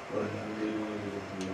പറഞ്ഞാൽ ദൈവം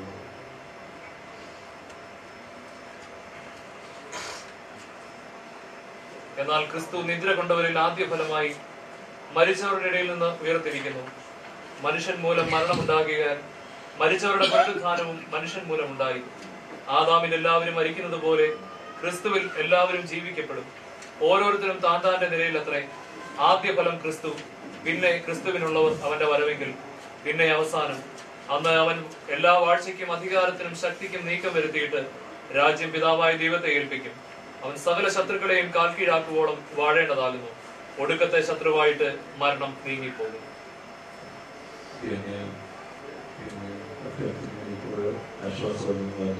എന്നാൽ ക്രിസ്തു നിദ്ര കൊണ്ടവരിൽ ആദ്യ ഫലമായി മരിച്ചവരുടെ ഇടയിൽ നിന്ന് ഉയർത്തിരിക്കുന്നു മനുഷ്യൻ മൂലം മരണമുണ്ടാകിയാൽ മരിച്ചവരുടെ പുനരുദ്ധാനവും മനുഷ്യൻ മൂലം ഉണ്ടായി ആദാമിൽ എല്ലാവരും മരിക്കുന്നത് പോലെ ക്രിസ്തുവിൽ എല്ലാവരും ജീവിക്കപ്പെടും ഓരോരുത്തരും താൻ താന്റെ നിലയിൽ അത്രേ ആദ്യ ഫലം ക്രിസ്തു പിന്നെ ക്രിസ്തുവിനുള്ളവർ അവന്റെ വരവെങ്കിൽ പിന്നെ അവസാനം അന്ന് അവൻ എല്ലാ വാഴ്ചയ്ക്കും അധികാരത്തിനും ശക്തിക്കും നീക്കം വരുത്തിയിട്ട് രാജ്യം പിതാവായ ദൈവത്തെ ഏൽപ്പിക്കും അവൻ സകല ശത്രുക്കളെയും കാൽക്കീഴാക്കുവോളം വാഴേണ്ടതാകുന്നു ഒടുക്കത്തെ ശത്രുവായിട്ട് മരണം നീങ്ങിപ്പോകും പിന്നെ പിന്നെ അഭ്യർത്ഥിക്കുന്ന ഇപ്പോൾ ആശ്വാസവചനങ്ങൾ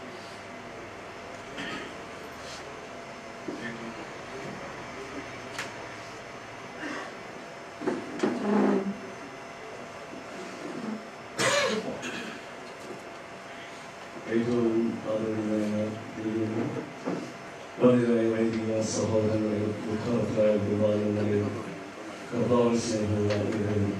ഏറ്റവും ആദരണീയനായ ദൈവമേ, വലുതായ വൈദിക സഹോദരങ്ങളെ ദുഃഖത്തിലായ വിവാദങ്ങളെ കർത്താവ് സ്നേഹമുള്ള ഇവരും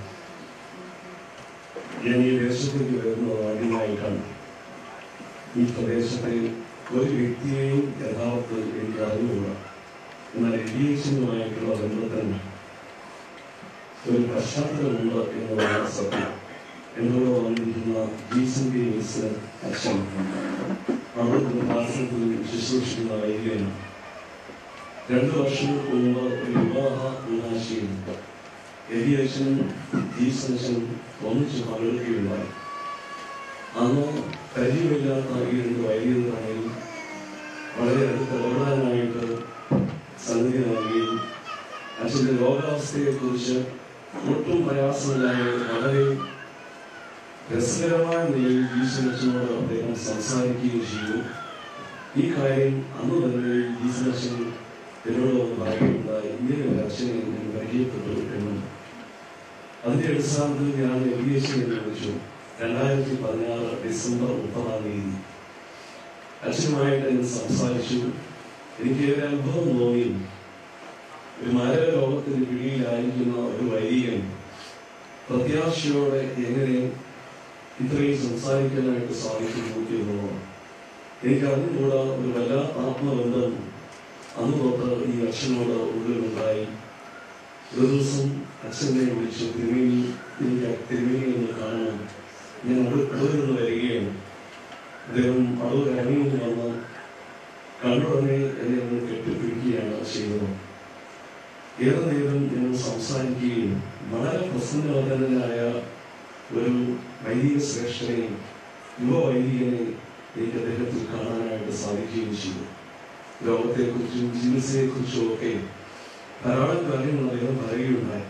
ഞാൻ ഈ ദേശത്തേക്ക് വരുന്നത് ആദ്യമായിട്ടാണ് ഈ പ്രദേശത്തെ ഒരു വ്യക്തിയെയും യഥാർത്ഥത്തിൽ എനിക്ക് അറിഞ്ഞുകൂടാ എന്നാൽ എഡ്യൂക്കേഷനുമായിട്ടുള്ള ബന്ധത്തിന് ഒരു പശ്ചാത്തലമുണ്ട് എന്നുള്ളതാണ് സത്യം എന്നോട് വന്നിരിക്കുന്ന ജീസൻ കെ മിസ് അച്ഛൻ അവിടുത്തെ ഭാഷത്തിൽ ശുശ്രൂഷിക്കുന്ന വൈദ്യനാണ് രണ്ടു വർഷങ്ങൾക്ക് മുമ്പ് ഒരു വിവാഹ ഉദാശയിൽ എലിയച്ചനും ജീസനച്ചനും ഒന്നിച്ച് പങ്കെടുക്കുകയുണ്ടായി അന്ന് പരിചയമില്ലാത്ത ഈ രണ്ട് വൈദ്യുതരാണെങ്കിൽ വളരെ അടുത്ത് ഇടപെടാനായിട്ട് സംഗതി നൽകുകയും അച്ഛൻ്റെ രോഗാവസ്ഥയെക്കുറിച്ച് ഒട്ടും പ്രയാസമില്ലാതെ വളരെ രസകരമായ നിലയിൽ ജീസനച്ചനോട് അദ്ദേഹം സംസാരിക്കുകയും ചെയ്തു ഈ കാര്യം അന്ന് തന്നെ ജീസനച്ചൻ എന്നോട് ഒന്ന് പറയുകയുണ്ടായി ഇങ്ങനെ ഒരു അച്ഛനെ ഞാൻ പരിചയപ്പെട്ടു എന്നും അതിന്റെ അടിസ്ഥാനത്തിൽ ഞാൻ എൽ ഡി എച്ച് എന്ന് വിളിച്ചു രണ്ടായിരത്തി പതിനാറ് ഡിസംബർ മുപ്പതാം തീയതി അച്ഛനുമായിട്ട് ഞാൻ സംസാരിച്ചു എനിക്ക് ഒരു അനുഭവം തോന്നി ഒരു മാരക രോഗത്തിന് പിടിയിലായിരിക്കുന്ന ഒരു വൈദികൻ പ്രത്യാശയോടെ എങ്ങനെ ഇത്രയും സംസാരിക്കാനായിട്ട് സാധിക്കുന്നു എന്നുള്ളതാണ് എനിക്ക് അറിഞ്ഞുകൂടാ ഒരു വല്ലാത്ത ആത്മബന്ധം അന്ന് തൊട്ട് ഈ അച്ഛനോട് ഉള്ളിലുണ്ടായി ഒരു ദിവസം അച്ഛനെ വിളിച്ചു തിരുമേനി എനിക്ക് തിരുമേനി ഒന്ന് കാണണം ഞാൻ അവിടെ അവിടെ നിന്ന് വരികയാണ് അദ്ദേഹം അടൂർ ഇറങ്ങി വന്ന് കണ്ടുടനെ എന്നെ ഒന്ന് കെട്ടിപ്പിടിക്കുകയാണ് ചെയ്തത് ഏറെ നേരം ഞങ്ങൾ സംസാരിക്കുകയും വളരെ പ്രസന്നവതനായ ഒരു വൈദിക ശ്രേഷ്ഠനെ യുവ വൈദികനെ എനിക്ക് അദ്ദേഹത്തിൽ കാണാനായിട്ട് സാധിക്കുകയും ചെയ്തു ലോകത്തെക്കുറിച്ചും ചികിത്സയെക്കുറിച്ചും ഒക്കെ ധാരാളം കാര്യങ്ങൾ അദ്ദേഹം പറയുകയുണ്ടായി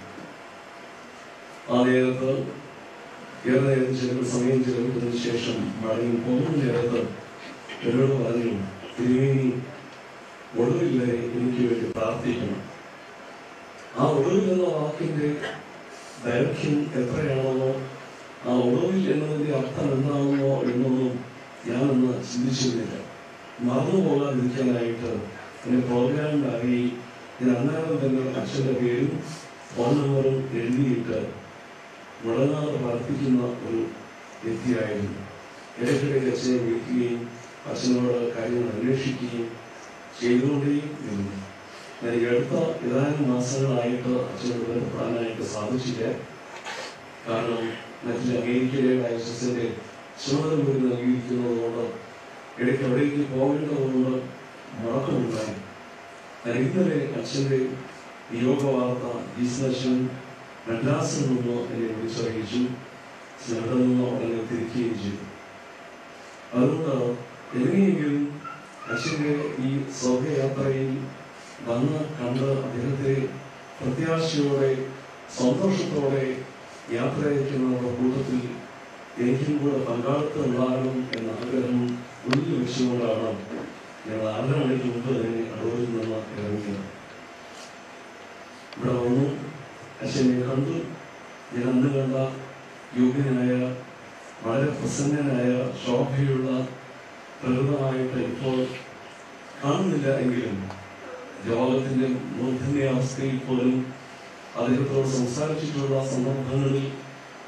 ആ നേരത്ത് ഏറെ നേരം ചില സമയം ചെലവിട്ടതിന് ശേഷം മടങ്ങി പോകുന്ന നേരത്ത് എന്നോട് പറഞ്ഞു തിരുമേനി ഒടുവിൽ വരെ എനിക്ക് വേണ്ടി പ്രാർത്ഥിക്കണം ആ ഒടുവിൽ എന്ന വാക്കിന്റെ ദൈർഘ്യം എത്രയാണെന്നോ ആ ഒടുവിൽ എന്നതിന്റെ അർത്ഥം എന്താണെന്നോ എന്നൊന്നും ഞാനൊന്ന് ചിന്തിച്ചിരുന്നില്ല മറന്നു പോകാതിരിക്കാനായിട്ട് എന്റെ പ്രോഗ്രാമിന്റെ അറിയി ഞാൻ അന്നേരം തന്നെ അച്ഛന്റെ പേരും ഫോൺ നമ്പറും എഴുതിയിട്ട് മുടങ്ങാതെ പ്രാർത്ഥിക്കുന്ന ഒരു വ്യക്തിയായിരുന്നു ഇടയ്ക്കിടയ്ക്ക് അച്ഛനെ വിളിക്കുകയും അച്ഛനോട് കാര്യങ്ങൾ അന്വേഷിക്കുകയും ചെയ്തുകൊണ്ടേയും ഇരുന്നു ഞാൻ ഈ അടുത്ത ഏതാനും മാസങ്ങളായിട്ട് അച്ഛനോട് ബന്ധപ്പെടാനായിട്ട് സാധിച്ചില്ല കാരണം മറ്റു അമേരിക്കയിലെ ഡയസസിന്റെ ചുമതല കൂടി നൽകിയിരിക്കുന്നതുകൊണ്ട് ഇടയ്ക്ക് എവിടേക്ക് പോകേണ്ടതുകൊണ്ട് മുടക്കമുണ്ടായി ഞാൻ ഇന്നലെ അച്ഛന്റെ നിയോഗ വാർത്ത ജീസനച്ഛൻ മദ്രാസിൽ നിന്ന് എന്നെ വിളിച്ചറിയിച്ചു അവിടെ നിന്ന് ഉടനെ തിരിക്കുകയും ചെയ്തു അതുകൊണ്ട് എങ്ങനെയെങ്കിലും അച്ഛന്റെ ഈ സ്വർഗയാത്രയിൽ വന്ന് കണ്ട് അദ്ദേഹത്തെ പ്രത്യാശയോടെ സന്തോഷത്തോടെ യാത്ര അയക്കുന്നവരുടെ കൂട്ടത്തിൽ എനിക്കും കൂടെ പങ്കാളിത്തം ഉണ്ടാകണം എന്ന ആഗ്രഹം ഉള്ളിൽ വെച്ചുകൊണ്ടാണ് ഞങ്ങൾ ആറര മണിക്ക് മുമ്പ് തന്നെ അടൂരിൽ നിന്ന് ഇറങ്ങിയത് ഇവിടെ വന്നു അച്ഛനെ കണ്ടു ഞാൻ അന്ന് കണ്ട യോഗ്യനായ വളരെ പ്രസന്നനായ ശോഭയുള്ള പ്രകൃതമായിട്ട് ഇപ്പോൾ കാണുന്നില്ല എങ്കിലും രോഗത്തിന്റെ മൂർധന്യ അവസ്ഥയിൽ പോലും അദ്ദേഹത്തോട് സംസാരിച്ചിട്ടുള്ള സന്ദർഭങ്ങളിൽ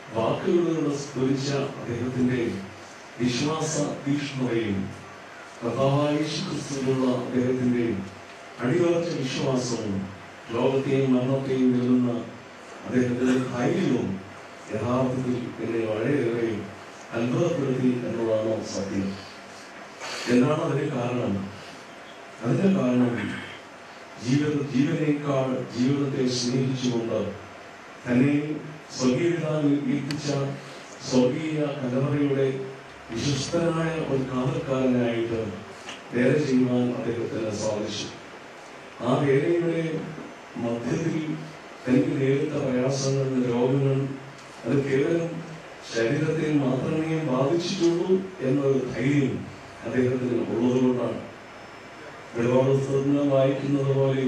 വാക്കുകളിലൂടെ സ്ഫുരിച്ച അദ്ദേഹത്തിന്റെ വിശ്വാസ തീഷ്ണതയും കർത്താവായ യേശുക്രിസ്തുവിലുള്ള അദ്ദേഹത്തിന്റെ അടിയുറച്ച വിശ്വാസവും ലോകത്തെയും മരണത്തെയും വെല്ലുന്ന അദ്ദേഹത്തിന്റെ ധൈര്യവും യഥാർത്ഥത്തിൽ എന്നെ വളരെയേറെ അത്ഭുതപ്പെടുത്തി എന്നുള്ളതാണ് സത്യം എന്താണ് അതിന് കാരണം അതിന്റെ കാരണം ജീവിത ജീവനേക്കാൾ ജീവിതത്തെ സ്നേഹിച്ചുകൊണ്ട് തന്നെ സ്വർഗീയപിതാവിൽ ഏൽപ്പിച്ച സ്വർഗീയ കലവറയുടെ വിശ്വസ്തനായ ഒരു കാവൽക്കാരനായിട്ട് വേല ചെയ്യുവാൻ അദ്ദേഹത്തിന് സാധിച്ചു ആ വേലയുടെ മധ്യത്തിൽ തനിക്ക് നേരിട്ട പ്രയാസങ്ങൾ രോഗങ്ങൾ അത് കേവലം ശരീരത്തെ മാത്രമേ ബാധിച്ചിട്ടുള്ളൂ എന്നൊരു ധൈര്യം അദ്ദേഹത്തിന് ഉള്ളതുകൊണ്ടാണ് ഒരുപാട് പുസ്തകങ്ങൾ വായിക്കുന്നത് പോലെ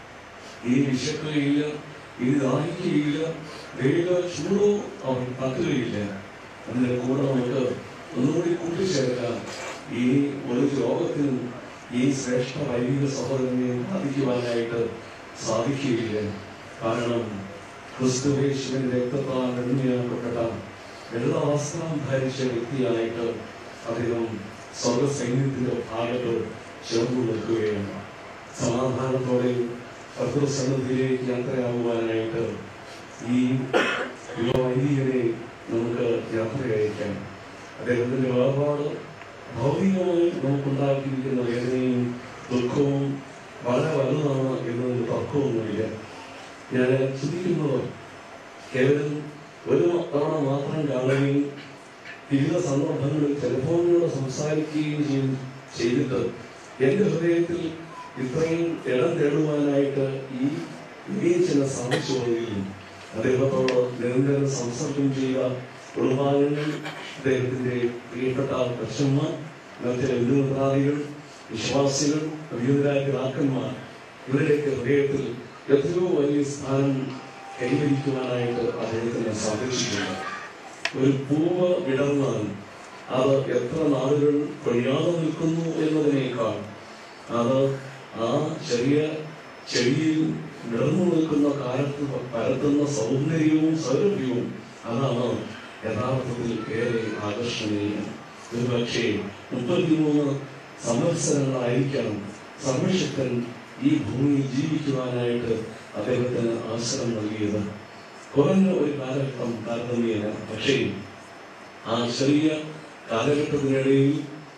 ഈ വിശക്കുകയില്ല ഇനി ദാഹിക്കുകയില്ല വെയിലോ ചൂടോ അവർ തട്ടുകയില്ല അതിന്റെ കൂടെ നമുക്ക് ഒന്നുകൂടി കൂട്ടിച്ചേർക്കാം ഈ ഒരു രോഗത്തിനും ഈ ശ്രേഷ്ഠ വൈദിക സഹോദരനെ ബാധിക്കുവാനായിട്ട് സാധിക്കുകയില്ല കാരണം ക്രിസ്തുവേശുവിന്റെ രക്തത്താൽ എണ്ണയാക്കപ്പെട്ട ലളിത വസ്ത്രം ധരിച്ച വ്യക്തിയായിട്ട് അദ്ദേഹം സ്വർഗസൈന്യത്തിന്റെ ഭാഗത്ത് ചേർന്നു നിൽക്കുകയാണ് സമാധാനത്തോടെ കർത്തൃസന്നിധിയിലേക്ക് യാത്രയാകുവാനായിട്ട് ഈ യുവ വൈദികനെ നമുക്ക് യാത്ര അയക്കാം അദ്ദേഹത്തിന്റെ വേർപാട് ഭൗതികമായി നമുക്കുണ്ടാക്കിയിരിക്കുന്ന വേദനയും ദുഃഖവും വളരെ വലുതാണ് എന്നതിന് തർക്കമൊന്നുമില്ല ഞാൻ ചിന്തിക്കുന്നത് കേവലം ഒരു തവണ മാത്രം കാണുകയും വിവിധ സന്ദർഭങ്ങളിൽ ടെലിഫോണിലൂടെ സംസാരിക്കുകയും ചെയ്ത് ചെയ്തിട്ട് എന്റെ ഹൃദയത്തിൽ ഇത്രയും ഇടം തേടുവാനായിട്ട് ഈ വിവേചന സാധിച്ചു പോവുകയും അദ്ദേഹത്തോട് നിരന്തരം സംസർഗം ചെയ്യുക കുടുംബാംഗങ്ങൾ അദ്ദേഹത്തിന്റെ പ്രിയപ്പെട്ട അച്ഛന്മാർ മറ്റ് ബന്ധുമിത്രാദികൾ വിശ്വാസികൾ വിവിധരായ പിതാക്കന്മാർ ഇവരുടെയൊക്കെ ഹൃദയത്തിൽ എത്രയോ വലിയ സ്ഥാനം കൈവരിക്കുവാനായിട്ട് അദ്ദേഹത്തിന് സാധിച്ചിട്ടുണ്ട് ഒരു പൂവ് വിടർന്നാൽ അത് എത്ര നാളുകൾ കൊഴിയാതെ നിൽക്കുന്നു എന്നതിനേക്കാൾ അത് ആ ചെറിയ ചെടിയിൽ വിടർന്നു നിൽക്കുന്ന കാലത്ത് പരത്തുന്ന സൗന്ദര്യവും സൗരഭ്യവും അതാണ് യഥാർത്ഥത്തിൽ ഏറെ ആകർഷണീയം ഒരു പക്ഷേ മുപ്പത്തിമൂന്ന് സംവത്സരങ്ങളായിരിക്കണം സർവശക്തൻ ഈ ഭൂമിയിൽ ജീവിക്കുവാനായിട്ട് അദ്ദേഹത്തിന് അവസരം നൽകിയത് കുറഞ്ഞ ഒരു കാലഘട്ടം താരതമ്യേന പക്ഷേ ആ ചെറിയ കാലഘട്ടത്തിനിടയിൽ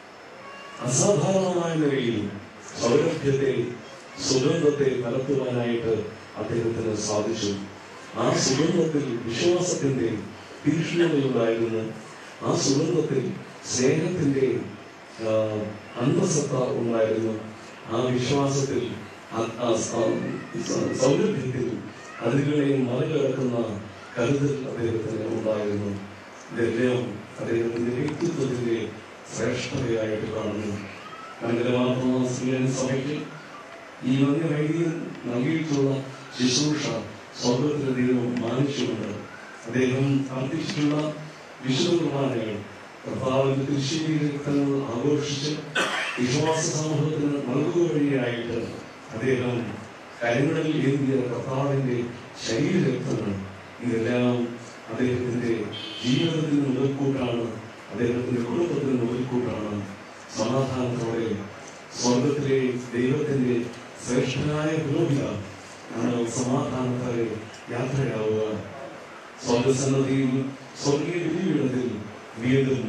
അസാധാരണമായ നിലയിൽ സൗരഭ്യത്തെ സുഗന്ധത്തെ പരത്തുവാനായിട്ട് അദ്ദേഹത്തിന് സാധിച്ചു ആ സുഗന്ധത്തിൽ വിശ്വാസത്തിന്റെ തീക്ഷ്ണതയുണ്ടായിരുന്നു ആ സുഗന്ധത്തിൽ സ്നേഹത്തിന്റെ ആ, അന്തസത്ത ഉണ്ടായിരുന്നു ആ വിശ്വാസത്തിൽ ആ- ആ സ- സ- സൗരഭ്യത്തിൽ അതിരുകളെയും മറികടക്കുന്ന കരുതൽ അദ്ദേഹത്തിന് ഉണ്ടായിരുന്നു ഇതെല്ലാം അദ്ദേഹത്തിന്റെ വ്യക്തിത്വത്തിന്റെ ശ്രേഷ്ഠതയായിട്ട് കാണുന്നു കനകമാർന്ന സ്ത്രീയൻ സഭയ്ക്ക് ഈ വന്യ വൈദികൻ നൽകിയിട്ടുള്ള ശുശ്രൂഷ സ്വർഗത്തിലെ ദൈവം മാനിച്ചുകൊണ്ട് അദ്ദേഹം അർപ്പിച്ചിട്ടുള്ള വിശുദ്ധ കുർബാനകൾ കർത്താവിന്റെ തിരുശീലങ്ങൾ ആഘോഷിച്ച് വിശ്വാസ സമൂഹത്തിന് നൽകുക വഴിയായിട്ട് അദ്ദേഹം കരങ്ങളിൽ ഏന്തിയ കർത്താവിന്റെ ശരീരരക്തങ്ങൾ ഇതെല്ലാം അദ്ദേഹത്തിന്റെ ജീവിതത്തിന് മുതൽക്കൂട്ടാണ് അദ്ദേഹത്തിന്റെ കുടുംബത്തിന് മുതൽക്കൂട്ടാണ് സമാധാനത്തോടെ സ്വർഗത്തിലെ ദൈവത്തിന്റെ ശ്രേഷ്ഠനായ പുരോഹിത നമ്മൾ സമാധാനത്തോടെ യാത്രയാവുക സ്വർഗസന്നദ്ധിയിൽ സ്വർഗീയ വിധിപീഠത്തിൽ വീണ്ടും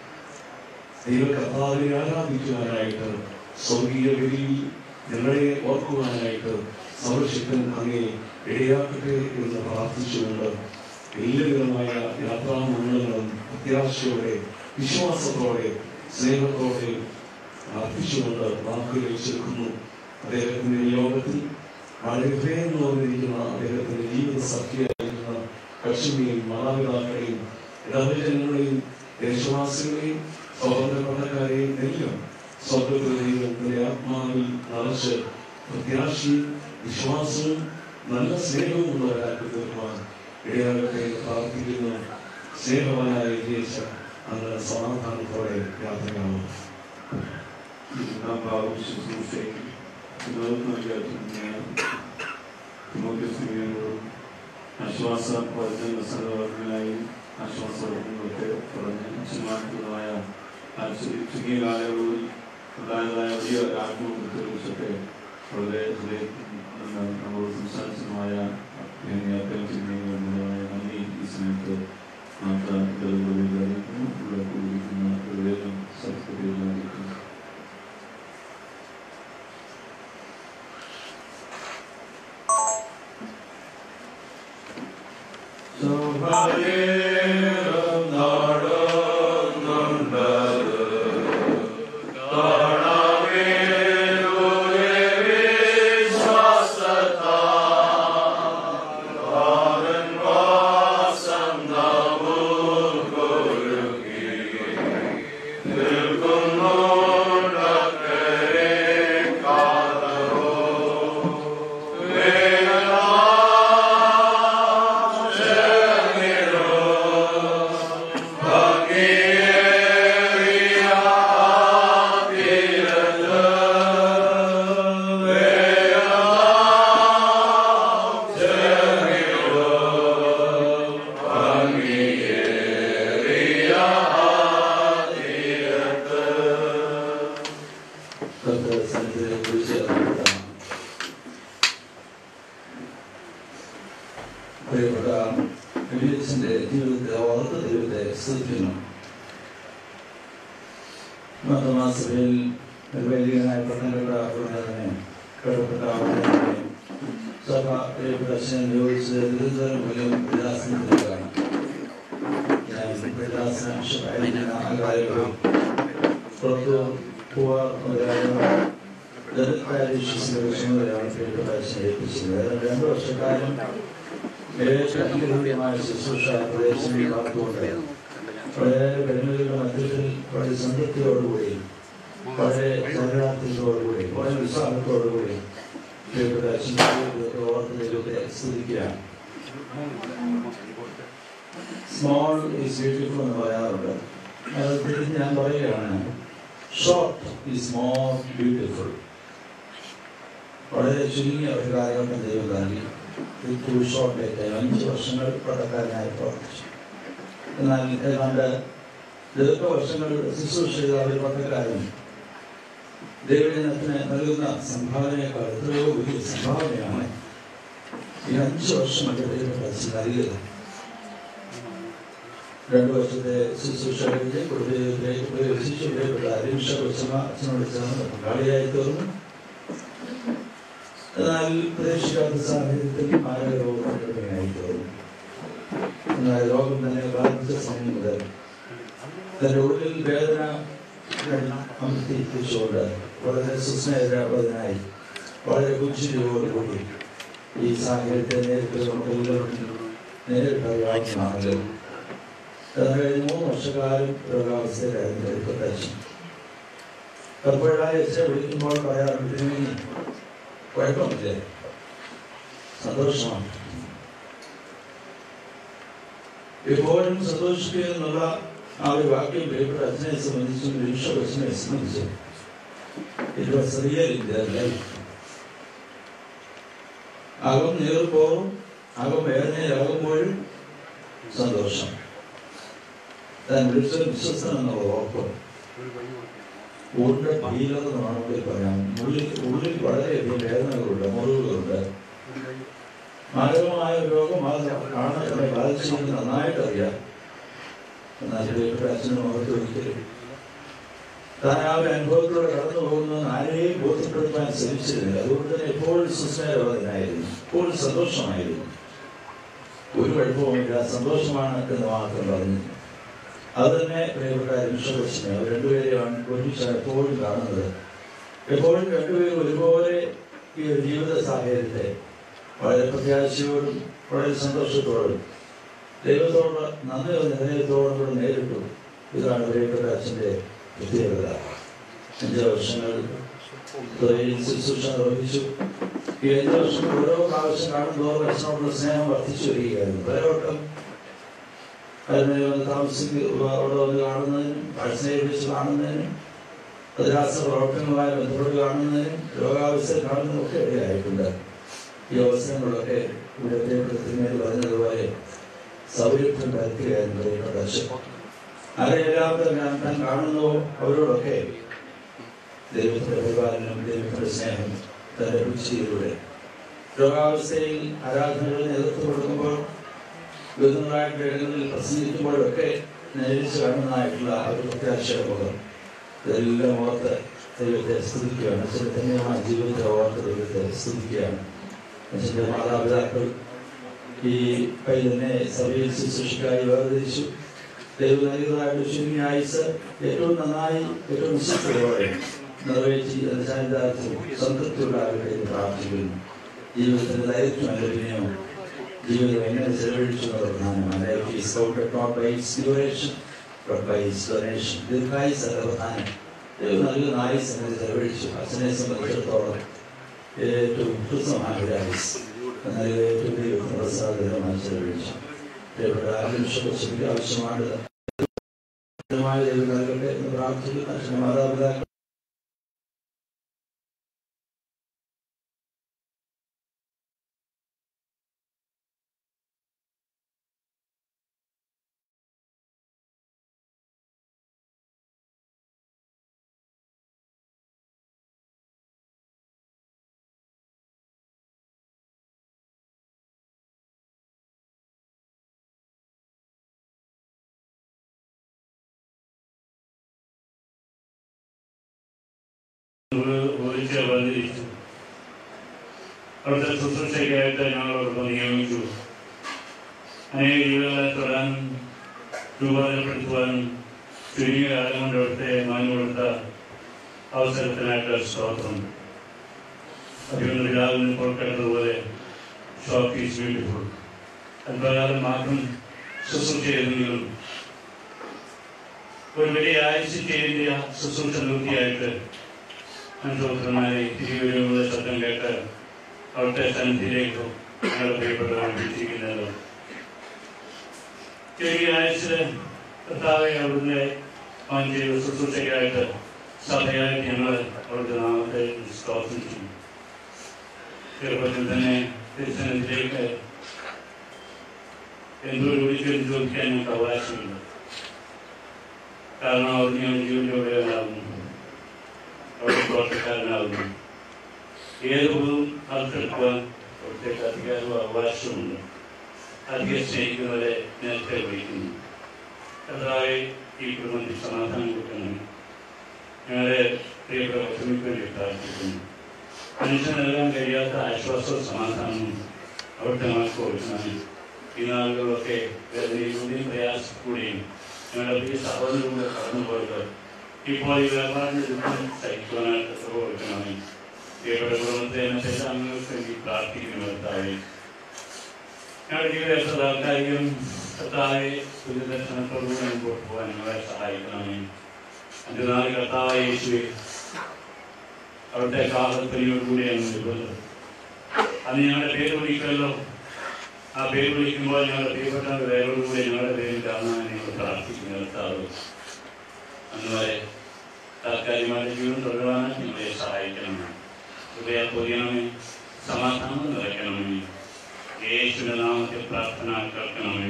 ദൈവകർത്താവിനെ ആരാധിക്കുവാനായിട്ട് സ്വർഗീയ വിധിയിൽ ഞങ്ങളെ ഓർക്കുവാനായിട്ട് സർവശക്തൻ അങ്ങേ ഇടയാക്കട്ടെ എന്ന് പ്രാർത്ഥിച്ചുകൊണ്ട് എല്ലാവിധമായ യാത്രാമംഗളങ്ങളും പ്രത്യാശയോടെ വിശ്വാസത്തോടെ സ്നേഹത്തോടെ അർപ്പിച്ചുകൊണ്ട് വാക്കുകൾ ചേർക്കുന്നു അദ്ദേഹത്തിന്റെ ഈ യോഗത്തിൽ വളരെ ഹൃദയം തോന്നിയിരിക്കുന്ന അദ്ദേഹത്തിന്റെ ജീവിത സഖ്യമായിരിക്കുന്ന കക്ഷിനെയും മാതാപിതാക്കളെയും ഇടവജനങ്ങളെയും ദേശവാസികളെയും സഹോദരപ്പണക്കാരെയും എല്ലാം സ്വർഗത്തിലെ ദൈവത്തിന്റെ ആത്മാവിൽ നിറച്ച് പ്രത്യാശയും വിശ്വാസവും നല്ല സ്നേഹവും ഉള്ളവരാക്കി തീർക്കുവാൻ ഇടയാകട്ടെ എന്ന് പ്രാർത്ഥിക്കുന്നു സ്നേഹവാനായ ജയിച്ച അങ്ങ് സമാധാനത്തോടെ യാത്രയാവും നാം ഭാവം ശുശ്രൂഷയിൽ നേതൃത്വം നൽകിയ തിമോത്യസ്മിയോടും ആശ്വാസ വചന സഹവർഗങ്ങളായി ആശ്വാസങ്ങളൊക്കെ പറഞ്ഞ് സമാനമായ ആ ചു- ചുരുങ്ങിയ കാലയളവിൽ ഉണ്ടായതായ വലിയ ആത്മഹത്യയെ കുറിച്ചൊക്കെ വളരെ ഹൃദയത്തിൽ നിന്ന് നമ്മളോട് സംസാരിച്ചതുമായ ചെയ്യുന്നതുമായ നന്ദി ഈ സമയത്ത് മാത്ര ഇടതുകളിൽ അറിയിക്കുന്നു ഇവിടെ കൂടിയിരിക്കുന്ന ഹൃദയം സരസ്വതിയിൽ അറിയിക്കുന്നു പ്രിയപ്പെട്ട എലിയസിന്റെ ജീവിതത്തെ വളർത്ത ദൈവത്തെ സ്തുതിക്കുന്നു മാസമാസഭയിൽ നിർവൈദികനായ പത്തനംതിട്ട ഉടനെ കടപ്പെട്ട ഉടനെ സഭ പ്രിയപ്പെട്ട അച്ഛനെ നിയോഗിച്ചത് ദീർഘതരം മൂലം പ്രയാസത്തിലേക്കാണ് ഞാൻ പ്രയാസനായിരിക്കുന്ന ആ കാലങ്ങളിൽ പുറത്തു പോവാൻ മുതലായ ദളിതാരീക്ഷിച്ചിന്റെ ചുമതലയാണ് പ്രിയപ്പെട്ട അച്ഛനെ ഏൽപ്പിച്ചത് ഏതാണ്ട് രണ്ട് വർഷക്കാലം ഏകീകൃതമായ ശുശ്രൂഷ പ്രദേശങ്ങളിൽ കാത്തുകൊണ്ട് വളരെ പരിമിതികളുടെ മധ്യത്തിൽ വളരെ സംതൃപ്തിയോടുകൂടി വളരെ ചലനാർത്ഥത്തോടുകൂടി വളരെ ഉത്സാഹത്തോടുകൂടി പ്രിയപ്പെട്ട അച്ഛൻ്റെ ജീവിതത്തെ ഓർത്ത് ദൈവത്തെ സ്തുതിക്കുകയാണ് സ്മോൾ ഈസ് ബ്യൂട്ടിഫുൾ എന്ന് പറയാറുണ്ട് അത് തിരിഞ്ഞ് ഞാൻ പറയുകയാണ് ഷോർട്ട് ഈസ് മോർ ബ്യൂട്ടിഫുൾ വളരെ ചുരുങ്ങിയ ഒരു കാലഘട്ടം ദൈവം നൽകി ടു ഷോർട്ടേക്ക് അഞ്ച് വർഷങ്ങൾ പട്ടക്കാരനായി പ്രവർത്തിച്ചു എന്നാൽ ഏതാണ്ട് ദീർഘവർഷങ്ങൾ ശുശ്രൂഷ ചെയ്ത ഒരു പട്ടക്കാരൻ ദൈവജനത്തിന് നൽകുന്ന സംഭാവനയേക്കാൾ എത്രയോ വലിയ സംഭാവനയാണ് ഈ അഞ്ച് വർഷം അദ്ദേഹത്തെ നൽകിയത് രണ്ടു വർഷത്തെ ശുശ്രൂഷ കഴിഞ്ഞ് കുടുംബത്തിലേക്ക് പ്രവേശിച്ചു പ്രിയപ്പെട്ട അരിംഷ കൊച്ചമ്മ അച്ഛനോട് ചേർന്ന് പങ്കാളിയായി തീർന്നു എന്നാൽ പ്രതീക്ഷിക്കാത്ത സാഹചര്യത്തിൽ മാരക രോഗമായി തീർന്നു എന്നാൽ രോഗം തന്നെ ബാധിച്ച സമയം മുതൽ തന്റെ ഉള്ളിൽ വേദന അമർത്തിപ്പിച്ചുകൊണ്ട് വളരെ സുസ്നേഹരാപതിനായി വളരെ പുഞ്ചിരിയോടുകൂടി ഈ സാഹചര്യത്തെ നേരിട്ട് നമുക്ക് എല്ലാവരും നേരിട്ട് അറിയാവുന്നതാണല്ലോ അത് കഴിഞ്ഞ് മൂന്ന് വർഷക്കാലം രോഗാവസ്ഥയിലായിരുന്നു എടുക്കത്തച്ഛൻ പലപ്പോഴായി അച്ഛനെ വിളിക്കുമ്പോൾ പറയാറുണ്ട് തിരുമേനി കുഴപ്പമില്ലേ സന്തോഷമാണ് എപ്പോഴും സന്തോഷിക്കുക എന്നുള്ള ആ ഒരു വാക്യം പ്രിയപ്പെട്ട അച്ഛനെ സംബന്ധിച്ചും രക്ഷ അച്ഛനെ സംബന്ധിച്ചും it was real in their life അകം നീർപ്പോറും അകം വേദനയിലാകുമ്പോഴും സന്തോഷം താൻ വിളിച്ച വിശ്വസ്തൻ എന്നുള്ള ഉറപ്പ് ഉള്ളിൽ ഭീകരത എന്ന് വേണമെങ്കിൽ പറയാം ഉള്ളിൽ ഉള്ളിൽ വളരെയധികം വേദനകളുണ്ട് മുറിവുകളുണ്ട് മാരകമായ രോഗം ആണ് ബാധിച്ചെന്ന് നന്നായിട്ട് അറിയാം എന്നാൽ പ്രിയപ്പെട്ട അച്ഛനും അവർക്ക് ഒരിക്കലും താൻ ആ ഒരു അനുഭവത്തിലൂടെ കടന്നു പോകുന്നത് ആരെയും ബോധ്യപ്പെടുത്താൻ ശ്രമിച്ചിരുന്നില്ല അതുകൊണ്ട് തന്നെ എപ്പോഴും സുസ്മേരവതനായിരുന്നു എപ്പോഴും സന്തോഷമായിരുന്നു ഒരു കുഴപ്പവുമില്ല സന്തോഷമാണ് എന്ന് മാത്രം പറഞ്ഞു അത് തന്നെ പ്രിയപ്പെട്ട നിമിഷദർശിനെ അവർ രണ്ടുപേരെയാണ് ഒരുമിച്ചാണ് എപ്പോഴും കാണുന്നത് എപ്പോഴും രണ്ടുപേരും ഒരുപോലെ ഈ ഒരു ജീവിത സാഹചര്യത്തെ വളരെ പ്രത്യാശയോടും വളരെ സന്തോഷത്തോടും ദൈവത്തോട് നന്ദി ഹൃദയത്തോടും കൂടെ നേരിട്ടു ഇതാണ് പ്രിയപ്പെട്ട അച്ഛൻ്റെ പ്രത്യേകത അഞ്ച് വർഷങ്ങൾ തൊഴിൽ ശുശ്രൂഷ നിർവഹിച്ചു ഈ അഞ്ച് വർഷം ഓരോ പ്രാവശ്യം കാണുമ്പോൾ അച്ഛനോടുള്ള സ്നേഹം വർദ്ധിച്ചു വരികയായിരുന്നു പലവട്ടം അതിനെ വന്ന് താമസിക്കുക അവിടെ വന്ന് കാണുന്നതിനും അച്ഛനെ വെച്ച് കാണുന്നതിനും അതിരാസ പ്രവർത്തനങ്ങളുമായി ബന്ധപ്പെട്ട് കാണുന്നതിനും രോഗാവസ്ഥയിൽ കാണുന്നതിനും ഒക്കെ ഇടയായിട്ടുണ്ട് ഈ അവസരങ്ങളൊക്കെ ഇവിടുത്തെ പ്രതിമയിൽ പറഞ്ഞതുപോലെ സൗകര്യത്തിന് വരുത്തുകയായിരുന്നു പ്രിയപ്പെട്ട അച്ഛൻ ആരെല്ലാവരും ഞാൻ താൻ കാണുന്നുവോ അവരോടൊക്കെ ദൈവത്തിന്റെ പരിപാലനം ദൈവത്തിന്റെ സ്നേഹം തന്റെ രുചിയിലൂടെ രോഗാവസ്ഥയിൽ ആരാധനകൾ നേതൃത്വം കൊടുക്കുമ്പോൾ വിവിധങ്ങളായിട്ടുള്ള ഇടങ്ങളിൽ പ്രസംഗിക്കുമ്പോഴൊക്കെ നേരിച്ച് കാണുന്നതായിട്ടുള്ള ആ ഒരു പ്രത്യാശയുടെ മുഖം ഇതെല്ലാം ഓർത്ത് ദൈവത്തെ സ്തുതിക്കുകയാണ് അച്ഛൻ്റെ തന്നെയാണ് ജീവിതത്തെ ഓർത്ത് ദൈവത്തെ സ്തുതിക്കുകയാണ് അച്ഛൻ്റെ മാതാപിതാക്കൾ ഈ പൈതനെ സഭയിൽ ശുശ്രൂഷക്കായി വേർതിരിച്ചു ദൈവം നൽകുന്നതായിട്ട് ശൂന്യ ആയുസ് ഏറ്റവും നന്നായി ഏറ്റവും വിശ്വസ്തയോടെ നിറവേറ്റി എന്ന സാന്നിധ്യത്തിൽ സംതൃപ്തി ഉണ്ടാകട്ടെ എന്ന് പ്രാർത്ഥിക്കുന്നു ജീവിതത്തിന്റെ ദൈർഘ്യം ലഭ്യനോ ജീവിതം എങ്ങനെ ചെലവഴിച്ചു എന്നത് പ്രധാനമാണ് life is counted not by its duration but by its donation ദീർഘായുസ് അല്ല പ്രധാനം ദൈവം നൽകുന്ന ആയുസ് എങ്ങനെ ചെലവഴിച്ചു അച്ഛനെ സംബന്ധിച്ചിടത്തോളം ഏറ്റവും ഹൃസ്വമായ ഒരു ആയുസ് എന്നാൽ ഇത് ഏറ്റവും ദൈവത്തിന് പ്രസാദകരമായി ചെലവഴിച്ചു പ്രിയപ്പെട്ട ആവശ്യം ആവശ്യമാണ് ദൈവം നൽകട്ടെ എന്ന് പ്രാർത്ഥിക്കുന്ന അച്ഛനെ മാതാപിതാക്കൾ ഒഴിച്ച് വേർതിരിച്ചു അവിടുത്തെ ശുശ്രൂഷയ്ക്കായിട്ട് ഞങ്ങളോടൊപ്പം നിയമിച്ചു അനേക ജീവിതങ്ങളെ തൊടാനും രൂപാന്തരപ്പെടുത്തുവാനും ചുരുങ്ങിയ കാലം കൊണ്ട് അവിടുത്തെ മാഞ്ഞു കൊടുത്ത അവസരത്തിനായിട്ട് സ്തോത്രം അതുകൊണ്ട് പിതാവിന് പുറപ്പെട്ടതുപോലെ ഷോപ്പ് ഈസ് ബ്യൂട്ടിഫുൾ അല്പകാലം മാത്രം ശുശ്രൂഷ ചെയ്തെങ്കിലും ഒരു വലിയ ആഴ്ച ചെയ്തിന്റെ ശുശ്രൂഷ നിർത്തിയായിട്ട് അനുഭവത്തിനായി തിരികെ ശബ്ദം കേട്ട് അവിടുത്തെ സന്നിധിയിലേക്ക് ഞങ്ങളുടെ പ്രിയപ്പെട്ടവരെ വിളിച്ചിരിക്കുന്നത് ചെറിയ ആഴ്ച കർത്താവെ അവിടുന്ന് ചെയ്ത ശുശ്രൂഷയ്ക്കായിട്ട് സഭയായിട്ട് ഞങ്ങൾ അവിടുത്തെ നാമത്തെ സ്തോത്രം ചെയ്യും ചെറുപ്പത്തിൽ തന്നെ തിരുസന്നിധിയിലേക്ക് എന്തൊരു ഒരിക്കലും ചോദിക്കാൻ ഞങ്ങൾക്ക് അവകാശമില്ല കാരണം അവർ ഞങ്ങൾ ജീവനോടെ ഉണ്ടാകുന്നു അവിടെ പ്രവർത്തക്കാരനാകുന്നു ഏത് പൊതുവും അർത്ഥെടുക്കുവാൻ അവിടുത്തേക്ക് അധികാരവും അവകാശമുണ്ട് അധികം സ്നേഹിക്കുന്നവരെ നേരത്തെ വിളിക്കുന്നു കർത്താവെ ഈ കുടുംബത്തിൽ സമാധാനം കൊടുക്കണം ഞങ്ങളെ പ്രിയപ്പെട്ട ഒത്തുമിക്ക് വേണ്ടി പ്രാർത്ഥിക്കുന്നു മനുഷ്യൻ നൽകാൻ കഴിയാത്ത ആശ്വാസവും സമാധാനവും അവിടുത്തെ നമുക്ക് കൊടുക്കണം ഈ നാളുകളൊക്കെ വേദനയിലൂടെയും പ്രയാസത്തിലൂടെയും ഞങ്ങളുടെ പ്രിയ സഹോദരങ്ങളുടെ കടന്നുപോയത് ഇപ്പോൾ ഈ വ്യാപാരം ദുഃഖം സഹിക്കുവാനായിട്ട് തുക കൊടുക്കണമേ പ്രിയപ്പെട്ട കുടുംബത്തെ മറ്റെല്ലാ അംഗങ്ങൾക്ക് വേണ്ടി പ്രാർത്ഥിക്കുന്നു കർത്താവെ ഞങ്ങളുടെ ജീവിതത്തിൽ താൽക്കാലികം കർത്താവെ പുതുദർശനത്തോടുകൂടി മുമ്പോട്ട് പോകാൻ ഞങ്ങളെ സഹായിക്കണമേ അഞ്ചു നാല് കർത്താവായ യേശുവെ അവിടുത്തെ കാലത്തൊലിയോടുകൂടി അങ്ങ് നിൽക്കുന്നത് അന്ന് ഞങ്ങളുടെ പേര് വിളിക്കുമല്ലോ ആ പേര് വിളിക്കുമ്പോൾ ഞങ്ങളുടെ പ്രിയപ്പെട്ട പേരോടുകൂടി ഞങ്ങളുടെ പേരിൽ കാണാൻ ഞങ്ങൾ പ്രാർത്ഥിക്കുന്നു കർത്താവ് അന്ന് വരെ താൽക്കാലികമായ ജീവിതം തുടരാൻ ഞങ്ങളെ സഹായിക്കണമേ ഹൃദയ പൊതിയണമേ സമാധാനം നിറയ്ക്കണമേ യേശുവിന്റെ നാമത്തിൽ പ്രാർത്ഥന കേൾക്കണമേ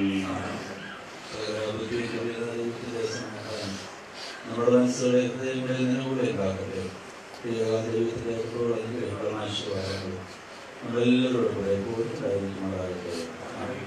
നമ്മുടെ മനസ്സുകളെ ഹൃദയങ്ങളിൽ നിന്നുകൂടെ ഉണ്ടാക്കട്ടെ ദൈവത്തിന്റെ എപ്പോഴും അനുഗ്രഹങ്ങളും ആശീർവാദങ്ങളും നമ്മളെല്ലാവരോടും കൂടെ എപ്പോഴും ഉണ്ടായിരിക്കുമാറാകട്ടെ ആമേൻ.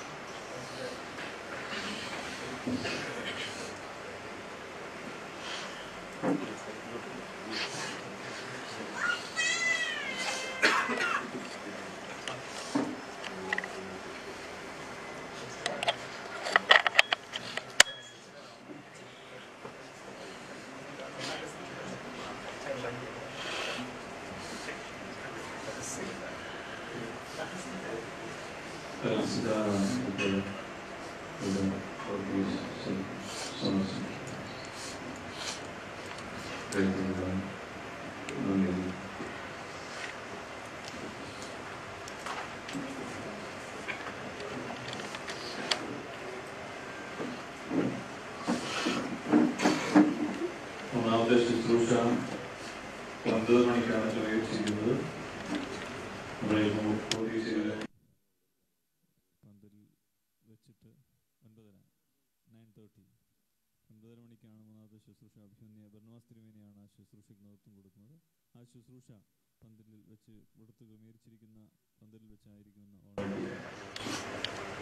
ഒന്നാമത്തെ ശുശ്രൂഷ ഒൻപത് മണിക്കാണ് ക്രമീകരിച്ചിരിക്കുന്നത് നമ്മുടെ പോലീസുകാരെ പന്തലിൽ വെച്ചിട്ട് തേർട്ടി ഒൻപതര മണിക്കാണ് മൂന്നാമത്തെ ശുശ്രൂഷ അഭിമന്യ ബർണവാസ് തിരുമേനിയാണ് ആ ശുശ്രൂഷയ്ക്ക് നേതൃത്വം കൊടുക്കുന്നത് ആ ശുശ്രൂഷ പന്തലിൽ വെച്ച് കൊടുത്ത് ക്രമീകരിച്ചിരിക്കുന്ന പന്തലിൽ വെച്ചായിരിക്കുമെന്ന് ഓർമ്മ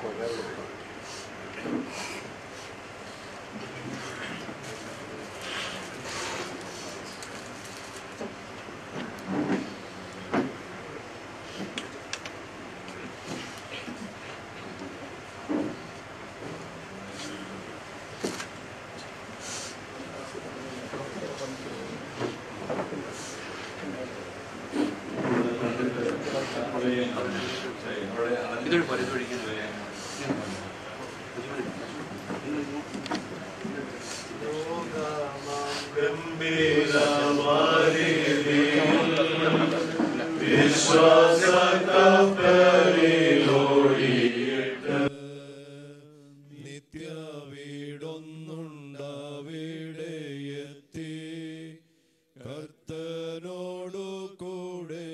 ഇതൊരു പരിതൊഴിക്കുന്ന നിത്യ വീടൊന്നുണ്ടാവിടെ എത്തി കർത്തനോടു കൂടെ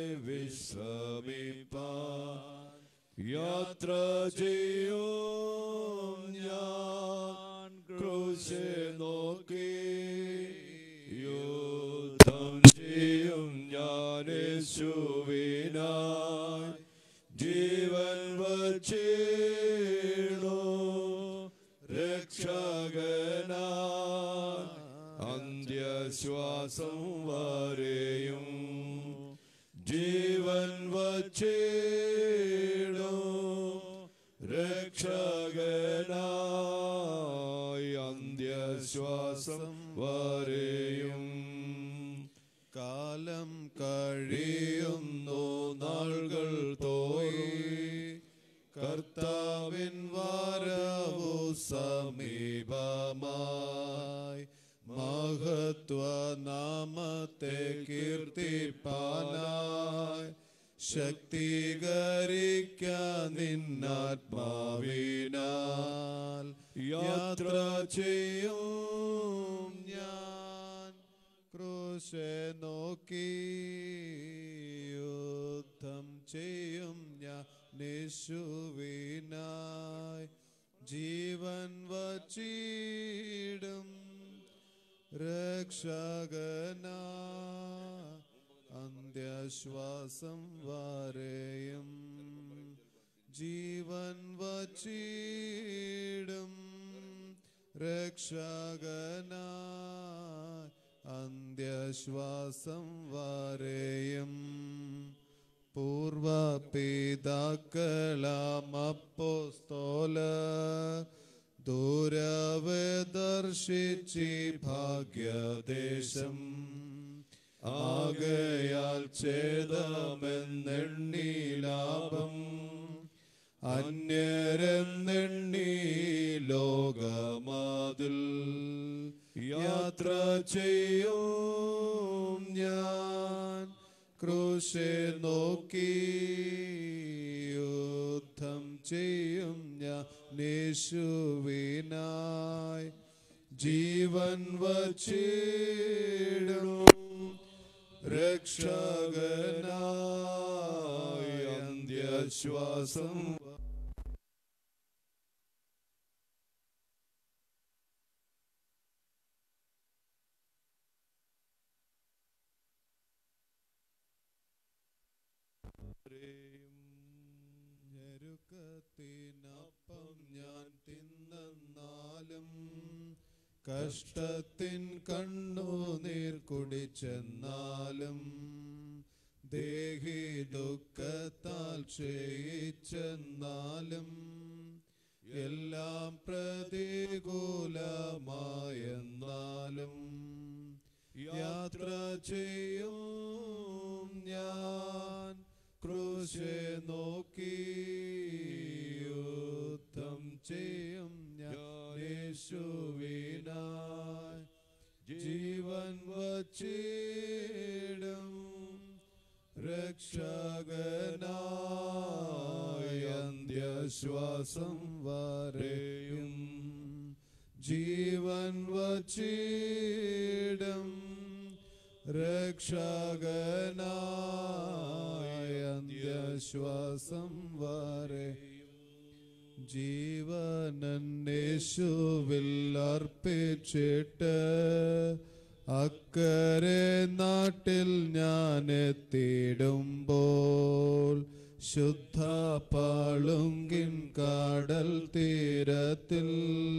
വിശ്രമിപ്പാൻ യാത്ര ചെയ്യും ഞാൻ ക്രൂശെ നോക്കി യുദ്ധം ചെയ്യും ഞാൻ യേശുവിനായി ജീവൻ വച്ചിടോ രക്ഷകനായി അന്ത്യശ്വാസം വരെയും ജീവൻ വച്ചിടോ രക്ഷകനായി അന്ത്യശ്വാസം വരെയും കാലം കഴിയുന്നു നാളുകൾ തോയി കർത്താവിൻ വരവു സമീപമായി മഹത്വ നാമത്തെ കീർത്തിപ്പാനായി ശക്തീകരിക്കാൻ നിന്നാത്മാവിനാൽ യാത്ര ചെയ്യും ഞാൻ ക്രൂശെ നോക്കി യുദ്ധം ചെയ്യും ഞാൻ യേശുവിനായി ജീവൻ വച്ചിടും രക്ഷകനായി അന്ത്യശ്വാസം വരെയും ജീവൻ വച്ചിടും രക്ഷകനായി അന്ത്യശ്വാസം വരെയും പൂർവപിതാക്കളാം അപ്പോസ്തോല ദൂരവേ ദർശിച്ചി ഭാഗ്യദേശം ആകയാൽ ഛേദമെന്നെണ്ണി ലാഭം അന്യരെന്നെണ്ണി ലോകമാതിൽ യാത്ര ചെയ്യും ഞാൻ ക്രൂശെ നോക്കി യുദ്ധം ചെയ്യും ഞാൻ യേശുവിനായി ജീവൻ വച്ചിടും രക്ഷകനായി അന്ത്യശ്വാസം ഞെരുക്കത്തിനപ്പം ഞാൻ തിന്നെന്നാലും കഷ്ടത്തിൻ കണ്ണുനീർ കുടിച്ചെന്നാലും ദേഹി ദുഃഖത്താൽ ക്ഷയിച്ചെന്നാലും എല്ലാം പ്രതികൂലമായെന്നാലും യാത്ര ചെയ്യും ഞാൻ ക്രൂശെ നോക്കി യുദ്ധം ചെയ്യും ഞാൻ യേശുവിനായി ജീവൻ വച്ചിടും രക്ഷകനായി അന്ത്യശ്വാസം വരെയും ജീവൻ വച്ചിടും രക്ഷകനായ അന്ത്യശ്വാസം വരെ ജീവനേശുവിൽ അർപ്പിച്ചിട്ട് അക്കരെ നാട്ടിൽ ഞാൻ എത്തിയിടുമ്പോൾ ശുദ്ധ പാളുങ്കിൻ കാടൽ തീരത്തിൽ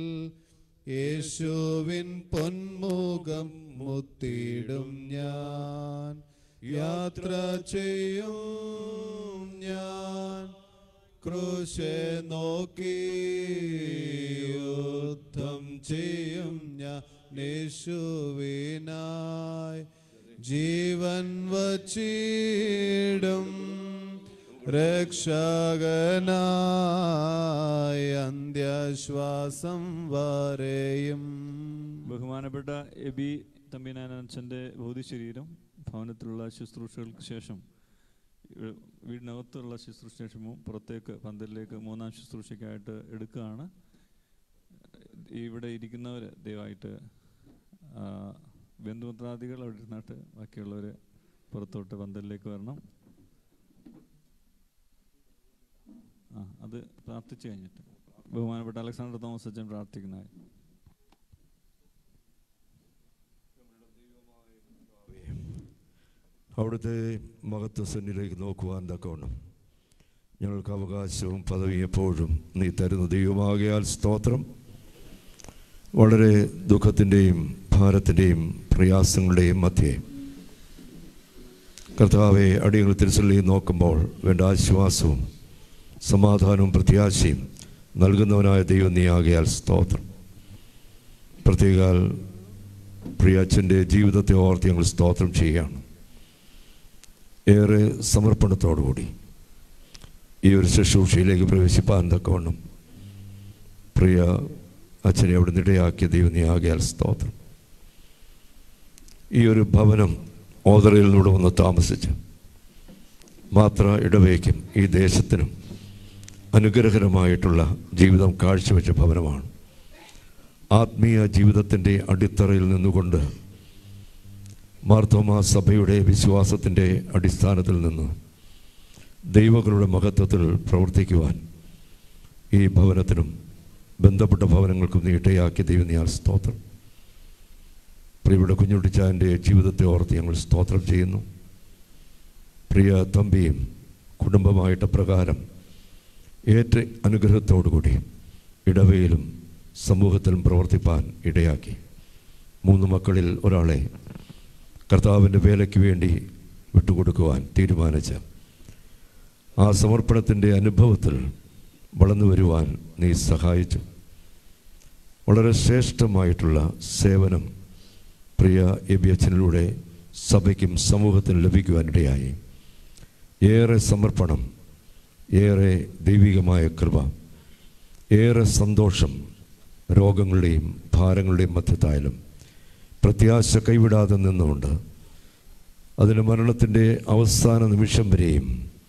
യേശുവിൻ പൊന്മുഖം മുത്തിടും ഞാൻ യാത്ര ചെയ്യും ഞാൻ ക്രൂശെ നോക്കി യുദ്ധം ചെയ്യും ഞാൻ യേശുവിനായി ജീവൻ വച്ചിടും രക്ഷകനായി അന്ത്യശ്വാസം വരെയും ബഹുമാനപ്പെട്ട എബി തമ്പിനാനച്ചൻ്റെ ഭൗതിശരീരം ഭവനത്തിലുള്ള ശുശ്രൂഷകൾക്ക് ശേഷം ഇവ- വീടിനകത്തുള്ള ശുശ്രൂഷ ശേഷവും പുറത്തേക്ക് പന്തലിലേക്ക് മൂന്നാം ശുശ്രൂഷയ്ക്കായിട്ട് എടുക്കുകയാണ് ഇവിടെ ഇരിക്കുന്നവർ ദയവായിട്ട് ആ, ബന്ധുമിത്രാദികൾ അവിടെ ഇരുന്നിട്ട് ബാക്കിയുള്ളവർ പുറത്തോട്ട് പന്തലിലേക്ക് വരണം ആ അത് പ്രാർത്ഥിച്ചു കഴിഞ്ഞിട്ട് ബഹുമാനപ്പെട്ട അലക്സാണ്ടർ തോമസ് അച്ഛൻ പ്രാർത്ഥിക്കുന്നതായി അവിടുത്തെ മഹത്വസന്നിലേക്ക് നോക്കുവാൻ തക്കവണ്ണം ഞങ്ങൾക്ക് അവകാശവും പദവിയും എപ്പോഴും നീ തരുന്ന ദൈവമാകിയാൽ സ്തോത്രം വളരെ ദുഃഖത്തിൻ്റെയും ഭാരത്തിൻ്റെയും പ്രയാസങ്ങളുടെയും മധ്യേ കർത്താവെ അടിയങ്ങൾ തിരുസല്ലി നോക്കുമ്പോൾ വേണ്ട ആശ്വാസവും സമാധാനവും പ്രത്യാശയും നൽകുന്നവനായ ദൈവം നീ ആകിയാൽ സ്തോത്രം പ്രത്യേകാൽ പ്രിയ അച്ഛൻ്റെ ജീവിതത്തെ ഓർത്ത് ഞങ്ങൾ സ്തോത്രം ചെയ്യുകയാണ് ഏറെ സമർപ്പണത്തോടുകൂടി ഈ ഒരു ശുശ്രൂഷയിലേക്ക് പ്രവേശിപ്പാൻ തക്കവണ്ണം പ്രിയ അച്ഛനെ അവിടെ നിടയാക്കിയ ദൈവം നീ ആകിയാൽ സ്തോത്രം ഈ ഒരു ഭവനം ഓതറയിലൂടെ വന്ന് താമസിച്ച് മാത്ര ഇടവയ്ക്കും ഈ ദേശത്തിനും അനുഗ്രഹകരമായിട്ടുള്ള ജീവിതം കാഴ്ചവെച്ച ഭവനമാണ് ആത്മീയ ജീവിതത്തിൻ്റെ അടിത്തറയിൽ നിന്നുകൊണ്ട് മാർത്തോമാ സഭയുടെ വിശ്വാസത്തിൻ്റെ അടിസ്ഥാനത്തിൽ നിന്ന് ദൈവങ്ങളുടെ മഹത്വത്തിൽ പ്രവർത്തിക്കുവാൻ ഈ ഭവനത്തിനും ബന്ധപ്പെട്ട ഭവനങ്ങൾക്കും നീട്ടയാക്കിയ ദൈവം നീ സ്തോത്രം പ്രിയയുടെ കുഞ്ഞുട്ടിച്ചാൻ്റെ ജീവിതത്തെ ഓർത്ത് ഞങ്ങൾ സ്തോത്രം ചെയ്യുന്നു പ്രിയ തമ്പിയും കുടുംബമായിട്ട് പ്രകാരം ഏറ്റ അനുഗ്രഹത്തോടുകൂടി ഇടവയിലും സമൂഹത്തിലും പ്രവർത്തിപ്പാൻ ഇടയാക്കി മൂന്ന് മക്കളിൽ ഒരാളെ കർത്താവിൻ്റെ വേലയ്ക്ക് വേണ്ടി വിട്ടുകൊടുക്കുവാൻ തീരുമാനിച്ച ആ സമർപ്പണത്തിൻ്റെ അനുഭവത്തിൽ വളർന്നു വരുവാൻ നീ സഹായിച്ചു വളരെ ശ്രേഷ്ഠമായിട്ടുള്ള സേവനം പ്രിയ എബി അച്ഛനിലൂടെ സഭയ്ക്കും സമൂഹത്തിനും ലഭിക്കുവാനിടയായി ഏറെ സമർപ്പണം ഏറെ ദൈവികമായ കൃപ ഏറെ സന്തോഷം രോഗങ്ങളുടെയും ഭാരങ്ങളുടെയും മധ്യത്തായാലും പ്രത്യാശ കൈവിടാതെ നിന്നുകൊണ്ട് അതിന് മരണത്തിൻ്റെ അവസാന നിമിഷം വരെയും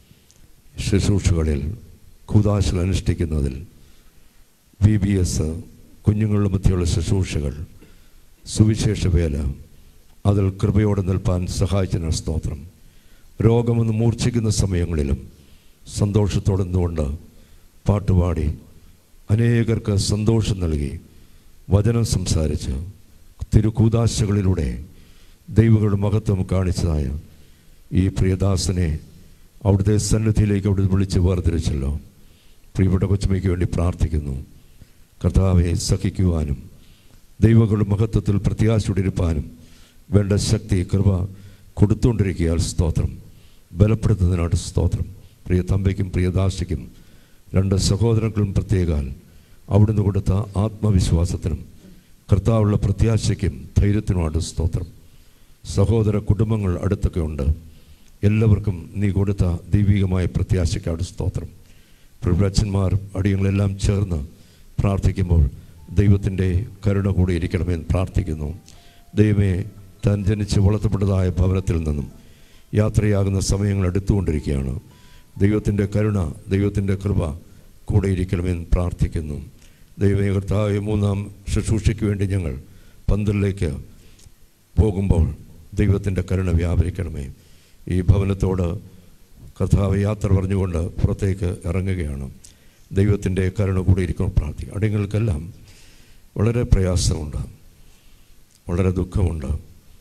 ശുശ്രൂഷകളിൽ കൂതാശകൾ അനുഷ്ഠിക്കുന്നതിൽ വി ബി എസ് കുഞ്ഞുങ്ങളുടെ മധ്യയുള്ള ശുശ്രൂഷകൾ സുവിശേഷ വേല അതിൽ കൃപയോടെ നിൽപ്പാൻ സഹായിച്ചതിന് സ്തോത്രം രോഗമെന്ന് മൂർച്ഛിക്കുന്ന സമയങ്ങളിലും സന്തോഷത്തോടെ നിന്നുകൊണ്ട് പാട്ടുപാടി അനേകർക്ക് സന്തോഷം നൽകി വചനം സംസാരിച്ച് തിരുക്കൂതാശകളിലൂടെ ദൈവങ്ങളുടെ മഹത്വം കാണിച്ചതായ ഈ പ്രിയദാസനെ അവിടുത്തെ സന്നിധിയിലേക്ക് അവിടെ വിളിച്ച് വേർതിരിച്ചല്ലോ പ്രിയപ്പെട്ട കൊച്ചുമയ്ക്ക് വേണ്ടി പ്രാർത്ഥിക്കുന്നു കർത്താവെ സഹിക്കുവാനും ദൈവങ്ങളുടെ മഹത്വത്തിൽ പ്രത്യാശയോടിരിപ്പാനും വേണ്ട ശക്തി കൃപ കൊടുത്തുകൊണ്ടിരിക്കുകയാൽ സ്തോത്രം ബലപ്പെടുത്തുന്നതിനായിട്ട് സ്തോത്രം പ്രിയ തമ്പയ്ക്കും പ്രിയദാസിക്കും രണ്ട് സഹോദരങ്ങളും പ്രത്യേകാൽ അവിടുന്ന് കൊടുത്ത ആത്മവിശ്വാസത്തിനും കർത്താവുള്ള പ്രത്യാശയ്ക്കും ധൈര്യത്തിനുമാണ് സ്തോത്രം സഹോദര കുടുംബങ്ങൾ അടുത്തൊക്കെ ഉണ്ട് എല്ലാവർക്കും നീ കൊടുത്ത ദൈവികമായ പ്രത്യാശയ്ക്കാണ് സ്തോത്രം പ്രഭുരച്ചന്മാർ അടിയങ്ങളെല്ലാം ചേർന്ന് പ്രാർത്ഥിക്കുമ്പോൾ ദൈവത്തിൻ്റെ കരുണ കൂടി ഇരിക്കണമെന്ന് പ്രാർത്ഥിക്കുന്നു ദൈവമേ താൻ ജനിച്ച് വളർത്തപ്പെട്ടതായ ഭവനത്തിൽ നിന്നും യാത്രയാകുന്ന സമയങ്ങൾ അടുത്തുകൊണ്ടിരിക്കുകയാണ് ദൈവത്തിൻ്റെ കരുണ ദൈവത്തിൻ്റെ കൃപ കൂടെ ഇരിക്കണമെന്ന് പ്രാർത്ഥിക്കുന്നു ദൈവമേ കർത്താവ് മൂന്നാം ശുശ്രൂഷയ്ക്ക് വേണ്ടി ഞങ്ങൾ പന്തലിലേക്ക് പോകുമ്പോൾ ദൈവത്തിൻ്റെ കരുണ വ്യാപരിക്കണമേ ഈ ഭവനത്തോട് കർത്താവ് യാത്ര പറഞ്ഞുകൊണ്ട് പുറത്തേക്ക് ഇറങ്ങുകയാണ് ദൈവത്തിൻ്റെ കരുണ കൂടെ ഇരിക്കണം പ്രാർത്ഥിക്കുക അടിയങ്ങൾക്കെല്ലാം വളരെ പ്രയാസമുണ്ട് വളരെ ദുഃഖമുണ്ട്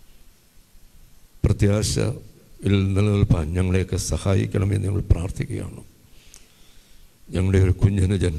പ്രത്യാശയിൽ നിലനിൽപ്പാൻ ഞങ്ങളെയൊക്കെ സഹായിക്കണമെന്ന് ഞങ്ങൾ പ്രാർത്ഥിക്കുകയാണ് ഞങ്ങളുടെ ഒരു കുഞ്ഞനുജൻ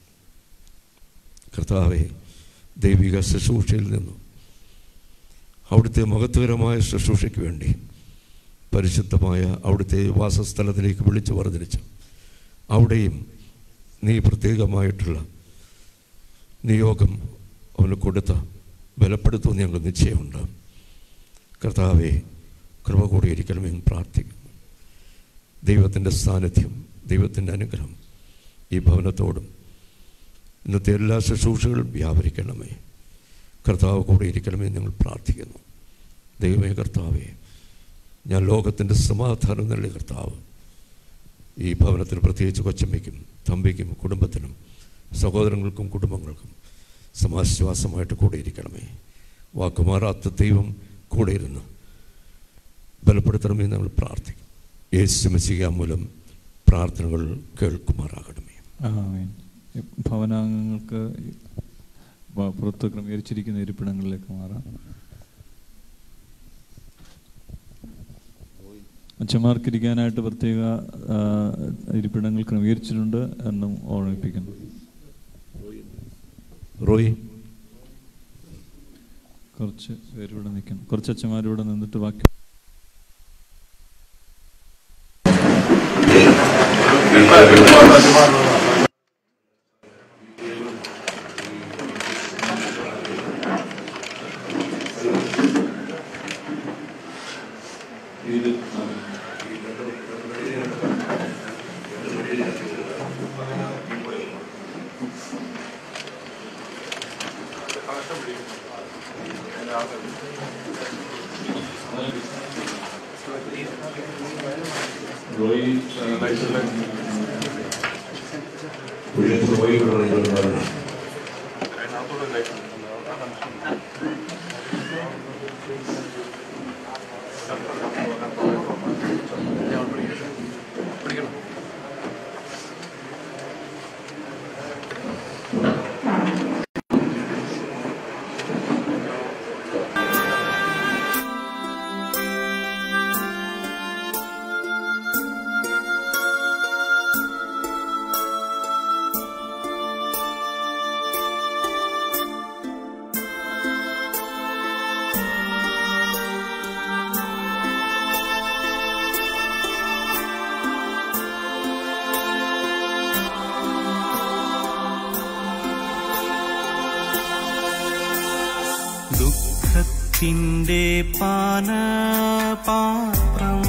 കർത്താവെ ദൈവിക ശുശ്രൂഷയിൽ നിന്നും അവിടുത്തെ മഹത്വകരമായ ശുശ്രൂഷയ്ക്ക് വേണ്ടി പരിശുദ്ധമായ അവിടുത്തെ വാസസ്ഥലത്തിലേക്ക് വിളിച്ചു വർദ്ധിച്ചു അവിടെയും നീ പ്രത്യേകമായിട്ടുള്ള നിയോഗം അവന് കൊടുത്ത ബലപ്പെടുത്തുമെന്ന് ഞങ്ങൾ നിശ്ചയമുണ്ട് കർത്താവെ കൃപ കൂടിയിരിക്കണമെന്ന് പ്രാർത്ഥിക്കുന്നു ദൈവത്തിൻ്റെ സാന്നിധ്യം ദൈവത്തിൻ്റെ അനുഗ്രഹം ഈ ഭവനത്തോടും ഇന്നത്തെ എല്ലാ ശുശ്രൂഷകളും വ്യാപരിക്കണമേ കർത്താവ് കൂടെ ഇരിക്കണമെന്ന് ഞങ്ങൾ പ്രാർത്ഥിക്കുന്നു ദൈവമേ കർത്താവേ ഞാൻ ലോകത്തിൻ്റെ സമാധാനം നൽകിയ കർത്താവ് ഈ ഭവനത്തിന് പ്രത്യേകിച്ച് കൊച്ചമ്മയ്ക്കും തമ്പിക്കും കുടുംബത്തിനും സഹോദരങ്ങൾക്കും കുടുംബങ്ങൾക്കും സമാശ്വാസമായിട്ട് കൂടെ ഇരിക്കണമേ വാക്കുമാറാത്ത ദൈവം കൂടെ ഇരുന്ന് ബലപ്പെടുത്തണമെന്ന് ഞങ്ങൾ പ്രാർത്ഥിക്കും യേശു മെസ്സിക മൂലം പ്രാർത്ഥനകൾ കേൾക്കുമാറാകണമേ ആമേൻ. ഭവനാംഗങ്ങൾക്ക് പ- പുറത്ത് ക്രമീകരിച്ചിരിക്കുന്ന ഇരിപ്പിടങ്ങളിലേക്ക് മാറാം അച്ഛന്മാർക്കിരിക്കാനായിട്ട് പ്രത്യേക ആ, ഇരിപ്പിടങ്ങൾ ക്രമീകരിച്ചിട്ടുണ്ട് എന്നും ഓർമ്മിപ്പിക്കുന്നു റോയ് കുറച്ച് പേരിവിടെ നിൽക്കണം കുറച്ച് അച്ഛന്മാരിവിടെ നിന്നിട്ട് ബാക്കി ഇത് റോയി പുഴയത്ത് റോയ് വിടണമെന്ന് ദുഃഖത്തിൻ്റെ പാനപാത്രം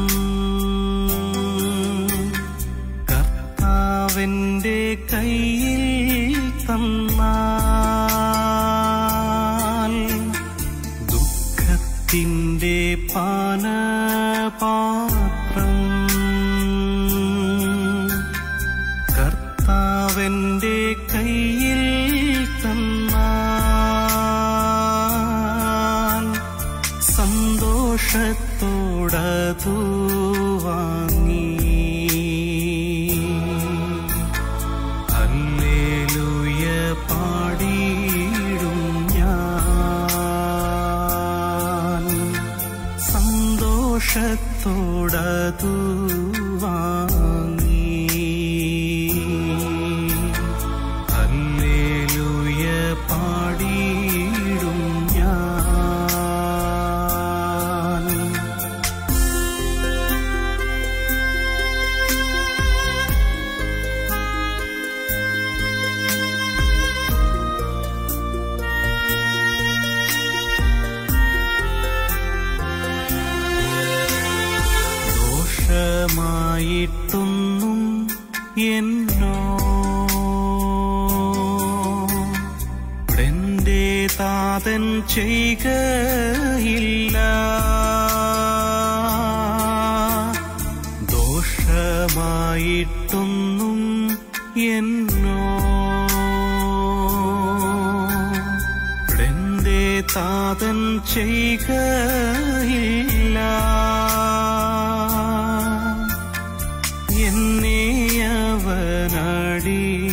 കർത്താവിൻ്റെ കയ്യിൽ തന്നാൽ ദുഃഖത്തിൻ്റെ പാനപാത്രം കർത്താവിൻ്റെ കയ്യിൽ തന്നാൽ സന്തോഷത്തോടതു വാങ്ങി ഹല്ലേലൂയ പാടിയിടും ഞാൻ സന്തോഷത്തോടതു വാങ്ങി ഹല്ലേലൂയ പാടിയിടും ഞാൻ ദോഷമായിട്ടൊന്നും എന്നോ എന്റെ താതൻ ചെയ്യുകയില്ല ദോഷമായിട്ടൊന്നും എന്നോ എന്റെ താതൻ ചെയ്യുകയില്ല എന്നെ അവനടിയറ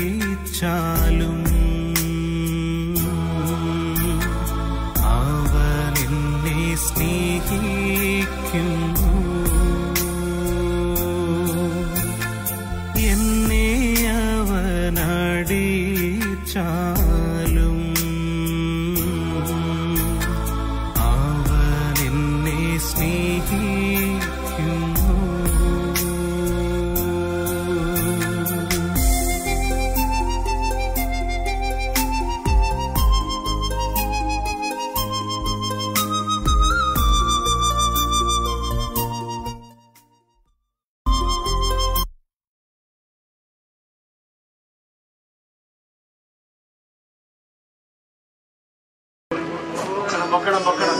പൊക്കണം പൊക്കണം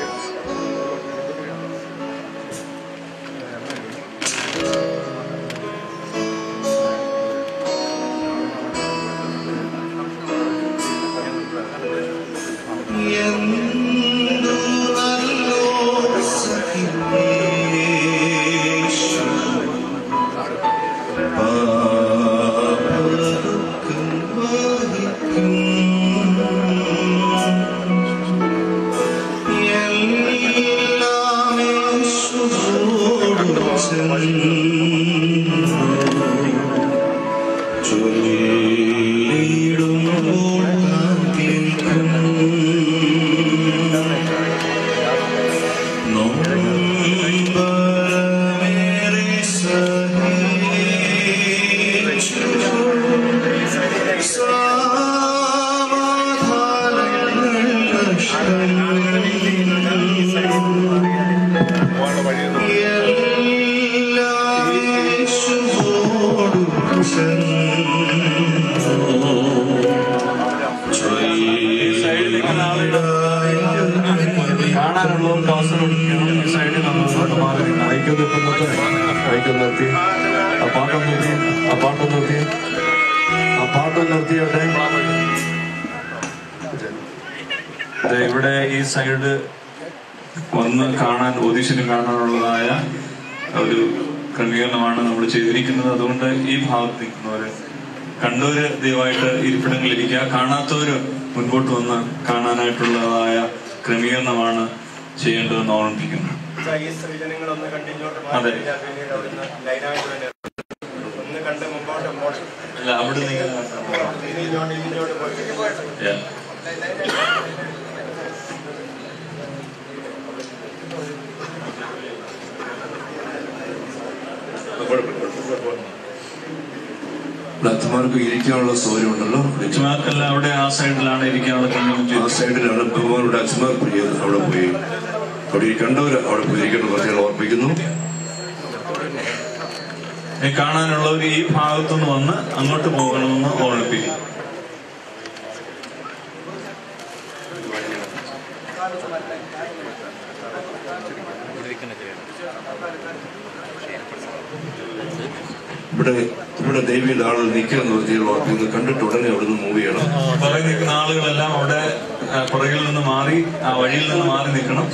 കാണാനുള്ളവർ ടോസർ കൊടുക്കണം ഈ സൈഡിൽ നമ്മൾ മാറി നിൽക്കണം ഐക്യം നിൽക്കുന്നത് ഐക്യം നിർത്തി ആ പാട്ടം നിർത്തി ആ പാട്ടം നിർത്തി ആ പാട്ടം നിർത്തിയോട്ടെ ദേ ഇവിടെ ഈ സൈഡ് വന്ന് കാണാൻ ഓദീഷന് കാണാനുള്ളതായ ഒരു ക്രമീകരണമാണ് നമ്മൾ ചെയ്തിരിക്കുന്നത് അതുകൊണ്ട് ഈ ഭാഗത്ത് നിൽക്കുന്നവര് കണ്ടവര് ദയവായിട്ട് ഇരിപ്പിടങ്ങളിൽ ഇരിക്കുക കാണാത്തവര് മുൻപോട്ട് വന്ന് കാണാനായിട്ടുള്ളതായ ക്രമീകരണമാണ് ചെയ്യേണ്ടതെന്ന് ഓർമ്മിപ്പിക്കുന്നു ഈ സ്ത്രീജനങ്ങളൊന്ന് കണ്ടിങ്ങോട്ട് അതെ. മാറി കഴിഞ്ഞാൽ പിന്നീട് അവിടുന്ന് ലൈനായിട്ട് തന്നെ ഒന്ന് കണ്ട് മുമ്പോട്ട് മോശം അല്ല അവിടെ നിങ്ങൾ ഇതിനോട് ഇതിനോട് പോയി Yeah. അച്ഛന്മാർക്ക് ഇരിക്കാനുള്ള സൗകര്യം ഉണ്ടല്ലോ അച്ഛന്മാർക്കെല്ലാം അവിടെ ആ സൈഡിലാണ് ഇരിക്കാനുള്ള ക്രമീകരണം ആ സൈഡിലാണ് ബഹുമാനോട് അച്ഛന്മാർ പോയി അവിടെ പോയി അവിടെ കണ്ടവർ അവിടെ പോയി ഇരിക്കണം പ്രത്യേകം ഓർപ്പിക്കുന്നു ഈ കാണാനുള്ളവർ ഈ ഭാഗത്തുനിന്ന് വന്ന് അങ്ങോട്ട് പോകണമെന്ന് ഓർമ്മിപ്പിക്കും ഇവിടെ ഇവിടെ ദൈവീയ ആളുകൾ നിൽക്കുന്ന പ്രത്യേകം ഓർപ്പിക്കുന്നു കണ്ടിട്ട് ഉടനെ അവിടെ നിന്ന് മൂവ് ചെയ്യണം പുറകെ നിൽക്കുന്ന ആളുകളെല്ലാം അവിടെ ആ, പുറകിൽ നിന്ന് മാറി ആ വഴിയിൽ നിന്ന് മാറി നിൽക്കണം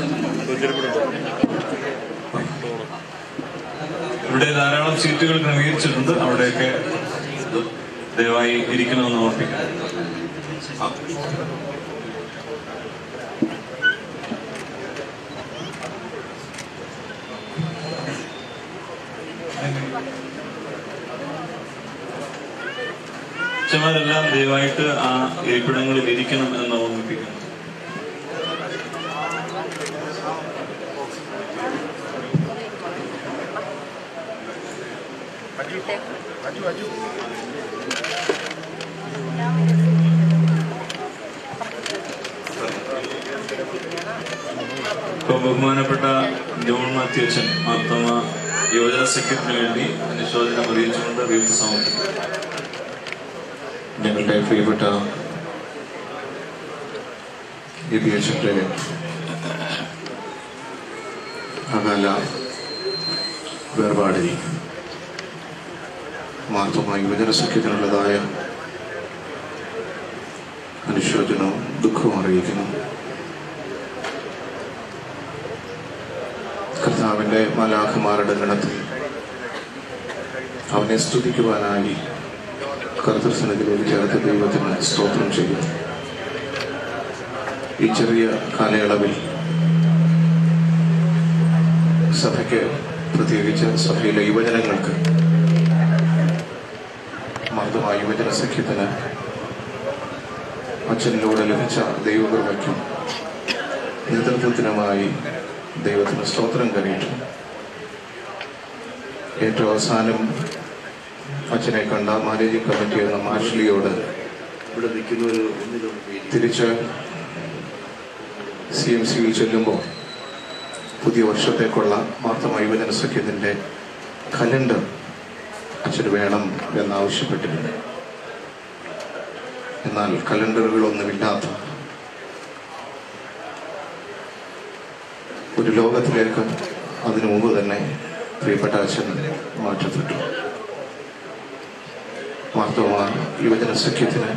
ഇവിടെ ധാരാളം സീറ്റുകൾ ക്രമീകരിച്ചിട്ടുണ്ട് അവിടെയൊക്കെ ദയവായി ഇരിക്കണമെന്ന് ഓർപ്പിക്കാം അച്ഛന്മാരെല്ലാം ദയവായിട്ട് ആ ഇരിപ്പിടങ്ങളിൽ ഇരിക്കണം എന്ന് ഓർമ്മിപ്പിക്കുന്നു അജു അജു ഇപ്പൊ ബഹുമാനപ്പെട്ട ജോൺ മാത്യുച്ചൻ മാർത്തോമ യുവജന സെക്രട്ടറിന് വേണ്ടി അനുശോചനം അറിയിച്ചുകൊണ്ട് ദൈവത്തെ സമർപ്പിക്കും ഞങ്ങളുടെ പ്രിയപ്പെട്ട ഈ പി എച്ചിന്റെ അകാല വേർപാടിൽ മാർത്തമായി യുവജന സഖ്യത്തിനുള്ളതായ അനുശോചനവും ദുഃഖവും അറിയിക്കുന്നു കർത്താവിന്റെ മാലാഖമാരുടെ ഗണത്തിൽ അവനെ സ്തുതിക്കുവാനായി കർത്തൃസനത്തിലേക്ക് ചേർത്ത് ദൈവത്തിന് സ്തോത്രം ചെയ്യുന്നു ഈ ചെറിയ കാലയളവിൽ സഭയ്ക്ക് പ്രത്യേകിച്ച് സഭയിലെ യുവജനങ്ങൾക്ക് മർദ്ദമായ യുവജന സഖ്യത്തിന് അച്ഛനിലൂടെ ലഭിച്ച ദൈവകൃപയ്ക്കും നേതൃത്വത്തിനുമായി ദൈവത്തിന് സ്തോത്രം കരയിട്ടു ഏറ്റവും അവസാനം അച്ഛനെ കണ്ട മാനേജിംഗ് കമ്മിറ്റി എന്ന മാഷ്ലിയോട് ഇവിടെ നിൽക്കുന്നവർ ഒന്നിലും തിരിച്ച് സി എം സിയിൽ ചെല്ലുമ്പോൾ പുതിയ വർഷത്തേക്കുള്ള മാർത്തമ യുവജന സഖ്യത്തിൻ്റെ കലണ്ടർ അച്ഛന് വേണം എന്നാവശ്യപ്പെട്ടിട്ടുണ്ട് എന്നാൽ കലണ്ടറുകളൊന്നുമില്ലാത്ത ഒരു ലോകത്തിലേക്ക് അതിനു മുമ്പ് തന്നെ പ്രിയപ്പെട്ട അച്ഛൻ മാറ്റപ്പെട്ടു മാർത്തോമാ യുവജന സഖ്യത്തിന്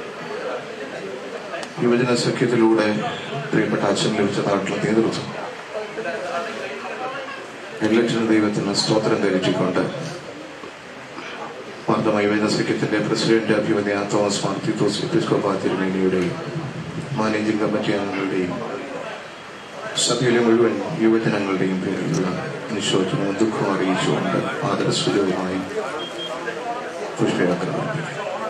യുവജന സഖ്യത്തിലൂടെ പ്രിയപ്പെട്ട അച്ഛൻ ലഭിച്ചതായിട്ടുള്ള നേതൃത്വം എല്ലാറ്റിനും ദൈവത്തിന് സ്തോത്രം ധരിച്ചുകൊണ്ട് മാർത്തമ യുവജന സഖ്യത്തിന്റെ പ്രസിഡന്റ് അഭിമന്യ തോമസ് മാർത്തിത്തോസ് എപ്പിസ്കോപ്പ തിരുമേനിയുടെയും മാനേജിംഗ് കമ്മിറ്റി അംഗങ്ങളുടെയും സഭയിലെ മുഴുവൻ യുവജനങ്ങളുടെയും പേരിലുള്ള അനുശോചനവും ദുഃഖവും അറിയിച്ചുകൊണ്ട് ആദരസൂചകമായി പുഷ്പയാത്ര നടത്തി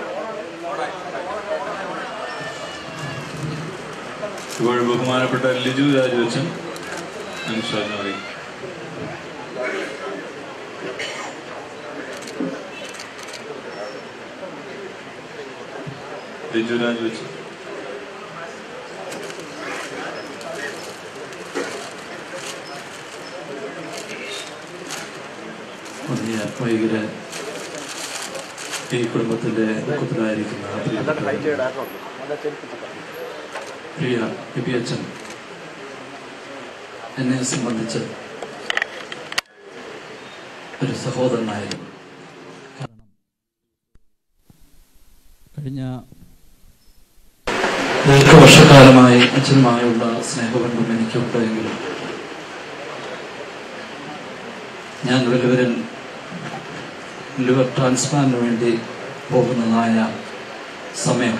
ഇപ്പോൾ ബഹുമാനപ്പെട്ട ലിജു രാജുവച്ചൻ അനുശോചനം അറിയിക്കും ലിജു രാജുവച്ചൻ വലിയ വൈകില് ഈ കുടുംബത്തിന്റെ ദുഃഖത്തിലായിരിക്കുന്ന പ്രിയപ്പെട്ട പ്രിയ ബിബി അച്ഛൻ എന്നെ സംബന്ധിച്ച് ഒരു സഹോദരനായിരുന്നു കാരണം കഴിഞ്ഞ ദീർഘവർഷക്കാലമായി അച്ഛനുമായുള്ള സ്നേഹബന്ധം എനിക്കുണ്ടെങ്കിലും ഞാൻ വലുവരൻ ലിവർ ട്രാൻസ്പ്ലാന്റിന് വേണ്ടി പോകുന്നതായ സമയം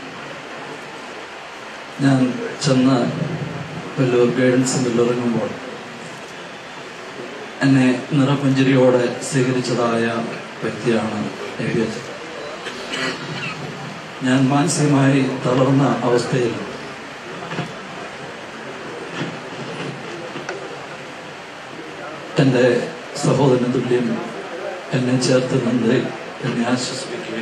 ഞാൻ ചെന്ന് വെല്ലൂർ ഗൈഡൻസ് സെന്ററിൽ ഇറങ്ങുമ്പോൾ എന്നെ നിറപുഞ്ചിരിയോടെ സ്വീകരിച്ചതായ വ്യക്തിയാണ് എ വി അച്ഛൻ ഞാൻ മാനസികമായി തളർന്ന അവസ്ഥയിൽ എൻ്റെ സഹോദരന് തുല്യം എന്നെ ചേർത്ത് നിന്ന് എന്നെ ആശ്വസിപ്പിക്കുകയും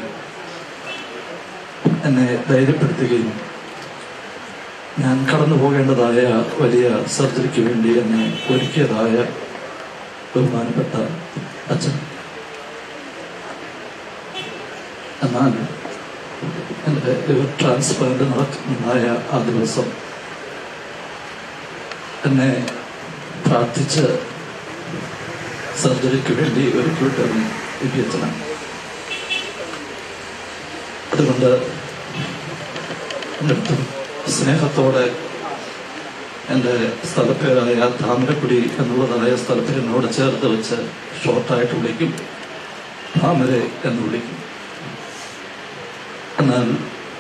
എന്നെ ധൈര്യപ്പെടുത്തുകയും ഞാൻ കടന്നു പോകേണ്ടതായ വലിയ സർജറിക്ക് വേണ്ടി എന്നെ ഒരുക്കിയതായ ബഹുമാനപ്പെട്ട അച്ഛൻ എന്നാൽ എൻ്റെ ലിവർ ട്രാൻസ്പ്ലാന്റ് നടക്കുന്നതായ ആ ദിവസം എന്നെ പ്രാർത്ഥിച്ച് സർജറിക്ക് വേണ്ടി ഒരുക്കിവിട്ടത് വിദ്യച്ചനാണ് അതുകൊണ്ട് എൻ്റെ അടുത്തും സ്നേഹത്തോടെ എൻ്റെ സ്ഥലപ്പേരായ താമരക്കുടി എന്നുള്ളതായ സ്ഥലപ്പേരിനോട് ചേർത്ത് വെച്ച് ഷോർട്ടായിട്ട് വിളിക്കും താമര എന്ന് വിളിക്കും എന്നാൽ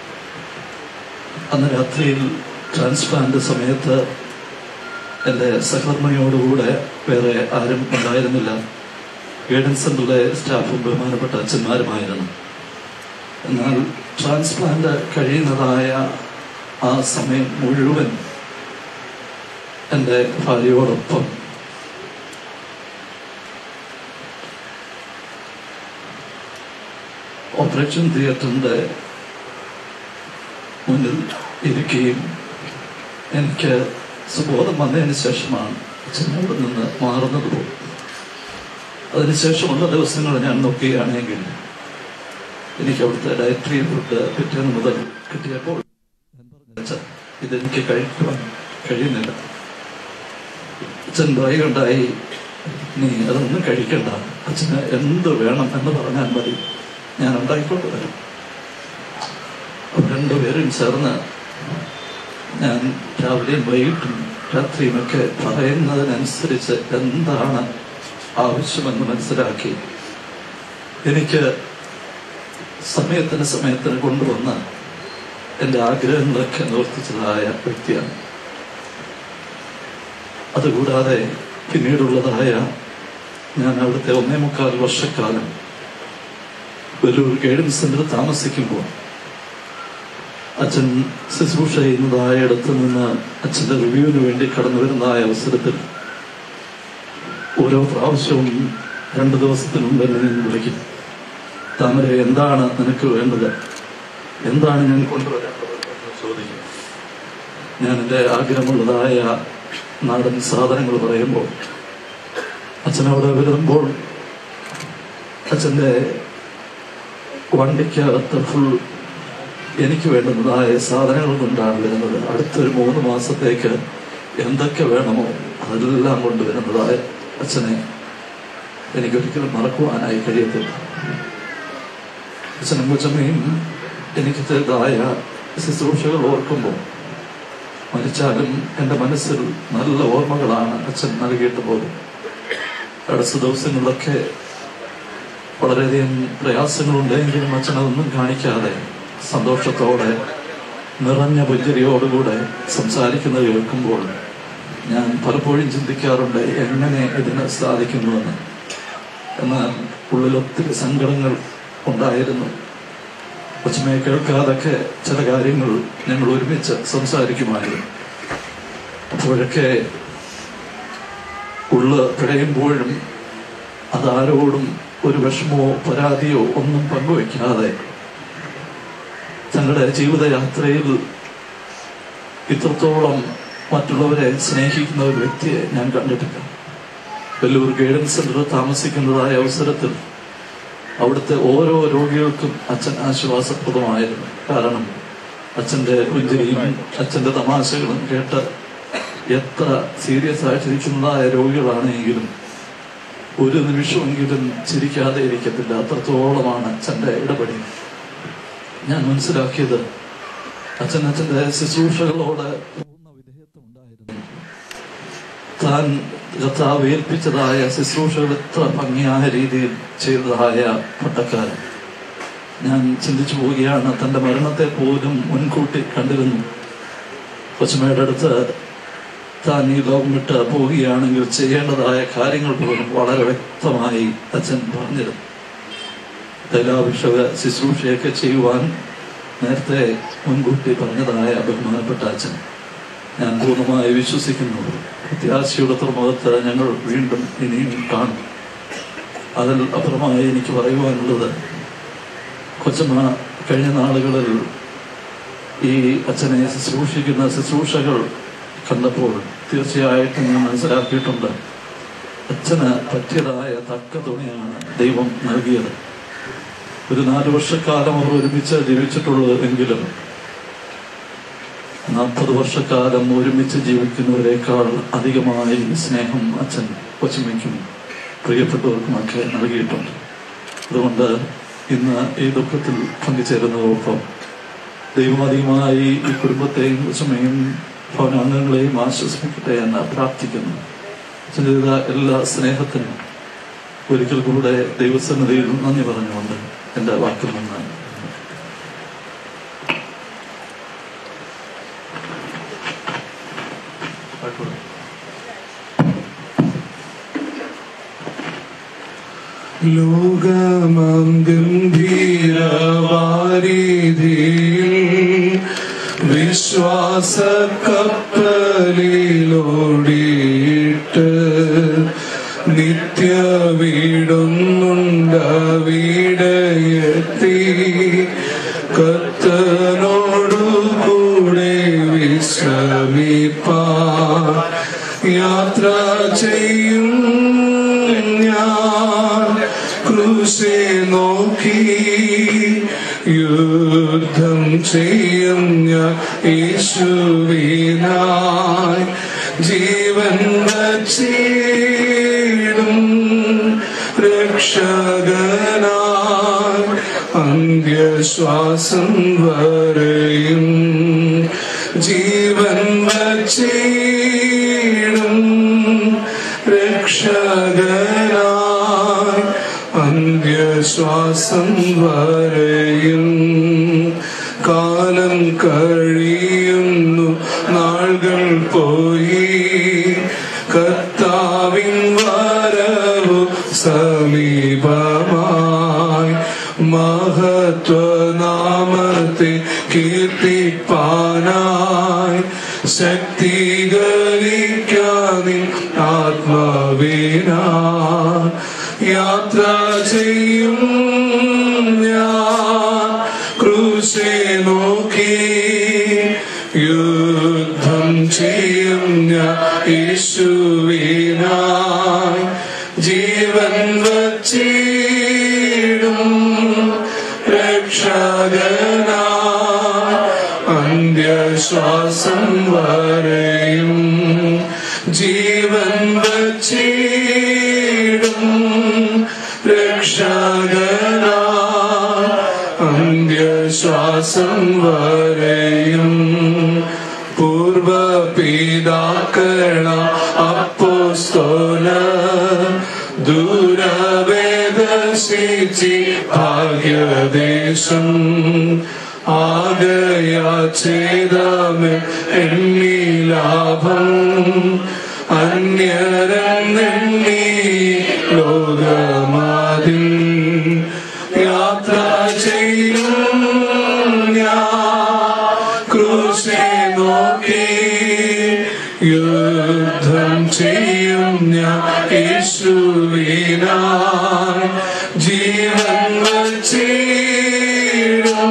അന്ന് രാത്രിയിൽ ട്രാൻസ്പ്ലാന്റ് സമയത്ത് എൻ്റെ സഹകർമ്മയോടുകൂടെ വേറെ ആരും ഉണ്ടായിരുന്നില്ല ഗൈഡൻസ് സെന്ററിലെ സ്റ്റാഫും ബഹുമാനപ്പെട്ട അച്ഛന്മാരുമായിരുന്നു എന്നാൽ ട്രാൻസ്പ്ലാന്റ് കഴിയുന്നതായ ആ സമയം മുഴുവൻ എൻ്റെ ഭാര്യയോടൊപ്പം ഓപ്പറേഷൻ തിയേറ്ററിൻ്റെ മുന്നിൽ ഇരിക്കുകയും എനിക്ക് സുബോധം വന്നതിന് ശേഷമാണ് അച്ഛനോട് നിന്ന് മാറുന്നത് പോലും അതിനുശേഷമുള്ള ദിവസങ്ങൾ ഞാൻ നോക്കുകയാണെങ്കിൽ എനിക്ക് അവിടുത്തെ ഡയറ്ററി ഫുഡ് പിറ്റേന്ന് മുതൽ കിട്ടിയപ്പോൾ അച്ഛൻ ഇതെനിക്ക് കഴിക്കുവാൻ കഴിയുന്നില്ല അച്ഛൻ പറയുകയുണ്ടായി നീ അതൊന്നും കഴിക്കണ്ട അച്ഛന് എന്ത് വേണം എന്ന് പറഞ്ഞാൽ മതി ഞാൻ ഉണ്ടായിക്കൊണ്ട് വരും അവർ രണ്ടുപേരും ചേർന്ന് ഞാൻ രാവിലെയും വൈകിട്ടും രാത്രിയുമൊക്കെ പറയുന്നതിനനുസരിച്ച് എന്താണ് ആവശ്യമെന്ന് മനസ്സിലാക്കി എനിക്ക് സമയത്തിന് സമയത്തിന് കൊണ്ടുവന്ന് എൻ്റെ ആഗ്രഹങ്ങളൊക്കെ നിവർത്തിച്ചതായ വ്യക്തിയാണ് അതുകൂടാതെ പിന്നീടുള്ളതായ ഞാൻ അവിടുത്തെ ഒന്നേ മുക്കാൽ വർഷക്കാലം ഒരു ഗൈഡൻസ് സെന്റർ താമസിക്കുമ്പോൾ അച്ഛൻ ശുശ്രൂഷ ചെയ്യുന്നതായ ഇടത്ത് നിന്ന് അച്ഛന്റെ റിവ്യൂവിന് വേണ്ടി കടന്നു വരുന്നതായ അവസരത്തിൽ ഓരോ പ്രാവശ്യവും രണ്ടു ദിവസത്തിന് മുമ്പ് എന്നെ നിന്ന് വിളിക്കും താമര എന്താണ് നിനക്ക് വേണ്ടത് എന്താണ് ഞാൻ കൊണ്ടുവരേണ്ടത് എന്ന് ചോദിക്കും ഞാൻ എൻ്റെ ആഗ്രഹമുള്ളതായ നാടൻ സാധനങ്ങൾ പറയുമ്പോൾ അച്ഛനവിടെ വരുമ്പോൾ അച്ഛൻ്റെ വണ്ടിക്കകത്ത് ഫുൾ എനിക്ക് വേണ്ടുന്നതായ സാധനങ്ങൾ കൊണ്ടാണ് വരുന്നത് അടുത്തൊരു മൂന്ന് മാസത്തേക്ക് എന്തൊക്കെ വേണമോ അതെല്ലാം കൊണ്ടുവരുന്നതായ അച്ഛനെ എനിക്കൊരിക്കലും മറക്കുവാനായി കഴിയത്തില്ല അച്ഛനും കൊച്ചമ്മയും എനിക്ക് ചെയ്തതായ ശുശ്രൂഷകൾ ഓർക്കുമ്പോൾ മരിച്ചാലും എൻ്റെ മനസ്സിൽ നല്ല ഓർമ്മകളാണ് അച്ഛൻ നൽകിയിട്ട് പോകും അടുത്ത ദിവസങ്ങളിലൊക്കെ വളരെയധികം പ്രയാസങ്ങളുണ്ടെങ്കിലും അച്ഛൻ അതൊന്നും കാണിക്കാതെ സന്തോഷത്തോടെ നിറഞ്ഞ പുഞ്ചരിയോടുകൂടെ സംസാരിക്കുന്നത് കേൾക്കുമ്പോൾ ഞാൻ പലപ്പോഴും ചിന്തിക്കാറുണ്ട് എങ്ങനെ ഇതിന് സാധിക്കുന്നുവെന്ന് എന്നാൽ ഉള്ളിൽ ഒത്തിരി സങ്കടങ്ങൾ ഉണ്ടായിരുന്നു കൊച്ചമ്മയെ കേൾക്കാതൊക്കെ ചില കാര്യങ്ങൾ ഞങ്ങൾ ഒരുമിച്ച് സംസാരിക്കുമായിരുന്നു അപ്പോഴൊക്കെ ഉള്ള് പിഴയുമ്പോഴും അതാരോടും ഒരു വിഷമമോ പരാതിയോ ഒന്നും പങ്കുവയ്ക്കാതെ തങ്ങളുടെ ജീവിതയാത്രയിൽ ഇത്രത്തോളം മറ്റുള്ളവരെ സ്നേഹിക്കുന്ന ഒരു വ്യക്തിയെ ഞാൻ കണ്ടിട്ടില്ല വെല്ലൂർ ഗൈഡൻസ് സെന്ററിൽ താമസിക്കുന്നതായ അവസരത്തിൽ അവിടുത്തെ ഓരോ രോഗികൾക്കും അച്ഛൻ ആശ്വാസപ്രദമായിരുന്നു കാരണം അച്ഛന്റെ പുഞ്ചിരിയും അച്ഛന്റെ തമാശകളും കേട്ട് എത്ര സീരിയസ് ആയിട്ടിരിക്കുന്നതായ രോഗികളാണെങ്കിലും ഒരു നിമിഷമെങ്കിലും ചിരിക്കാതെ ഇരിക്കത്തില്ല അത്രത്തോളമാണ് അച്ഛന്റെ ഇടപെടൽ ഞാൻ മനസ്സിലാക്കിയത് അച്ഛൻ അച്ഛന്റെ ശുശ്രൂഷകളോട് പൂർണ്ണ വിധേയത്വം ഉണ്ടായിരുന്നു താൻ കർത്താവ് ഏൽപ്പിച്ചതായ ശുശ്രൂഷകൾ എത്ര ഭംഗിയായ രീതിയിൽ ചെയ്തതായ പട്ടക്കാരൻ ഞാൻ ചിന്തിച്ചു പോവുകയാണ് തന്റെ മരണത്തെ പോലും മുൻകൂട്ടി കണ്ടിരുന്നു കൊച്ചമ്മയുടെ അടുത്ത് താൻ ഈ ലോകം വിട്ട് പോവുകയാണെങ്കിൽ ചെയ്യേണ്ടതായ കാര്യങ്ങൾ പോലും വളരെ വ്യക്തമായി അച്ഛൻ പറഞ്ഞിരുന്നു തൈലാഭിഷേക ശുശ്രൂഷയൊക്കെ ചെയ്യുവാൻ നേരത്തെ മുൻകൂട്ടി പറഞ്ഞതായ ബഹുമാനപ്പെട്ട അച്ഛൻ ഞാൻ പൂർണ്ണമായി വിശ്വസിക്കുന്നു പ്രത്യാശയുടെ തുറമുഖത്ത് ഞങ്ങൾ വീണ്ടും ഇനിയും കാണും അതിൽ അപ്പുറമായി എനിക്ക് പറയുവാനുള്ളത് കൊച്ചമ്മ കഴിഞ്ഞ നാളുകളിൽ ഈ അച്ഛനെ ശുശ്രൂഷിക്കുന്ന ശുശ്രൂഷകൾ കണ്ടപ്പോൾ തീർച്ചയായിട്ടും ഞാൻ മനസ്സിലാക്കിയിട്ടുണ്ട് അച്ഛന് പറ്റിയതായ തക്ക തുണിയാണ് ദൈവം നൽകിയത് ഒരു നാല് വർഷക്കാലം അവർ ഒരുമിച്ച് ജീവിച്ചിട്ടുള്ളത് എങ്കിലും നാൽപ്പത് വർഷക്കാലം ഒരുമിച്ച് ജീവിക്കുന്നവരെക്കാൾ അധികമായി സ്നേഹം അച്ഛൻ കൊച്ചുമ്മയ്ക്കും പ്രിയപ്പെട്ടവർക്കുമൊക്കെ നൽകിയിട്ടുണ്ട് അതുകൊണ്ട് ഇന്ന് ഈ ദുഃഖത്തിൽ പങ്കുചേരുന്നതോടൊപ്പം ദൈവം അധികമായി ഈ കുടുംബത്തെയും കൊച്ചുമ്മയും ഭവനാംഗങ്ങളെയും ആശ്വസിപ്പിക്കട്ടെ എന്ന് പ്രാർത്ഥിക്കുന്നു അച്ഛൻ ചെയ്ത എല്ലാ സ്നേഹത്തിനും ഒരിക്കൽ കൂടെ ദൈവസന്നിധിയിൽ നന്ദി പറഞ്ഞുകൊണ്ട് എൻ്റെ വാക്കിൽ നിന്ന് ലോകമാം ഗംഭീരവാരിധിയിൽ വിശ്വാസ കപ്പലിലോടിയിട്ട് നിത്യ വീടൊന്നുണ്ടവിടയെത്തി കത്തനോടു കൂടെ വിശ്രമിപ്പാ യാത്ര ചെയ്യും ഞാൻ ക്രൂശെ നോക്കി യുദ്ധം ചെയ്യും ഞാൻ യേശുവിനായി ജീവൻ വച്ചിടും രക്ഷകനായി അന്ത്യശ്വാസം വരെയും ജീവൻ വച്ചിടും രക്ഷകനായി അന്ത്യശ്വാസം വരെയും കാലം കഴിയുന്നു നാളുകൾ പോയി കർത്താവിൻ വരവു സമീപമായി മഹത്വനാമത്തെ കീർത്തിപ്പാനായി ശക്തീകരിക്കാനിൻ ആത്മാവിനാ യാത്ര ചെയ്യും ഞാൻ ക്രൂശെ നോക്കി യുദ്ധം ചെയ്യും ഞാൻ യേശുവിനായി ജീവൻ വച്ചിടും രക്ഷകനായി അന്ത്യശ്വാസം വരെയും ജീവൻ വച്ചിടും രക്ഷകനാ അന്ത്യശ്വാസം വരെയും പൂർവപിതാക്കള അപ്പോസ്തോല ദൂരവേദശിച്ചി ഭാഗ്യദേശം ആകയാ ചെയ്തമേ എണ്ണി ലാഭം അന്യരെണ്ണി ലോകമാതിൽ യാത്ര ചെയ്യും ഞാൻ ക്രൂശെ നോക്കി യുദ്ധം ചെയ്യും ഞാൻ യേശുവിനായി ജീവൻ വച്ചിടും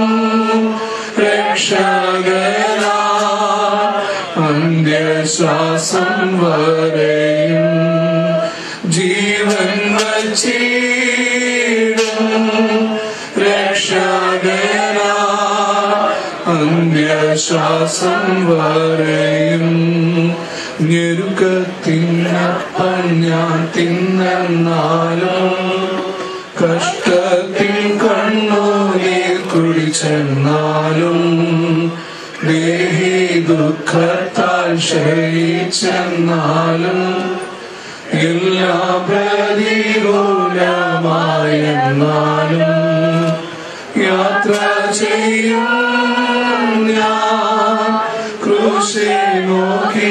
രക്ഷകനാ അന്ത്യശ്വാസം വരെയും ജീവൻ വച്ചിടും രക്ഷകനാ അന്ത്യശ്വാസം വരെയും ഞെരുക്കത്തിനപ്പം ഞാൻ തിന്നെന്നാലും കഷ്ടത്തിൽ കണ്ണുനീർ കുടിച്ചെന്നാലും ദേഹി ദുഃഖത്താൽ ക്ഷയിച്ചെന്നാലും എല്ലാ പ്രതികൂലമായെന്നാലും യാത്ര ചെയ്യും ഞാൻ ക്രൂശെ നോക്കി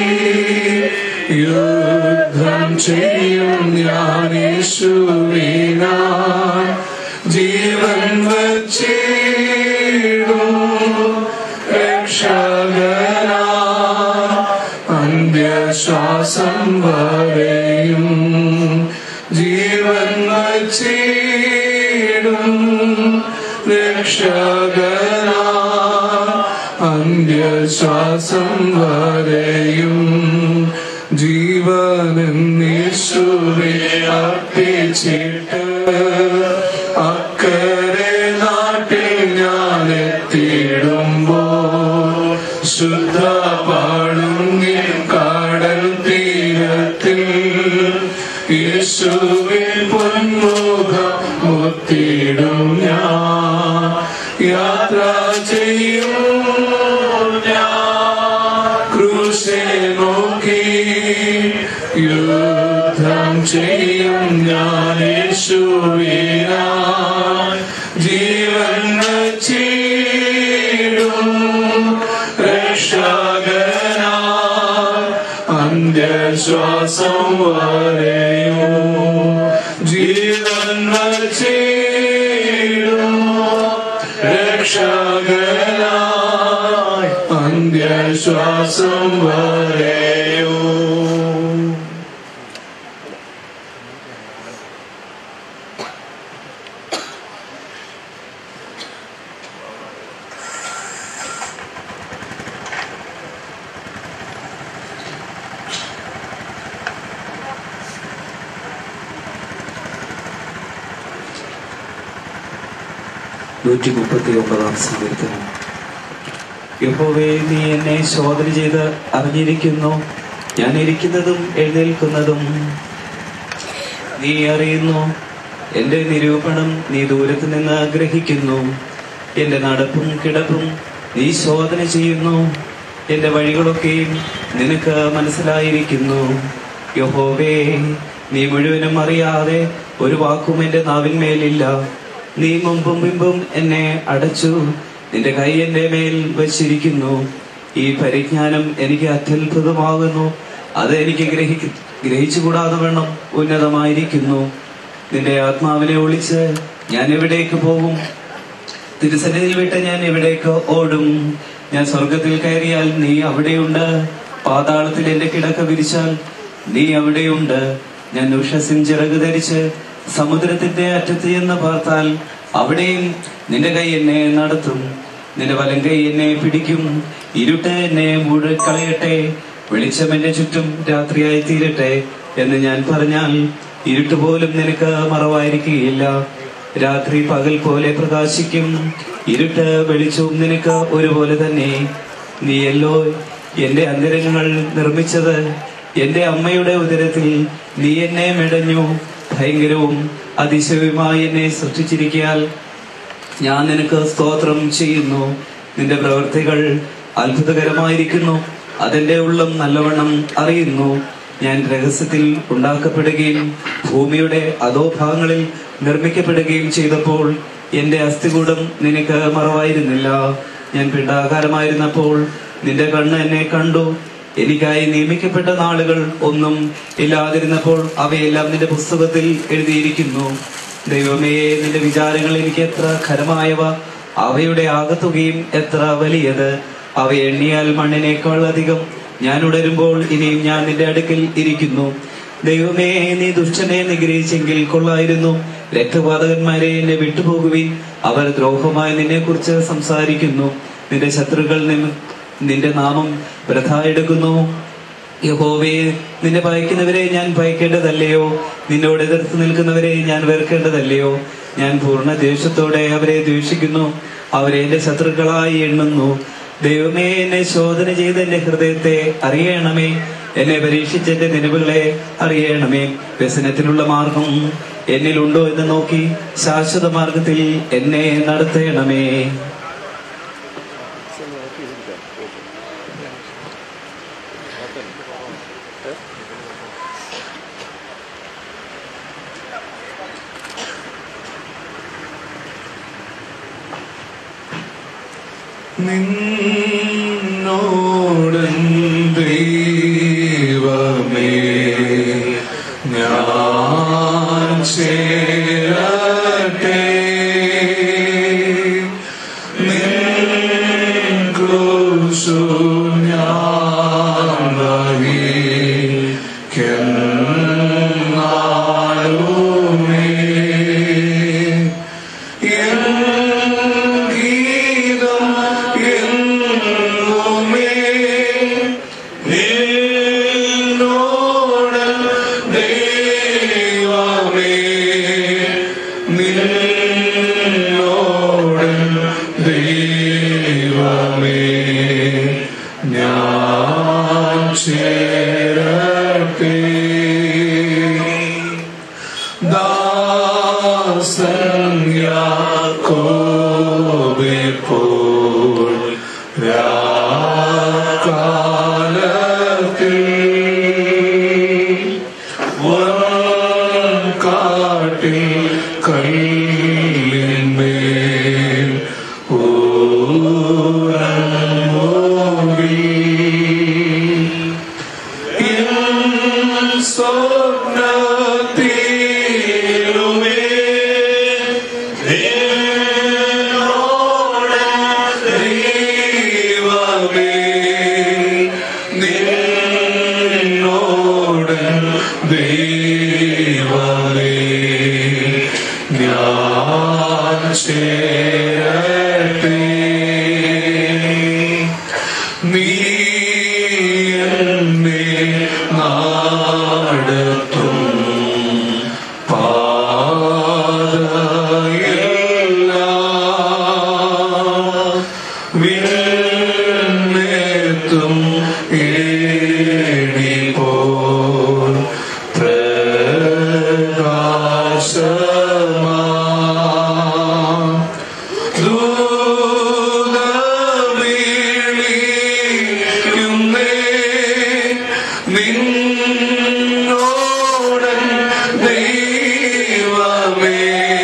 യുദ്ധം ചെയ്യും ഞാൻ യേശുവിനായി ജീവൻ വച്ചിടും രക്ഷകനാ അന്ത്യശ്വാസം വരെയും ജീവൻ വച്ചിടും രക്ഷകനാ അന്ത്യശ്വാസം വരെയും ജീവനെന്നീശുവെ അർപ്പിച്ചിട്ട് അക്കരെ നാട്ടിൽ ഞാൻ എത്തിയിടുമ്പോൾ ശുദ്ധ പാടുങ്ങിൽ കാടൽ തീരത്തിൽ യേശുവിൽ പൊന്മുഖം മുത്തിടും ഞാൻ യാത്ര ചെയ്യും ഞാൻ ക്രൂശെ നോക്കി യുദ്ധം ചെയ്യും ഞാൻ യേശുവിനായി ജീവൻ വച്ചിടും രക്ഷകനാ അന്ത്യശ്വാസം വരെയോ ജീവൻ വച്ചിടും രക്ഷകനായി അന്ത്യശ്വാസം വരെയോ നൂറ്റി മുപ്പത്തി ഒമ്പതാം സങ്കീർത്തനം യഹോവേ നീ എന്നെ ശോധന ചെയ്ത് അറിഞ്ഞിരിക്കുന്നു ഞാൻ ഇരിക്കുന്നതും എഴുന്നേൽക്കുന്നതും നീ അറിയുന്നു എന്റെ നിരൂപണം നീ ദൂരത്ത് നിന്ന് ആഗ്രഹിക്കുന്നു എന്റെ നടപ്പും കിടപ്പും നീ ശോധന ചെയ്യുന്നു എന്റെ വഴികളൊക്കെയും നിനക്ക് മനസ്സിലായിരിക്കുന്നു യഹോവേ നീ മുഴുവനും അറിയാതെ ഒരു വാക്കും എന്റെ നാവിന്മേലില്ല നീ മുമ്പും മുമ്പും എന്നെ അടച്ചു നിന്റെ കൈ എന്റെ മേൽ വച്ചിരിക്കുന്നു ഈ പരിജ്ഞാനം എനിക്ക് അത്യത്ഭുതമാകുന്നു അത് എനിക്ക് ഗ്രഹി ഗ്രഹിച്ചുകൂടാതെ വേണം ഉന്നതമായിരിക്കുന്നു നിന്റെ ആത്മാവിനെ ഒളിച്ച് ഞാൻ എവിടേക്ക് പോകും തിരുസന്നിധിയിൽ വിട്ട് ഞാൻ എവിടേക്ക് ഓടും ഞാൻ സ്വർഗത്തിൽ കയറിയാൽ നീ അവിടെയുണ്ട് പാതാളത്തിൽ എന്റെ കിടക്ക വിരിച്ചാൽ നീ അവിടെയുണ്ട് ഞാൻ ഉഷസിൻ ചിറക് ധരിച്ച് സമുദ്രത്തിന്റെ അറ്റത്ത് ചെന്ന് പാർത്താൽ അവിടെയും നിന്റെ കൈ എന്നെ നടത്തും നിന്റെ വലം കൈ എന്നെ പിടിക്കും ഇരുട്ട് എന്നെ മുഴുക്കളയട്ടെ വെളിച്ചം എന്റെ ചുറ്റും രാത്രിയായി തീരട്ടെ എന്ന് ഞാൻ പറഞ്ഞാൽ ഇരുട്ട് പോലും നിനക്ക് മറവായിരിക്കുകയില്ല രാത്രി പകൽ പോലെ പ്രകാശിക്കും ഇരുട്ട് വെളിച്ചവും നിനക്ക് ഒരുപോലെ തന്നെ നീയല്ലോ എന്റെ അന്തരങ്ങൾ നിർമ്മിച്ചത് എന്റെ അമ്മയുടെ ഉദരത്തിൽ നീ എന്നെ മെടഞ്ഞു ഭയങ്കരവും അതിശയവുമായി എന്നെ സൃഷ്ടിച്ചിരിക്കാൻ ഞാൻ നിനക്ക് സ്തോത്രം ചെയ്യുന്നു നിന്റെ പ്രവൃത്തികൾ അത്ഭുതകരമായിരിക്കുന്നു അതെന്റെ ഉള്ളം നല്ലവണ്ണം അറിയുന്നു ഞാൻ രഹസ്യത്തിൽ ഉണ്ടാക്കപ്പെടുകയും ഭൂമിയുടെ അധോഭാഗങ്ങളിൽ നിർമ്മിക്കപ്പെടുകയും ചെയ്തപ്പോൾ എന്റെ അസ്ഥികൂടം നിനക്ക് മറവായിരുന്നില്ല ഞാൻ പിണ്ടാകാരമായിരുന്നപ്പോൾ നിന്റെ കണ്ണ് എന്നെ കണ്ടു എനിക്കായി നിയമിക്കപ്പെട്ട നാളുകൾ ഒന്നും ഇല്ലാതിരുന്നപ്പോൾ അവയെല്ലാം നിന്റെ പുസ്തകത്തിൽ എഴുതിയിരിക്കുന്നു ദൈവമേ നിന്റെ വിചാരങ്ങൾ എനിക്ക് എത്ര ഖരമായവ അവയുടെ ആകത്തുകയും എത്ര വലിയത് അവ എണ്ണിയാൽ മണ്ണിനേക്കാൾ അധികം ഞാൻ ഉണരുമ്പോൾ ഇനിയും ഞാൻ നിന്റെ അടുക്കൽ ഇരിക്കുന്നു ദൈവമേ നീ ദുഷ്ടനെ നിഗ്രഹിച്ചെങ്കിൽ കൊള്ളായിരുന്നു രക്തപാതകന്മാരെ എന്നെ വിട്ടുപോകുവിൻ അവർ ദ്രോഹമായി നിന്നെ കുറിച്ച് സംസാരിക്കുന്നു നിന്റെ ശത്രുക്കൾ നിമി- നിന്റെ നാമം വൃഥ എടുക്കുന്നു യഹോവേ നിന്നെ ഭയക്കുന്നവരെ ഞാൻ ഭയക്കേണ്ടതല്ലയോ നിന്നോട് എതിർത്ത് നിൽക്കുന്നവരെ ഞാൻ വെറുക്കേണ്ടതല്ലയോ ഞാൻ പൂർണ്ണ ദേഷ്യത്തോടെ അവരെ ദ്വേഷിക്കുന്നു അവരെ എന്റെ ശത്രുക്കളായി എണ്ണുന്നു ദൈവമേ എന്നെ ശോധന ചെയ്ത് എന്റെ ഹൃദയത്തെ അറിയണമേ എന്നെ പരീക്ഷിച്ച് എന്റെ നിലവുകളെ അറിയണമേ വ്യസനത്തിനുള്ള മാർഗം എന്നിലുണ്ടോ എന്ന് നോക്കി ശാശ്വത മാർഗത്തിൽ എന്നെ നടത്തേണമേ നിന്നോടൻ ദൈവമേ ഞാൻ ചേരട്ടെ നിൻ ക്രൂശു ഞാൻ വഹിക്കുന്നാലുമേ എൻ ഗീതം എന്നുമേ നിന്നോട് ദൈവമേ നിന്നോട് ദൈവമേ ഞാൻ ചേരട്ടെ ദാസൻ യാക്കോബെ പോൽ രാക്കാലത്തിൽ കാട്ടിൽ കല്ലിന്മേൽ ഊരമോകിൽ സ്വപ്നത്തിലുമേ നിന്നോട് ദൈവമേ നിന്നോട് ദൈവമേ ഞാൻ ചേരട്ടെ നീ എന്നെ നാടത്തും പാതയെല്ലാം വിണ്ണെത്തും ഏടി പോൽ പ്രകാശമാ ദൂതവിളിക്കുന്നേ നിന്നോട് ദൈവമേ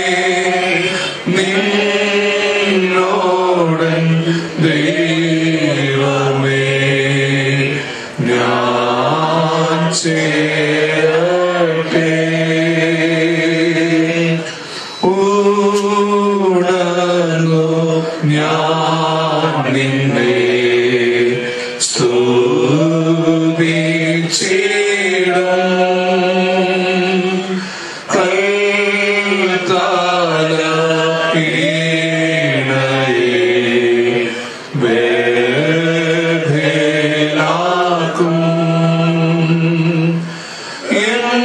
നിന്നോട് ദൈവമേ ഞാൻ ചേരട്ടെ ഉണർന്നു ഞാൻ നിന്നെ സ്തുതിച്ചിടും കൽക്കാല ഈണയെ വേദലാക്കും എൻ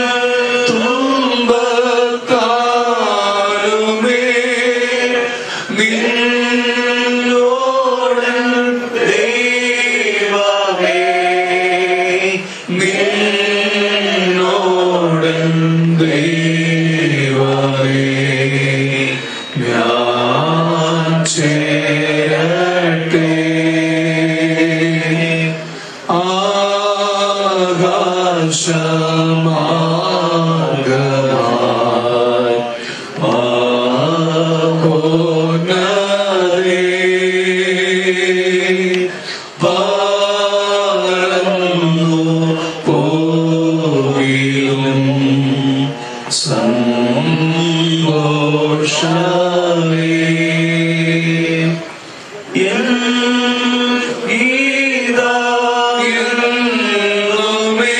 തുമ്പത്താലുമേ നിന്നോട് ദൈവമേ നിന്നോടൻ ദൈവമേ ഞാൻ ചേരട്ടെ ആകാശമാകമായി ആകോന്നതേ പറന്നു പോകിലും സന്തോഷമേ എൻ ഗീതായെന്നുമേ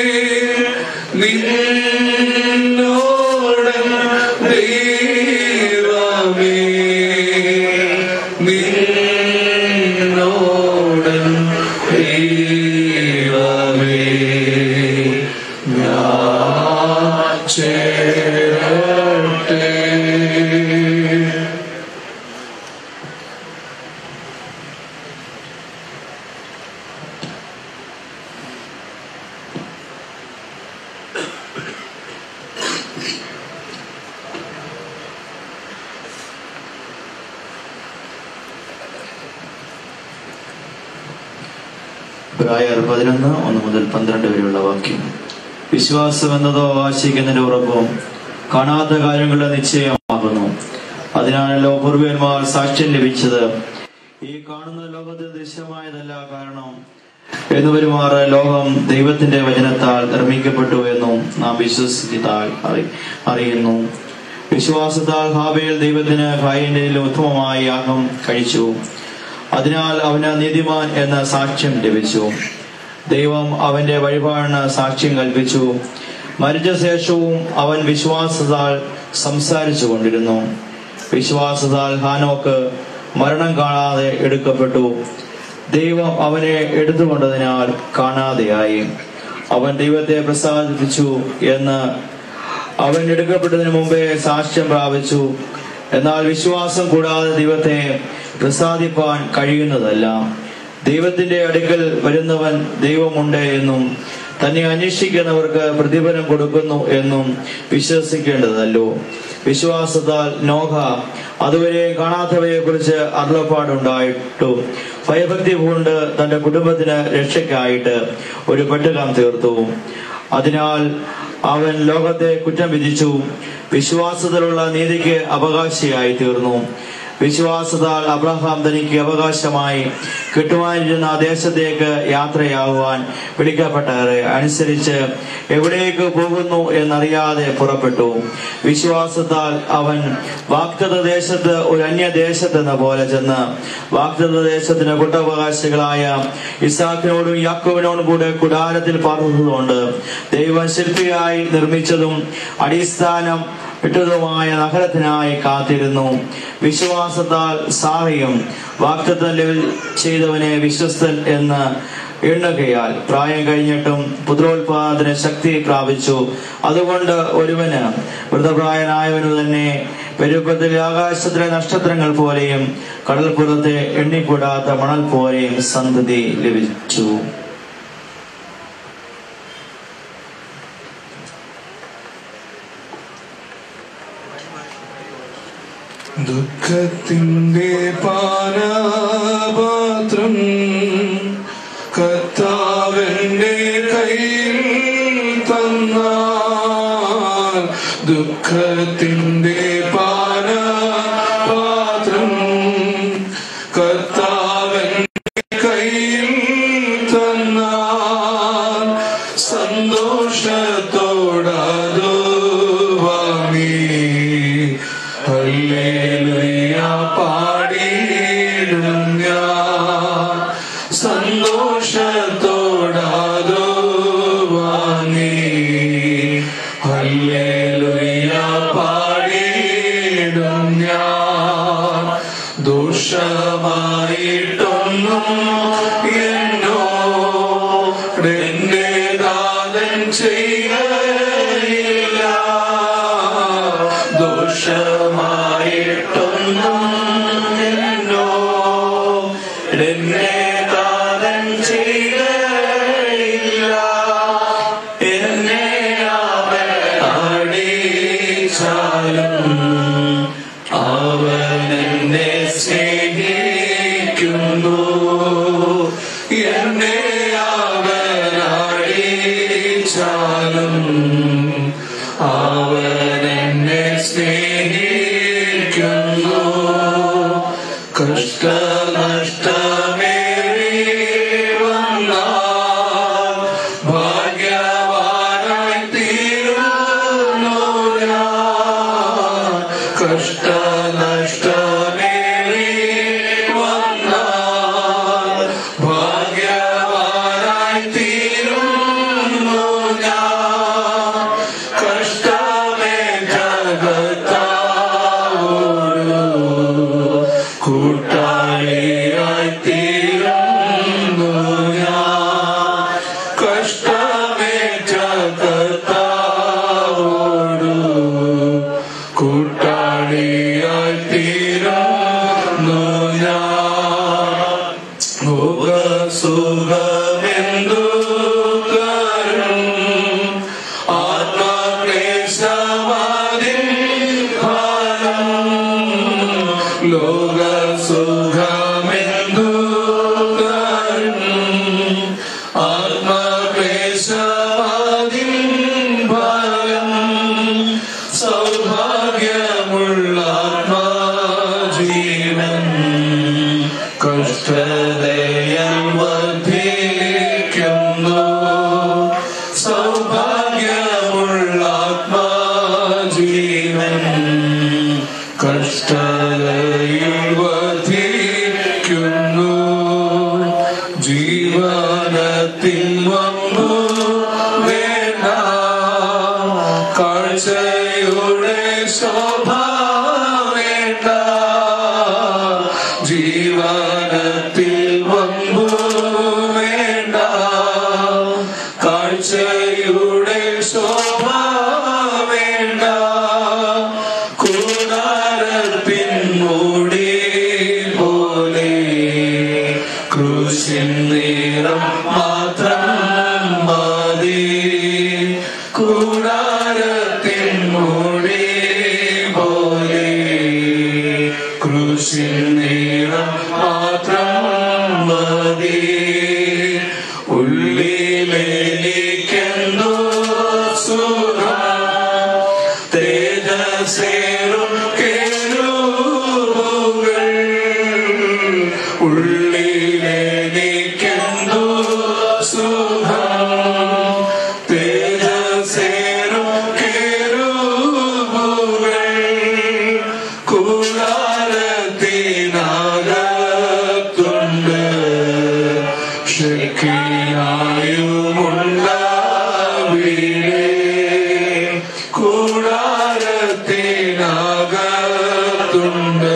നിന്നോടൻ ദൈവമേ നിന്നോടൻ ദൈവമേ ഞാൻ ചേരട്ടെ പ്രായർ പതിനൊന്ന് ഒന്ന് മുതൽ പന്ത്രണ്ട് വരെയുള്ള വാക്യം വിശ്വാസം എന്നതോ ആശിക്കുന്നതിന്റെ ഉറപ്പും കാണാത്ത കാര്യങ്ങളുടെ നിശ്ചയമാകുന്നു അതിനാണല്ലോ പൂർവ്വന്മാർ സാക്ഷ്യം ലഭിച്ചത് ഈ കാണുന്ന ലോകത്തിൽ ദൃശ്യമായതല്ല കാരണം എന്ന് വരുമാറ് ലോകം ദൈവത്തിന്റെ വചനത്താൽ നിർമ്മിക്കപ്പെട്ടു എന്നും നാം വിശ്വസിക്കത്താൽ അറി അറിയുന്നു വിശ്വാസത്താൽ ഹാബേൽ ദൈവത്തിന് ഹായിന്റെ ഉത്തമമായ യാഗം കഴിച്ചു അതിനാൽ അവന് നീതിമാൻ എന്ന സാക്ഷ്യം ലഭിച്ചു ദൈവം അവന്റെ വഴിപാടിന് സാക്ഷ്യം കൽപ്പിച്ചു മരിച്ച ശേഷവും അവൻ വിശ്വാസത്താൽ സംസാരിച്ചു കൊണ്ടിരുന്നു വിശ്വാസത്താൽ ഹാനോക്ക് മരണം കാണാതെ എടുക്കപ്പെട്ടു ദൈവം അവനെ എടുത്തുകൊണ്ടതിനാൽ കാണാതെയായി അവൻ ദൈവത്തെ പ്രസാദിപ്പിച്ചു എന്ന് അവൻ എടുക്കപ്പെട്ടതിന് മുമ്പേ സാക്ഷ്യം പ്രാപിച്ചു എന്നാൽ വിശ്വാസം കൂടാതെ ദൈവത്തെ പ്രസാദിപ്പാൻ കഴിയുന്നതല്ല ദൈവത്തിന്റെ അടുക്കൽ വരുന്നവൻ ദൈവമുണ്ട് എന്നും തന്നെ അന്വേഷിക്കുന്നവർക്ക് പ്രതിഫലം കൊടുക്കുന്നു എന്നും വിശ്വസിക്കേണ്ടതല്ലോ വിശ്വാസത്താൽ നോഹ അതുവരെ കാണാത്തവയെ കുറിച്ച് അരുളപ്പാടുണ്ടായിട്ടു ഭയഭക്തി പൂണ്ട് തന്റെ കുടുംബത്തിന് രക്ഷയ്ക്കായിട്ട് ഒരു പെട്ടകം തീർത്തു അതിനാൽ അവൻ ലോകത്തെ കുറ്റം വിധിച്ചു വിശ്വാസത്തിലുള്ള നീതിക്ക് അവകാശിയായി തീർന്നു വിശ്വാസത്താൽ അബ്രഹാം തനിക്ക് അവകാശമായി കിട്ടുവാനിരുന്ന ആ ദേശത്തേക്ക് യാത്രയാകുവാൻ വിളിക്കപ്പെട്ടവരെ അനുസരിച്ച് എവിടേക്ക് പോകുന്നു എന്നറിയാതെ പുറപ്പെട്ടു വിശ്വാസത്താൽ അവൻ വാക്തത ദേശത്ത് ഒരു അന്യദേശത്ത് എന്ന പോലെ ചെന്ന് വാക്തത ദേശത്തിന് കൂട്ടവകാശികളായ ഇസാഖിനോടും യാക്കോവിനോടും കൂടെ കുടാരത്തിൽ പാർത്തതുകൊണ്ട് ദൈവം ശില്പിയായി നിർമ്മിച്ചതും അടിസ്ഥാനം ഇട്ടതുമായ നഗരത്തിനായി കാത്തിരുന്നു വിശ്വാസത്താൽ സാറിയും വാക്തത്വം ലഭി- ചെയ്തവനെ വിശ്വസ്തൻ എന്ന് എണ്ണുകയാൽ പ്രായം കഴിഞ്ഞിട്ടും പുത്രോത്പാദന ശക്തി പ്രാപിച്ചു അതുകൊണ്ട് ഒരുവന് വൃതപ്രായനായവനു തന്നെ പെരുപ്പത്തിൽ ആകാശത്തിലെ നക്ഷത്രങ്ങൾ പോലെയും കടൽപ്പുറത്തെ എണ്ണിക്കൂടാത്ത മണൽ പോലെയും സന്തതി ലഭിച്ചു ദുഃഖത്തിന്റെ പാനപാത്രം കർത്താവിന്റെ കയ്യിൽ തന്നാൽ ദുഃഖത്തിന്റെ പാനപാത്രം കർത്താവിന്റെ കയ്യിൽ തന്നാൽ സന്തോഷത്തോടതു വാങ്ങി ഹല്ലേലൂയ പാടിയിടും ഞാൻ സന്തോഷത്തോടതു വാങ്ങി ഹല്ലേലൂയ പാടിയിടും ഞാൻ ദോഷമായിട്ടൊന്നും എന്നോട് എന്റെ ദാതൻ ചെയ്യയില്ല ദോഷമായിട്ടൊന്നും എന്നോട് എന്നെ ദാതൻ ചെയ്യയില്ല ചോദിച്ചാലും അവൻ എന്നെ സ്നേഹിക്കുന്നു കഷ്ടനഷ്ടമേറി വന്നാൽ ഭാഗ്യവാനായി തീരുന്നു ഞാൻ കഷ്ടനഷ്ടമേറി വന്നാൽ ഭാഗ്യവാനായി തീരുന്നു ഞാൻ കഷ്ടമേ ജഗത്താവോരു കൂട്ടാളിയായി തീരുന്നു ഞാൻ കഷ്ടമേ ജഗത്താവോരു കൂട്ടാളിയായി തീരുന്നു ഞാൻ സുഖമെന്തു തരും ആത്മക്ലേശവാദിൻ ഫലം ലോക സുഖമെന്തു തരും ആത്മക്ലേശവാദിൻ ഫലം സൗഭാഗ്യമുള്ള ആത്മാജീവൻ കഷ്ടതയാൽ വർദ്ധിക്കുന്നു സൗഭാഗ്യമുള്ള ആത്മാജീവൻ കഷ്ടതയിൽ വർദ്ധിക്കുന്നു ജീവനത്തിൽ വന്നു വേണ്ട കാഴ്ചയുടെ ശോഭ വേണ്ട ജീവനത്തിൽ വന്നു വേണ്ട കാഴ്ചയുടെ ശോഭ വേണ്ട കൂടാരത്തിൻ മൂടി പോലെ ക്രൂശിൻ നീളം മാത്രം മതി കൂടാരത്തിൻ മൂടി പോലെ ക്രൂശിൻ നീളം മാത്രം മതി ഉള്ളിലെനിക്കെന്തോ സുഖം തേജസേറും കേരൂകൾ ഉള്ളിലെനിക്കെന്തോ സുഖം തേജസേറും കേരൂകൾ കൂടാരത്തിനകത്തുണ്ട് ഷെക്കിനായുമുണ്ടാവിടെ കൂടാരത്തിനകത്തുണ്ട്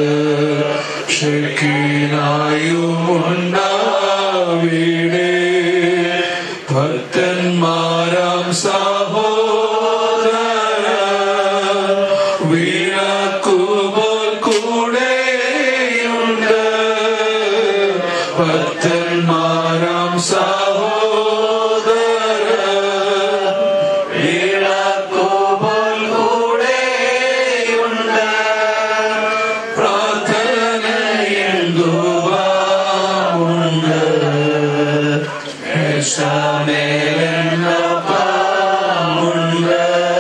ഷെക്കിനായുമുണ്ടാവിടെ ഭക്തന്മാരാം സഹോദര വീണക്കുപോൽ കൂടെയുണ്ട് ഭക്തന്മാരാം സഹോദര വീണക്കുപോൽ കൂടെയുണ്ട് പ്രാർത്ഥനയിൽ ധൂപമുണ്ട് േശമേലുണ്ട്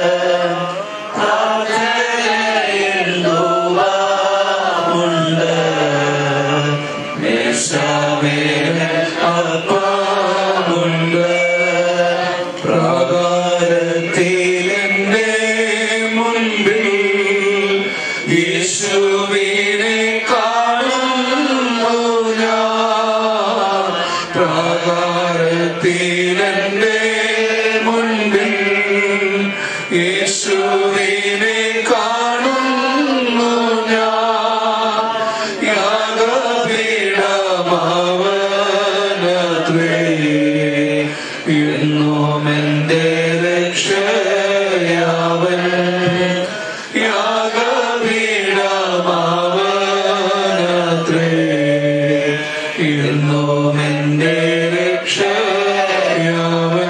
പ്രാർത്ഥനയിൽ ധൂപമുണ്ട് അപ്പമുണ്ട് പ്രാകാരത്തിലെന്റെ മുൻപിൽ യേശുവിനെ കാണുന്നു ഞാൻ പ്രാകാരത്തിലെന്റെ മുൻപിൽ യേശുവിനെ കാണുന്നു ഞാൻ യാഗപീഠമാവനത്രേ എന്നും എന്റെ രക്ഷയാവൻ യാഗപീഠമാവനത്രേ എന്നും എന്റെ രക്ഷയാവൻ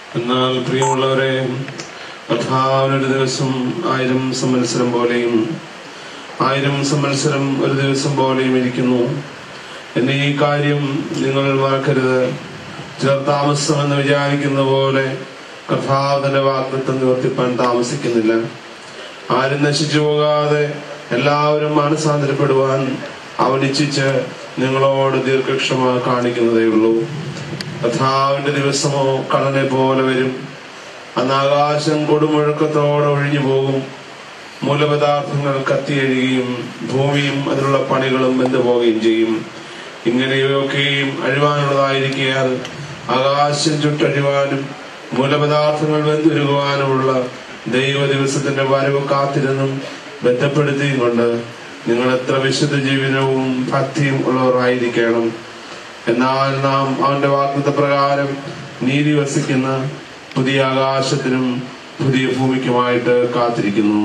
എന്നാൽ പ്രിയമുള്ളവരെ കർത്താവിനൊരു ദിവസം ആയിരം സംവത്സരം പോലെയും ആയിരം സംവത്സരം ഒരു ദിവസം പോലെയും ഇരിക്കുന്നു എന്നെ ഈ കാര്യം നിങ്ങൾ മറക്കരുത് ചിലർ താമസമെന്ന് വിചാരിക്കുന്ന പോലെ കർത്താവ് തന്റെ വാഗ്ദത്വം നിവർത്തിപ്പാൻ താമസിക്കുന്നില്ല ആരും നശിച്ചു പോകാതെ എല്ലാവരും മാനസാന്തരപ്പെടുവാൻ അവൻ ഇച്ഛിച്ച് നിങ്ങളോട് ദീർഘക്ഷമ കാണിക്കുന്നതേ ഉള്ളൂ കഥാവിന്റെ ദിവസമോ കടനെ പോലെ വരും അന്ന് ആകാശം കൊടുമുഴക്കത്തോടെ ഒഴിഞ്ഞു പോകും മൂലപദാർത്ഥങ്ങൾ കത്തിയഴുകയും ഭൂമിയും അതിനുള്ള പണികളും വെന്തുപോവുകയും ചെയ്യും ഇങ്ങനെയൊക്കെയും അഴിവാനുള്ളതായിരിക്കാൻ ആകാശം ചുട്ടഴിവാനും മൂലപദാർത്ഥങ്ങൾ വെന്തുരുകുവാനുമുള്ള ദൈവ ദിവസത്തിന്റെ വരവ് കാത്തിരുന്നും ബന്ധപ്പെടുത്തിയും കൊണ്ട് നിങ്ങൾ എത്ര വിശുദ്ധ ജീവനവും ഭക്തിയും ഉള്ളവരായിരിക്കണം എന്നാൽ നാം അവന്റെ വാഗ്ദത്ത പ്രകാരം നീതി വസിക്കുന്ന പുതിയ ആകാശത്തിനും പുതിയ ഭൂമിക്കുമായിട്ട് കാത്തിരിക്കുന്നു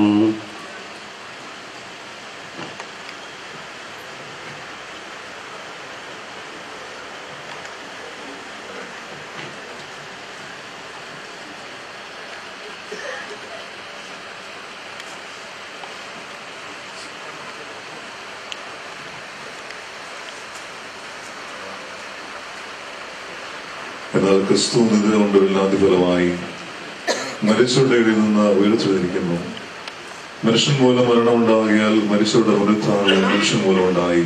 എന്നാൽ ക്രിസ്തു നിദ്ര കൊണ്ട് ഇല്ലാത്ത ഫലമായി മരിച്ചവരുടെ ഇടയിൽ നിന്ന് ഉയർത്തിരിക്കുന്നു മനുഷ്യൻ മൂലം മരണമുണ്ടാകിയാൽ മരിച്ചവരുടെ പുനരുത്ഥാനം മനുഷ്യൻ മൂലം ഉണ്ടായി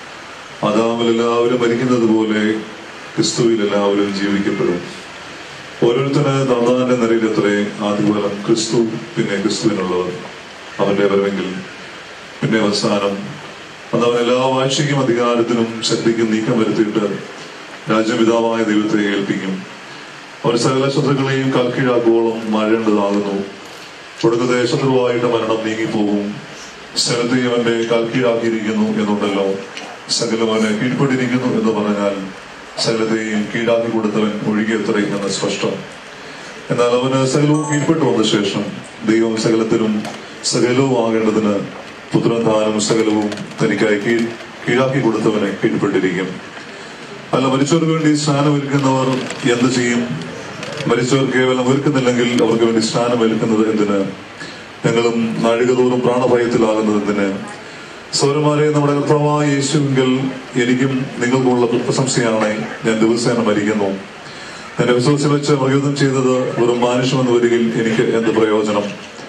അതാമിൽ എല്ലാവരും മരിക്കുന്നത് പോലെ ക്രിസ്തുവിൽ എല്ലാവരും ജീവിക്കപ്പെടും ഓരോരുത്തര് നന്നാന്റെ നിലയിലെത്രേ ആദ്യഫലം ക്രിസ്തു പിന്നെ ക്രിസ്തുവിനുള്ളത് അവന്റെ വരവെങ്കിൽ പിന്നെ അവസാനം അന്ന് അവൻ എല്ലാ വാഴ്ചയ്ക്കും അധികാരത്തിനും ശക്തിക്കും നീക്കം വരുത്തിയിട്ട് രാജ്യപിതാവായ ദൈവത്തെ ഏൽപ്പിക്കും അവർ സകല ശത്രുക്കളെയും കൽക്കീഴാക്കുവോളം മഴേണ്ടതാകുന്നു ഒടുക്കത്തെ ശത്രുവായിട്ട് മരണം നീങ്ങിപ്പോകും സ്ഥലത്തെയും അവന്റെ കൽക്കീഴാക്കിയിരിക്കുന്നു എന്നുണ്ടല്ലോ സകലം അവനെ കീഴ്പ്പെട്ടിരിക്കുന്നു എന്ന് പറഞ്ഞാൽ സകലത്തെയും കീഴാക്കി കൊടുത്തവൻ ഒഴുകിയത്രേ എന്ന് സ്പഷ്ടം എന്നാൽ അവന് സകലവും കീഴ്പ്പെട്ടു വന്ന ശേഷം ദൈവം സകലത്തിനും സകലവും ആകേണ്ടതിന് പുത്രൻ താനും സകലവും തനിക്കായി കീഴ് കീഴാക്കി കൊടുത്തവനെ കീഴ്പ്പെട്ടിരിക്കും അല്ല മരിച്ചവർക്ക് വേണ്ടി സ്നാനം ഒരുക്കുന്നവർ എന്ത് ചെയ്യും മരിച്ചവർ കേവലം ഒരുക്കുന്നില്ലെങ്കിൽ അവർക്ക് വേണ്ടി സ്നാനം ഒരുക്കുന്നത് എന്തിന് ഞങ്ങളും നാഴികതോറും പ്രാണഭയത്തിലാകുന്നത് എന്തിന് സൗരന്മാരെ നമ്മുടെ കർത്താവായ യേശുവിങ്കിൽ എനിക്കും നിങ്ങൾക്കുമുള്ള പ്രശംസയാണ് ഞാൻ ദിവസേന മരിക്കുന്നു എന്റെ വിശ്വാസം വെച്ച് പ്രയോജനം ചെയ്തത് വെറും മാനുഷ്യമെന്ന് വരികിൽ എനിക്ക് എന്ത് പ്രയോജനം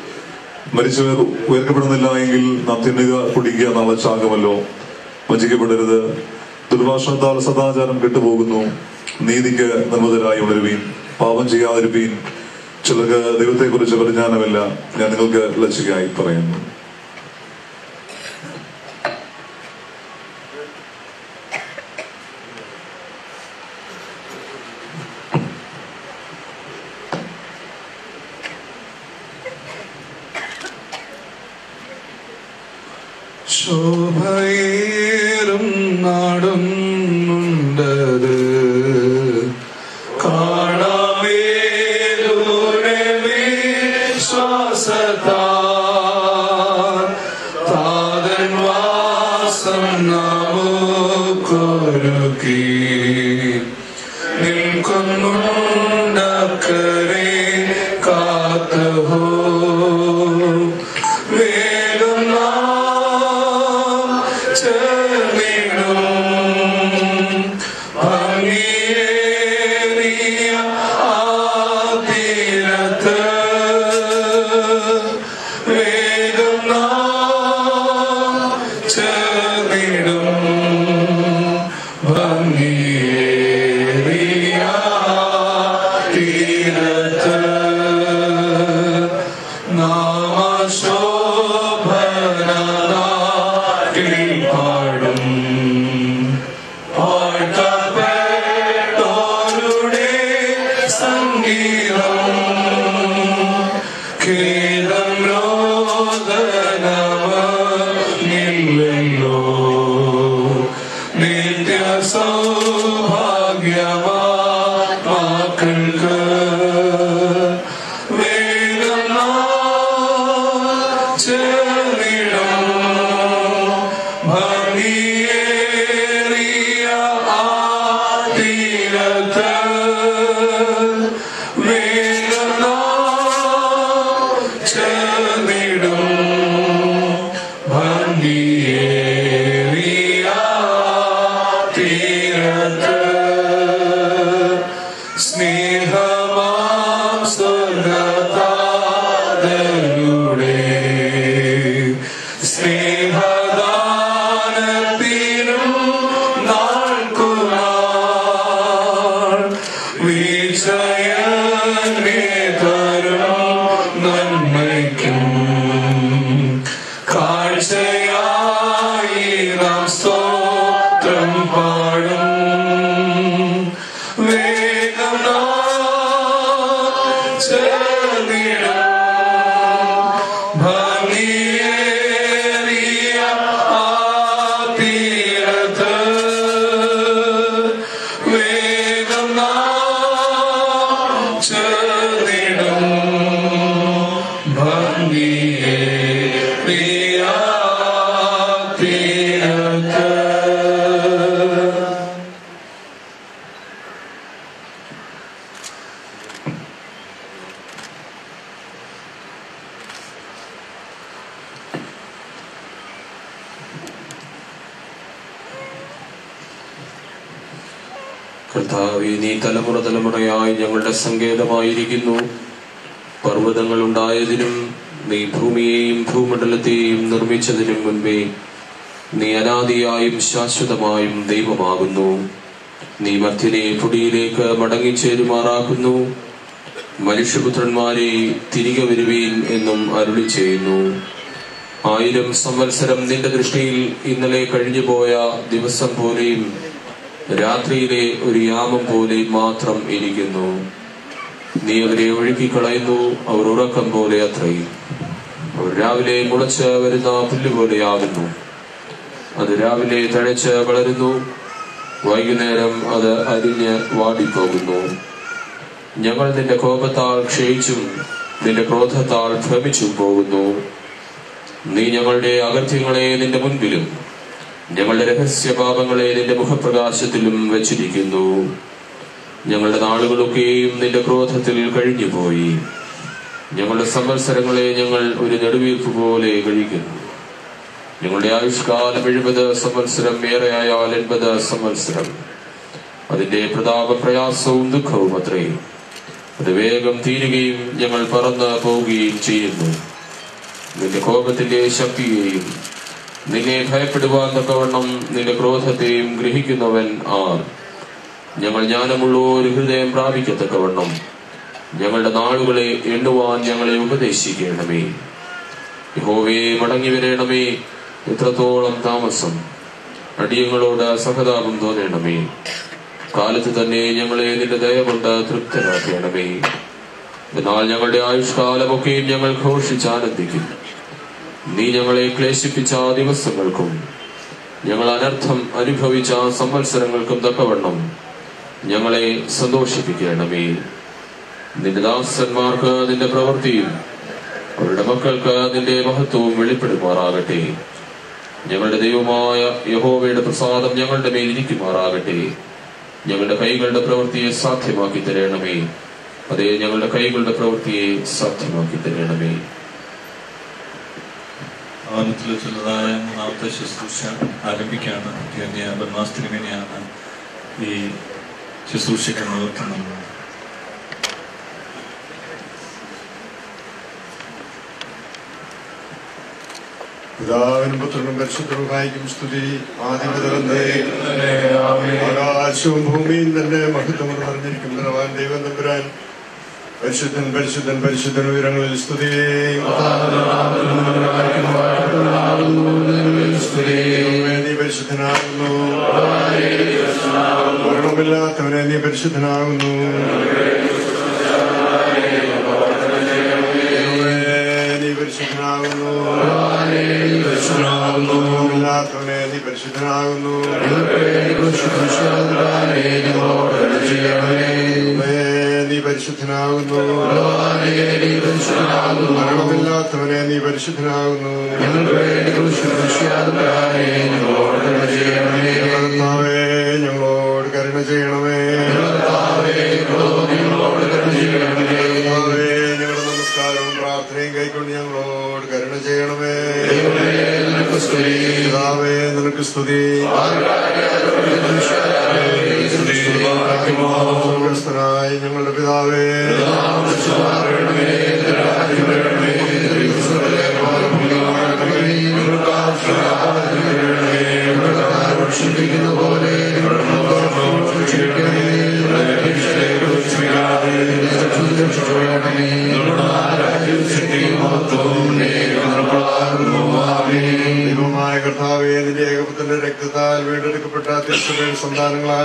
മരിച്ചവർ ഉയർക്കപ്പെടുന്നില്ല എങ്കിൽ നാം തിന്നുക കുടിക്കുക നാളെ ചാകുമല്ലോ വഞ്ചിക്കപ്പെടരുത് ദുർഭാഷണത്താൽ സദാചാരം കെട്ടുപോകുന്നു നീതിക്ക് നിർമ്മതരായി ഉണരുവീൻ പാപം ചെയ്യാതിരുപ്പീൻ ചിലർക്ക് ദൈവത്തെക്കുറിച്ച് പരിജ്ഞാനമില്ല ഞാൻ നിങ്ങൾക്ക് ലക്ഷ്യക്കായി പറയുന്നു ശോഭയേറും നാടും ഉണ്ടത് കാണാമേ ദൂരെ വിശ്വാസത്താ താതൻ വാസം നമുക്കൊരുക്കി നിൽക്കുന്നുണ്ടക്കരെ കാത്തുഹോ വേഗം നാം ചേർന്നിടും ഭംഗിയേറിയ ആ തീരത്ത് വേഗം നാം ചേർന്നിടും ഭംഗിയേറിയ തീരത്ത് നാമശോഭനാട്ടിൽ പാടും പാഴ്ത്തപ്പെട്ടോരുടെ സംഗീതം ഖേദം രോദനമില്ലല്ലോ നിത്യ സൗഭാഗ്യമാ മക്കൾക്ക് വേഗം നാം ചേർന്നിടും ഭംഗിയേറിയ ആ തീരത്ത് വേഗം ഈശയനെ തരും നന്മയ്ക്കും കാഴ്ചയായി നാം സ്തോത്രം പാടും വേഗം നാം ചേർന്നിടും ഭംഗിയേറിയ ആ തീരത്ത് വേഗം നാം ചേർന്നിടും ഭംഗിയേറിയ ആ തീരത്ത് കർത്താവെ നീ തലമുറ തലമുറയായി ഞങ്ങളുടെ സങ്കേതമായിരിക്കുന്നു പർവ്വതങ്ങൾ ഉണ്ടായതിനും നീ ഭൂമിയെയും ഭൂമണ്ഡലത്തെയും നിർമ്മിച്ചതിനും മുൻപേ നീ അനാദിയായും ശാശ്വതമായും ദൈവമാകുന്നു നീ മധ്യനെ പൊടിയിലേക്ക് മടങ്ങിച്ചേരുമാറാക്കുന്നു മനുഷ്യപുത്രന്മാരെ തിരികെ വരുവീൻ എന്നും അരുളി ചെയ്യുന്നു ആയിരം സംവത്സരം നിന്റെ ദൃഷ്ടിയിൽ ഇന്നലെ കഴിഞ്ഞുപോയ ദിവസം പോലെയും രാത്രിയിലെ ഒരു യാമം പോലെ മാത്രം ഇരിക്കുന്നു നീ അവരെ ഒഴുക്കിക്കളയുന്നു അവർ ഉറക്കം പോലെ അത്രയും അവർ രാവിലെ മുളച്ച് വരുന്ന പുല്ല് പോലെയാകുന്നു അത് രാവിലെ തഴച്ച് വളരുന്നു വൈകുന്നേരം അത് അരിഞ്ഞ് വാടിപ്പോകുന്നു ഞങ്ങൾ നിന്റെ കോപത്താൽ ക്ഷയിച്ചും നിന്റെ ക്രോധത്താൽ ഭ്രമിച്ചും പോകുന്നു നീ ഞങ്ങളുടെ അകൃത്യങ്ങളെ നിന്റെ മുൻപിലും ഞങ്ങളുടെ രഹസ്യ പാപങ്ങളെ നിന്റെ മുഖപ്രകാശത്തിലും വെച്ചിരിക്കുന്നു ഞങ്ങളുടെ നാളുകളൊക്കെയും നിന്റെ ക്രോധത്തിൽ കഴിഞ്ഞുപോയി ഞങ്ങളുടെ സംവത്സരങ്ങളെ ഞങ്ങൾ ഒരു നെടുവീർപ്പ് പോലെ കഴിക്കുന്നു ഞങ്ങളുടെ ആയുഷ്കാലം എഴുപത് സംവത്സരം ഏറെയായാൽ എൺപത് സംവത്സരം അതിന്റെ പ്രതാപ പ്രയാസവും ദുഃഖവും അത്രേ അത് വേഗം തീരുകയും ഞങ്ങൾ പറന്ന് പോവുകയും ചെയ്യുന്നു നിന്റെ കോപത്തിന്റെ ശക്തിയെയും നിന്നെ ഭയപ്പെടുവാൻ തക്കവണ്ണം നിന്റെ ക്രോധത്തെയും ഗ്രഹിക്കുന്നവൻ ആർ ഞങ്ങൾ ജ്ഞാനമുള്ള ഒരു ഹൃദയം പ്രാപിക്കത്തക്കവണ്ണം ഞങ്ങളുടെ നാളുകളെ എണ്ണുവാൻ ഞങ്ങളെ ഉപദേശിക്കണമേ യഹോവേ മടങ്ങി വരണമേ എത്രത്തോളം താമസം അടിയങ്ങളോട് സഹതാപം തോന്നണമേ കാലത്ത് തന്നെ ഞങ്ങളെ നിന്റെ ദയ കൊണ്ട് തൃപ്തരാക്കണമേ എന്നാൽ ഞങ്ങളുടെ ആയുഷ്കാലമൊക്കെയും ഞങ്ങൾ ഘോഷിച്ചാനന്ദിക്കും നീ ഞങ്ങളെ ക്ലേശിപ്പിച്ച ആ ദിവസങ്ങൾക്കും ഞങ്ങൾ അനർത്ഥം അനുഭവിച്ച ആ സംവത്സരങ്ങൾക്കും തക്കവണ്ണം ഞങ്ങളെ സന്തോഷിപ്പിക്കണമേ നിന്റെ ദാസന്മാർക്ക് നിന്റെ പ്രവൃത്തിയും അവരുടെ മക്കൾക്ക് നിന്റെ മഹത്വവും വെളിപ്പെടുമാറാകട്ടെ ഞങ്ങളുടെ ദൈവമായ യഹോവയുടെ പ്രസാദം ഞങ്ങളുടെ മേൽ ഇരിക്കുമാറാകട്ടെ ഞങ്ങളുടെ കൈകളുടെ പ്രവൃത്തിയെ സാധ്യമാക്കി തരണമേ അതേ ഞങ്ങളുടെ കൈകളുടെ പ്രവൃത്തിയെ സാധ്യമാക്കി തരണമേ ഭവനത്തിൽ വെച്ചുള്ളതായ മൂന്നാമത്തെ ശുശ്രൂഷ ആരംഭിക്കുകയാണ് ധന്യ ബ്രഹ്മാസ്ത്രിമിനെയാണ് ഈ ശുശ്രൂഷയ്ക്ക് നേതൃത്വം നൽകുന്നത് പിതാവിനും പുത്രനും പരിശുദ്ധവുമായിരിക്കും സ്തുതി ആദിമുതലേ ആകാശവും ഭൂമിയും തന്നെ മഹത്വം നിറഞ്ഞിരിക്കും നിറവാൻ ദൈവം തമ്പുരാൻ പരിശുദ്ധൻ പരിശുദ്ധൻ പരിശുദ്ധൻ ഉയരങ്ങളിൽ സ്തുതി നീ പരിശുദ്ധനാകുന്നു മരണമില്ലാത്തവനെ നീ പരിശുദ്ധനാകുന്നു നീ പരിശുദ്ധനാകുന്നു മരണമില്ലാത്തവനെ നീ പരിശുദ്ധനാകുന്നു നീ പരിശുദ്ധനാകുന്നു മരണമില്ലാത്തവനെ നീ പരിശുദ്ധനാകുന്നു കർത്താവേ ഞങ്ങളോട് കരുണ ചെയ്യണമേ കർത്താവേ ഞങ്ങളുടെ നമസ്കാരവും പ്രാർത്ഥനയും കൈക്കൊണ്ട് ഞങ്ങളോട് കരുണ ചെയ്യണമേ പിതാവേ നിനക്ക് സ്തുതി സ്വർഗസ്ഥനായ ഞങ്ങളുടെ പിതാവേ പോലെ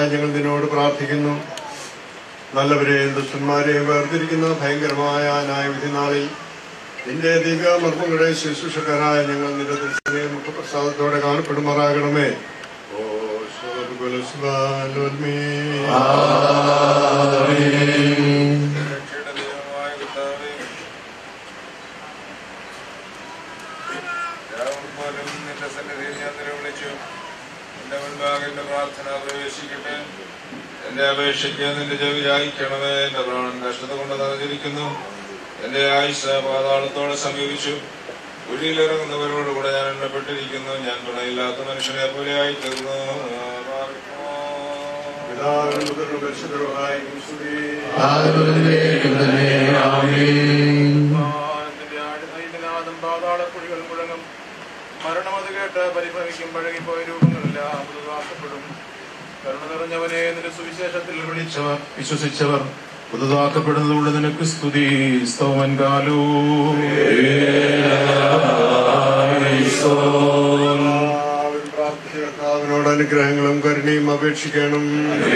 ദൈവമായ ഞങ്ങൾ നിന്നോട് പ്രാർത്ഥിക്കുന്നു നല്ലവരെയും ദുഷ്ടന്മാരെയും വേർതിരിക്കുന്ന ഭയങ്കരമായ ന്യായവിധി നാളിൽ നിന്റെ ദിവ്യാമർമ്മങ്ങളുടെ ശുശ്രൂഷക്കാരായ ഞങ്ങൾ നിന്റെ ദർശനയെ മുഖപ്രസാദത്തോടെ കാണപ്പെടുമാറാകണമേ ഓ ശോഭകുലസ്വാലോൽമേ. പോലും നിന്റെ സന്നിധിയിൽ ഞാൻ നിലവിളിച്ചു എന്റെ മുൻപാകെ എന്റെ പ്രാർത്ഥന പ്രവേശിക്കട്ടെ എന്റെ അപേക്ഷയ്ക്ക് നിന്റെ ചെവി യായിക്കണമേ എന്റെ പ്രാണൻ കഷ്ടത കൊണ്ട് നിറഞ്ഞിരിക്കുന്നു എന്റെ ആയുസ് പാതാളത്തോടെ സമീപിച്ചു കുഴിയിലിറങ്ങുന്നവരോടുകൂടെ ഞാൻ എണ്ണപ്പെട്ടിരിക്കുന്നു ഞാൻ തുണയില്ലാത്ത മനുഷ്യനെ പോലെയായി തീർന്നു പിതാവിനും പുത്രനും പരിശുദ്ധരുമായും സ്തുതി. നാദം പാതാളക്കുഴികൾ മുഴങ്ങും മരണം അത് കേട്ട് പരിഭവിക്കും പഴകിപ്പോയ രൂപങ്ങളെല്ലാം പുതുതാക്കപ്പെടും കരുണ നിറഞ്ഞവനെ നിന്റെ സുവിശേഷത്തിൽ വിളിച്ചവർ വിശ്വസിച്ചവർ പുതുതാക്കപ്പെടുന്നതുകൊണ്ട് നിനക്ക് സ്തുതി സ്തോമൻ കാലൂ എല്ലാവരും പ്രാർത്ഥിച്ച കർത്താവിനോട് അനുഗ്രഹങ്ങളും കരുണയും അപേക്ഷിക്കണം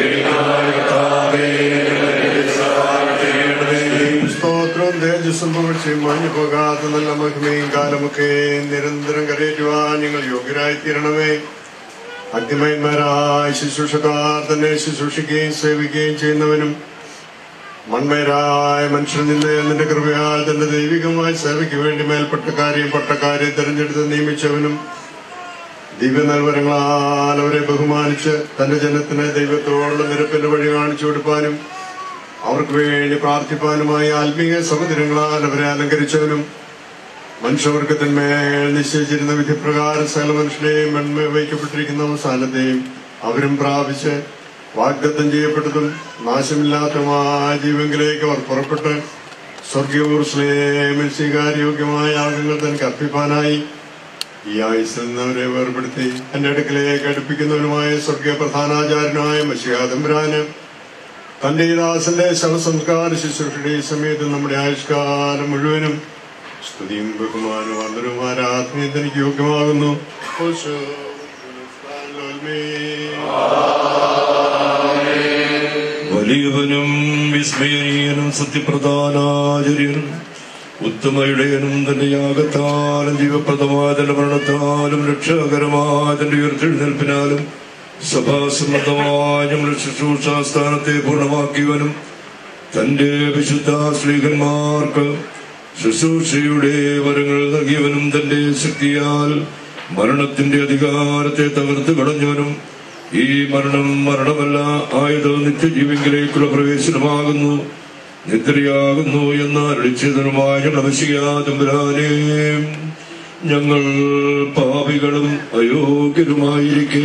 സ്തോത്രവും തേജസ്സും പുകഴ്ചയും മാഞ്ഞു പോകാത്ത നല്ല മഹിമയും കാലമൊക്കെ നിരന്തരം കരയേറ്റുവാൻ ഞങ്ങൾ യോഗ്യരായി തീരണമേ അഗ്നിമയന്മാരായ ശുശ്രൂഷക്കാർ തന്നെ ശുശ്രൂഷിക്കുകയും സേവിക്കുകയും ചെയ്യുന്നവനും മൺമയരായ മനുഷ്യൻ നിന്ന് നിന്റെ കൃപയാൽ തന്റെ ദൈവികമായ സേവയ്ക്ക് വേണ്ടി മേൽപ്പെട്ട കാര്യം പട്ടക്കാരെ തെരഞ്ഞെടുത്ത് നിയമിച്ചവനും ദിവ്യ നൽവരങ്ങളാൽ അവരെ ബഹുമാനിച്ച് തന്റെ ജനത്തിന് ദൈവത്തോടുള്ള നിരപ്പിന്റെ വഴി കാണിച്ചു കൊടുപ്പാനും അവർക്ക് വേണ്ടി പ്രാർത്ഥിപ്പാനുമായി ആത്മീയ സമുദ്രങ്ങളാൽ അവരെ അലങ്കരിച്ചവനും മനുഷ്യവർഗത്തിന്മേൽ നിശ്ചയിച്ചിരുന്ന വിധിപ്രകാരം സകല മനുഷ്യനെയും മൺമ വയ്ക്കപ്പെട്ടിരിക്കുന്ന അവസാനത്തെയും അവരും പ്രാപിച്ച് വാഗ്ദത്തം ചെയ്യപ്പെട്ടതും നാശമില്ലാത്തതുമായ ജീവങ്കിലേക്ക് അവർ പുറപ്പെട്ട് സ്വർഗീയോർസ്ലേമിൽ സ്വീകാര്യോഗ്യമായ യാഗങ്ങൾ തനിക്ക് അർപ്പിപ്പാനായി ഈ ആയുസിൽ നിന്ന് അവരെ വേർപെടുത്തി എന്റെ അടുക്കലേക്ക് അടുപ്പിക്കുന്നവനുമായ സ്വർഗീയ പ്രധാനാചാര്യനായ മഷിയാദംബരാന് തന്റെ ഈ ദാസന്റെ ശവസംസ്കാര ശുശ്രൂഷയുടെ ഈ സമയത്ത് നമ്മുടെ ആയുഷ്കാലം മുഴുവനും സ്തുതിയും ബഹുമാനവും വന്ദനവും ആരാധനയും തനിക്ക് യോഗ്യമാകുന്നു ഓശോ, വലിയവനും വിസ്മയനീയനും സത്യപ്രധാനാചര്യനും ഉത്തമയുടെയനും തന്റെ യാഗത്താലും ജീവപ്രദമായ തന്റെ മരണത്താലും രക്ഷാകരമായ തന്റെ ഉയർത്തെഴുന്നേൽപ്പിനാലും സഭാസമ്മതമായ ഞങ്ങളുടെ ശുശ്രൂഷ സ്ഥാനത്തെ പൂർണ്ണമാക്കിയവനും തന്റെ വിശുദ്ധ സ്ത്രീകന്മാർക്ക് ശുശ്രൂഷയുടെ വരങ്ങൾ നൽകിയവനും തന്റെ ശക്തിയാൽ മരണത്തിന്റെ അധികാരത്തെ തകർത്ത് കളഞ്ഞവനും ഈ മരണം മരണമല്ല ആയത് നിത്യജീവങ്കിലേക്കുള്ള പ്രവേശനമാകുന്നു നിദ്രയാകുന്നു എന്ന് അരളിച്ചതിനുമായ ഞങ്ങളവശിയാതമ്പുരാനേ ഞങ്ങൾ പാപികളും അയോഗ്യരുമായിരിക്കെ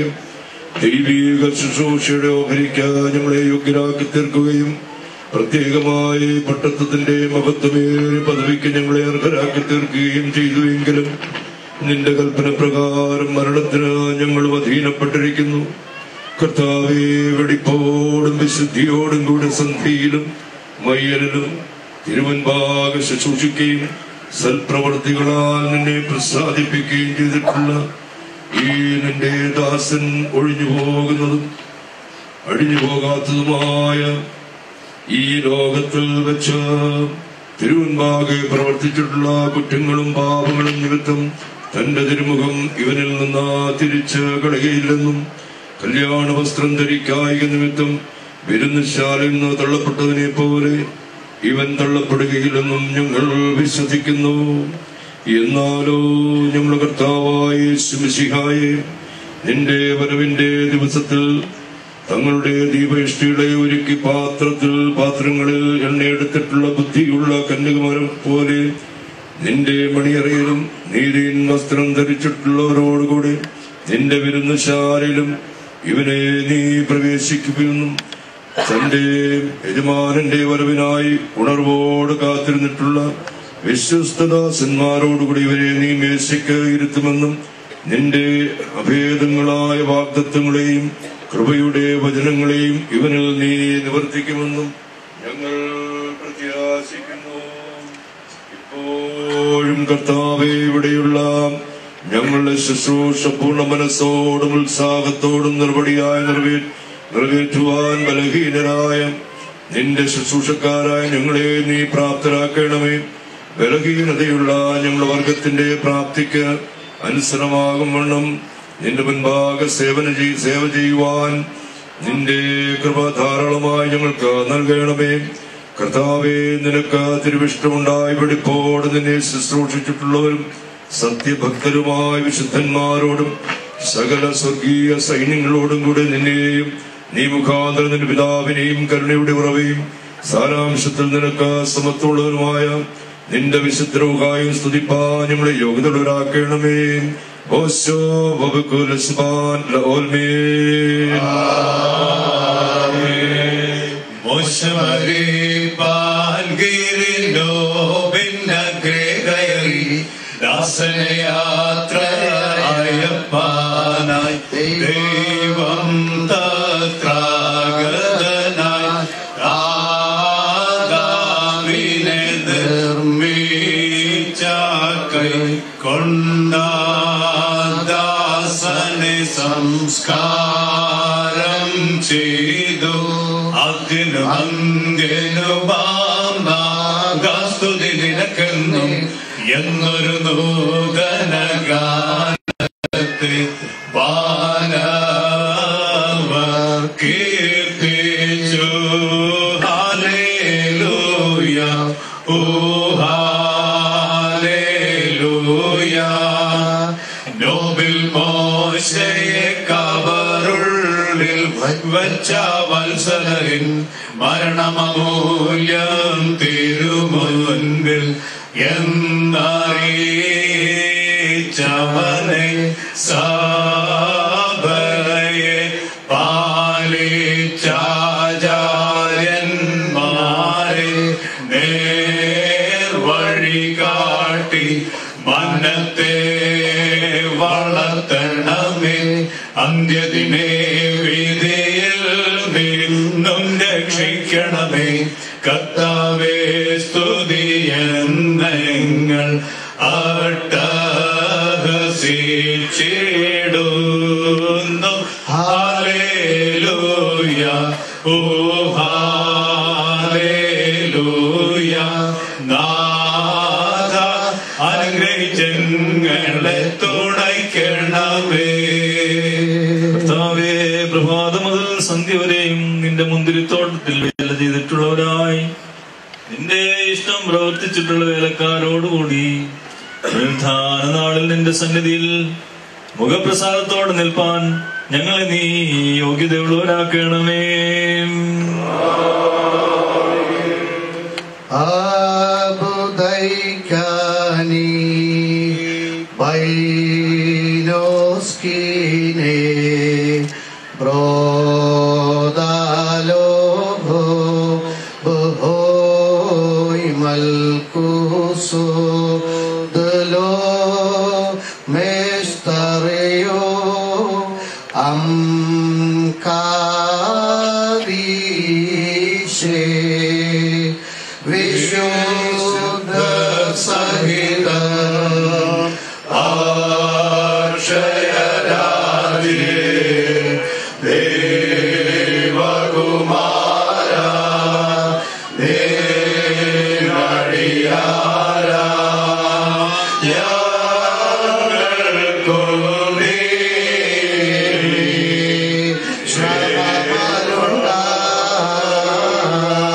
ദൈവീക ശുശ്രൂഷയുടെ ഓഹരിക്കാൻ ഞങ്ങളെ യോഗ്യരാക്കി തീർക്കുകയും പ്രത്യേകമായി പട്ടത്വത്തിന്റെ മഹത്വമേറിയ പദവിക്ക് ഞങ്ങളെ അർഹരാക്കി തീർക്കുകയും ചെയ്തുവെങ്കിലും നിന്റെ കൽപ്പന പ്രകാരം മരണത്തിന് ഞങ്ങൾ അധീനപ്പെട്ടിരിക്കുന്നു കർത്താവെ വെടിപ്പോടും വിശുദ്ധിയോടും കൂടെ സന്ധിയിലും മയ്യലിലും തിരുവൻപാകെ ശുശ്രൂഷിക്കുകയും സൽപ്രവർത്തികളാൽ നിന്നെ പ്രസാദിപ്പിക്കുകയും ചെയ്തിട്ടുള്ള ഈ നിന്റെ ദാസൻ ഒഴിഞ്ഞു പോകുന്നതും അഴിഞ്ഞു പോകാത്തതുമായ ഈ ലോകത്തിൽ വെച്ച് തിരുവൻപാകെ പ്രവർത്തിച്ചിട്ടുള്ള കുറ്റങ്ങളും പാപങ്ങളും നിമിത്തം തന്റെ തിരുമുഖം ഇവനിൽ നിന്ന് തിരിച്ച് കളയുകയില്ലെന്നും കല്യാണ വസ്ത്രം ധരിക്കായിക നിമിത്തം വിരുന്നുശാലയിൽ നിന്ന് തള്ളപ്പെട്ടതിനെ പോലെ ഇവൻ തള്ളപ്പെടുകയില്ലെന്നും ഞങ്ങൾ വിശ്വസിക്കുന്നു എന്നാലോ ഞങ്ങളുടെ കർത്താവായ ശിവശിഹായെ നിന്റെ വരവിന്റെ ദിവസത്തിൽ തങ്ങളുടെ ദീപയിഷ്ടികളെ ഒരുക്കി പാത്രത്തിൽ പാത്രങ്ങളിൽ എണ്ണയെടുത്തിട്ടുള്ള ബുദ്ധിയുള്ള കന്യകുമരം പോലെ നിന്റെ മണിയറയിലും നീതിയിൻ വസ്ത്രം ധരിച്ചിട്ടുള്ളവരോടുകൂടി നിന്റെ വിരുന്നുശാലയിലും ഇവനെ നീ പ്രവേശിക്കുമെന്നും തന്റെ യജമാനന്റെ വരവിനായി ഉണർവോട് കാത്തിരുന്നിട്ടുള്ള വിശ്വസ്തദാസന്മാരോടുകൂടി ഇവരെ നീ മേശയ്ക്ക് ഇരുത്തുമെന്നും നിന്റെ അഭേദങ്ങളായ വാഗ്ദത്വങ്ങളെയും കൃപയുടെ വചനങ്ങളെയും ഇവനിൽ നീ നിവർത്തിക്കുമെന്നും ഞങ്ങൾ പ്രത്യാശിക്കുന്നു ഇപ്പോഴും കർത്താവെ ഇവിടെയുള്ള ഞങ്ങളുടെ ശുശ്രൂഷ പൂർണ്ണ മനസ്സോടും ഉത്സാഹത്തോടും നിർവടിയായി നിറവേ നിറവേറ്റുവാൻ ബലഹീനരായ നിന്റെ ശുശ്രൂഷക്കാരായ ഞങ്ങളെ നീ പ്രാപ്തരാക്കണമേ ബലഹീനതയുള്ള ഞങ്ങളുടെ വർഗത്തിന്റെ പ്രാപ്തിക്ക് അനുസരമാകും വണ്ണം നിന്റെ മുൻപാകെ സേവന ചെയ് സേവ ചെയ്യുവാൻ നിന്റെ കൃപ ധാരാളമായി ഞങ്ങൾക്ക് നൽകണമേ കർത്താവെ നിനക്ക് തിരുവിഷ്ടമുണ്ടായി വെടിപ്പോട് നിന്നെ ശുശ്രൂഷിച്ചിട്ടുള്ളവരും സത്യഭക്തരുമായ വിശുദ്ധന്മാരോടും സകല സ്വർഗീയ സൈന്യങ്ങളോടും കൂടെ നിന്നെയും നീ മുഖാന്തരം നിന്റെ പിതാവിനെയും കരുണയുടെ ഉറവയും സാരാംശത്തിൽ നിനക്ക് സമത്വമുള്ളവരുമായ നിന്റെ വിശുദ്ധരവുകായും സ്തുതിപ്പാ ഞങ്ങളെ യോഗ്യതയുള്ളവരാക്കണമേ ഓശോ വബുക്കുലസ്മാൻ ലഓൽമേ കയറി ദാസനയാത്രയപ്പാനായി ദൈവം തത്രാഗതനായി ആദാമിനെ നിർമ്മിച്ച കൈ കൊണ്ടാദാസനെ സംസ്കാരം ചെയ്തു അതിനു അന്ത്യനുപാസ്തുതി നിനക്കെന്നും എന്നൊരു നൂതന ഗാനത്തെ വാനവർ കീർത്തിച്ചു ഹാലേലൂയ ഓ ഹാലേലൂയ നോബിൽ മോശയെ കബറുള്ളിൽ വച്ച വത്സലരിൻ മരണമൂല്യം തിരുമുൻപിൽ എന്നറിയിച്ചവനെ സാബലയെ പാലിച്ചാചാര്യന്മാരെ നേർവഴി കാട്ടി മന്നത്തെ വളർത്തണമേ അന്ത്യദിനെ വിധിയിൽ നിന്നും രക്ഷിക്കണമേ കർത്താവേ സ്തുതി എന്നങ്ങൾ അട്ടഹസിച്ചിടുന്നു ഹാലേലൂയ ഓ ഹാലേലൂയ നാഥ അനുഗ്രഹിച്ചങ്ങളെ തുണയ്ക്കണമേ കർത്താവേ പ്രഭാതം മുതൽ സന്ധ്യ വരെയും നിന്റെ മുന്തിരിത്തോട്ടത്തിൽ വേല ചെയ്തിട്ടുള്ളവരായി നിന്റെ ഇഷ്ടം പ്രവർത്തിച്ചിട്ടുള്ള വേലക്കാരോടുകൂടി പ്രധാന നാളിൽ നിന്റെ സന്നിധിയിൽ മുഖപ്രസാദത്തോടെ നിൽപ്പാൻ ഞങ്ങളെ നീ യോഗ്യതയുള്ളവരാക്കണമേ Abudaikyani Bainoskine Brodalobo Bohoi Malkuso Delo Mestario Amkavishe വിശുദ്ധ സഹിത ആർഷയരാജേ ദേവകുമാര ദേവടിയാര ഞങ്ങൾക്കു നീ ശ്രമമരുണ്ട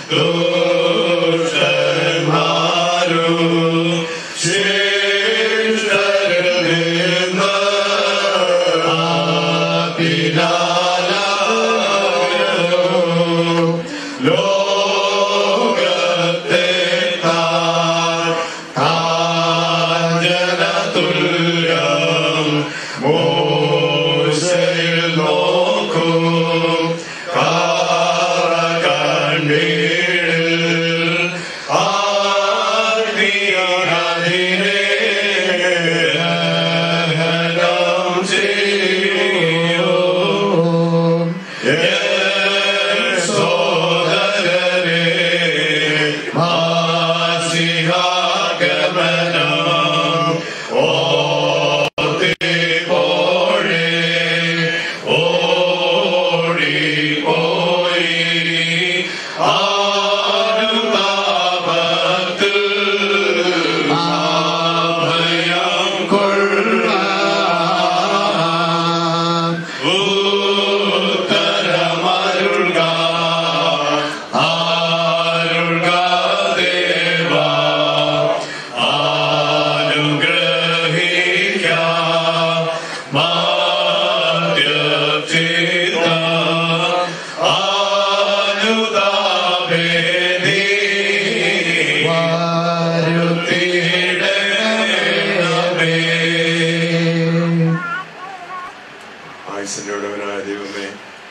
ആയുസിൻ്റെവനായ ദൈവമേ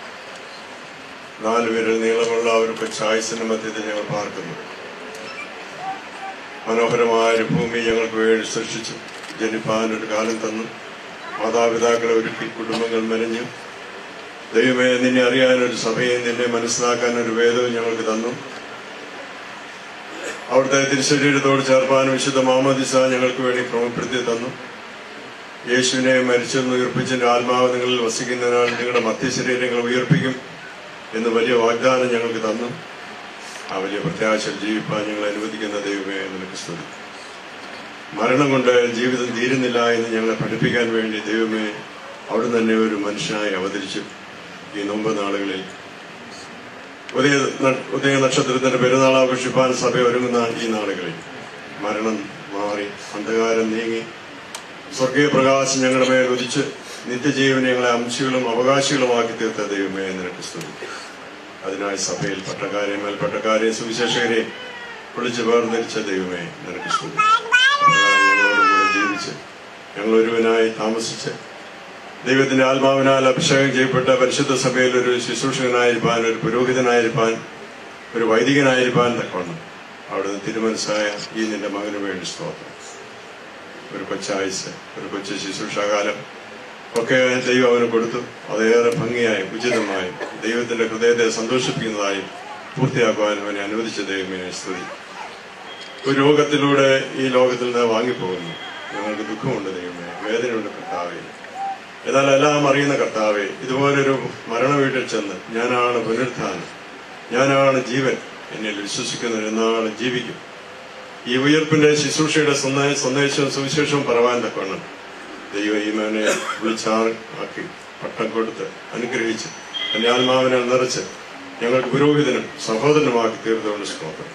നാല് പേരിൽ നീളമുള്ള ഒരു കൊച്ചായുസിന്റെ മധ്യത്തിൽ ഞങ്ങൾ പാർക്കുന്നു മനോഹരമായ ഒരു ഭൂമി ഞങ്ങൾക്ക് വേണ്ടി സൃഷ്ടിച്ചു ജനിപ്പാൻ ഒരു കാലം തന്നു മാതാപിതാക്കളെ ഒരുക്കി കുടുംബങ്ങൾ മെനഞ്ഞു ദൈവമേ നിന്നെ അറിയാൻ ഒരു സഭയും നിന്നെ മനസ്സിലാക്കാൻ ഒരു വേദവും ഞങ്ങൾക്ക് തന്നു അവിടുത്തെ തിരുശരീരത്തോട് ചേർപ്പാൻ വിശുദ്ധ മാമദിസ ഞങ്ങൾക്ക് വേണ്ടി ക്രമപ്പെടുത്തി തന്നു യേശുവിനെ മരിച്ചെന്ന് ഉയർപ്പിച്ചതിന്റെ ആത്മാവ് നിങ്ങളിൽ വസിക്കുന്നതിനാൽ നിങ്ങളുടെ മധ്യശരീരങ്ങൾ ഉയർപ്പിക്കും എന്ന് വലിയ വാഗ്ദാനം ഞങ്ങൾക്ക് തന്നു ആ വലിയ പ്രത്യാശയിൽ ജീവിപ്പാൻ ഞങ്ങൾ അനുവദിക്കുന്ന ദൈവമേ നിനക്ക് സ്തുതി മരണം കൊണ്ട് ജീവിതം തീരുന്നില്ല എന്ന് ഞങ്ങളെ പഠിപ്പിക്കാൻ വേണ്ടി ദൈവമേ അവിടെ തന്നെ ഒരു മനുഷ്യനായി അവതരിച്ചു ഈ നോമ്പ് നാളുകളിൽ ഉദയ ന- ഉദയ നക്ഷത്രത്തിന്റെ പെരുന്നാൾ ആഘോഷിപ്പാൻ സഭ ഒരുങ്ങുന്ന ഈ നാളുകളിൽ മരണം മാറി അന്ധകാരം നീങ്ങി സ്വർഗീയ പ്രകാശം ഞങ്ങളുടെ മേൽ ഉദിച്ച് നിത്യജീവനെ ഞങ്ങളെ അംശികളും അവകാശികളുമാക്കി തീർത്ത ദൈവമേ നിനക്ക് സ്തുതി അതിനായി സഭയിൽ പട്ടക്കാരെ മേൽപ്പട്ടക്കാരെ സുവിശേഷകരെ വിളിച്ച് വേർതിരിച്ച ദൈവമേ നിനക്ക് സ്തുതി ഞങ്ങളോടുകൂടെ ജീവിച്ച് ഞങ്ങൾ ഒരുവനായി താമസിച്ച് ദൈവത്തിന്റെ ആത്മാവിനാൽ അഭിഷേകം ചെയ്യപ്പെട്ട പരിശുദ്ധ സഭയിൽ ഒരു ശുശ്രൂഷകനായിരിക്കാൻ ഒരു പുരോഹിതനായിരിക്കാൻ ഒരു വൈദികനായിരിക്കാൻ തക്കവണ്ണം അവിടുന്ന് തിരുമനസ്സായ ഈ നിന്റെ മകന് വേണ്ടി സ്തോത്രം ഒരു കൊച്ചായുസ് ഒരു കൊച്ചു ശുശ്രൂഷാകാലം ഒക്കെ ദൈവം അവന് കൊടുത്തു അതേറെ ഭംഗിയായും ഉചിതമായും ദൈവത്തിന്റെ ഹൃദയത്തെ സന്തോഷിപ്പിക്കുന്നതായും പൂർത്തിയാക്കുവാൻ അവനെ അനുവദിച്ച ദൈവമേ സ്തുതി ഒരു രോഗത്തിലൂടെ ഈ ലോകത്തിൽ നിന്ന് വാങ്ങിപ്പോകുന്നു ഞങ്ങൾക്ക് ദുഃഖമുണ്ട് ദൈവമേ വേദനയുണ്ട് കർത്താവേ എന്നാൽ എല്ലാം അറിയുന്ന കർത്താവെ ഇതുപോലൊരു മരണ വീട്ടിൽ ചെന്ന് ഞാനാണ് പുനരുത്ഥാനം ഞാനാണ് ജീവൻ എന്നിൽ വിശ്വസിക്കുന്നവർ എന്നാണ് ജീവിക്കും ഈ ഉയർപ്പിന്റെ ശുശ്രൂഷയുടെ സന്ദേ- സന്ദേശവും സുവിശേഷവും പറവാൻ തക്കവണ്ണം ദൈവം ഈ മകനെ വിളിച്ചാൽ ആക്കി പട്ടം കൊടുത്ത് അനുഗ്രഹിച്ച് എന്റെ ആത്മാവിനെ നിറച്ച് ഞങ്ങൾക്ക് പുരോഹിതനും സഹോദരനുമാക്കി തീർത്തുകൊണ്ട് സ്തോത്രം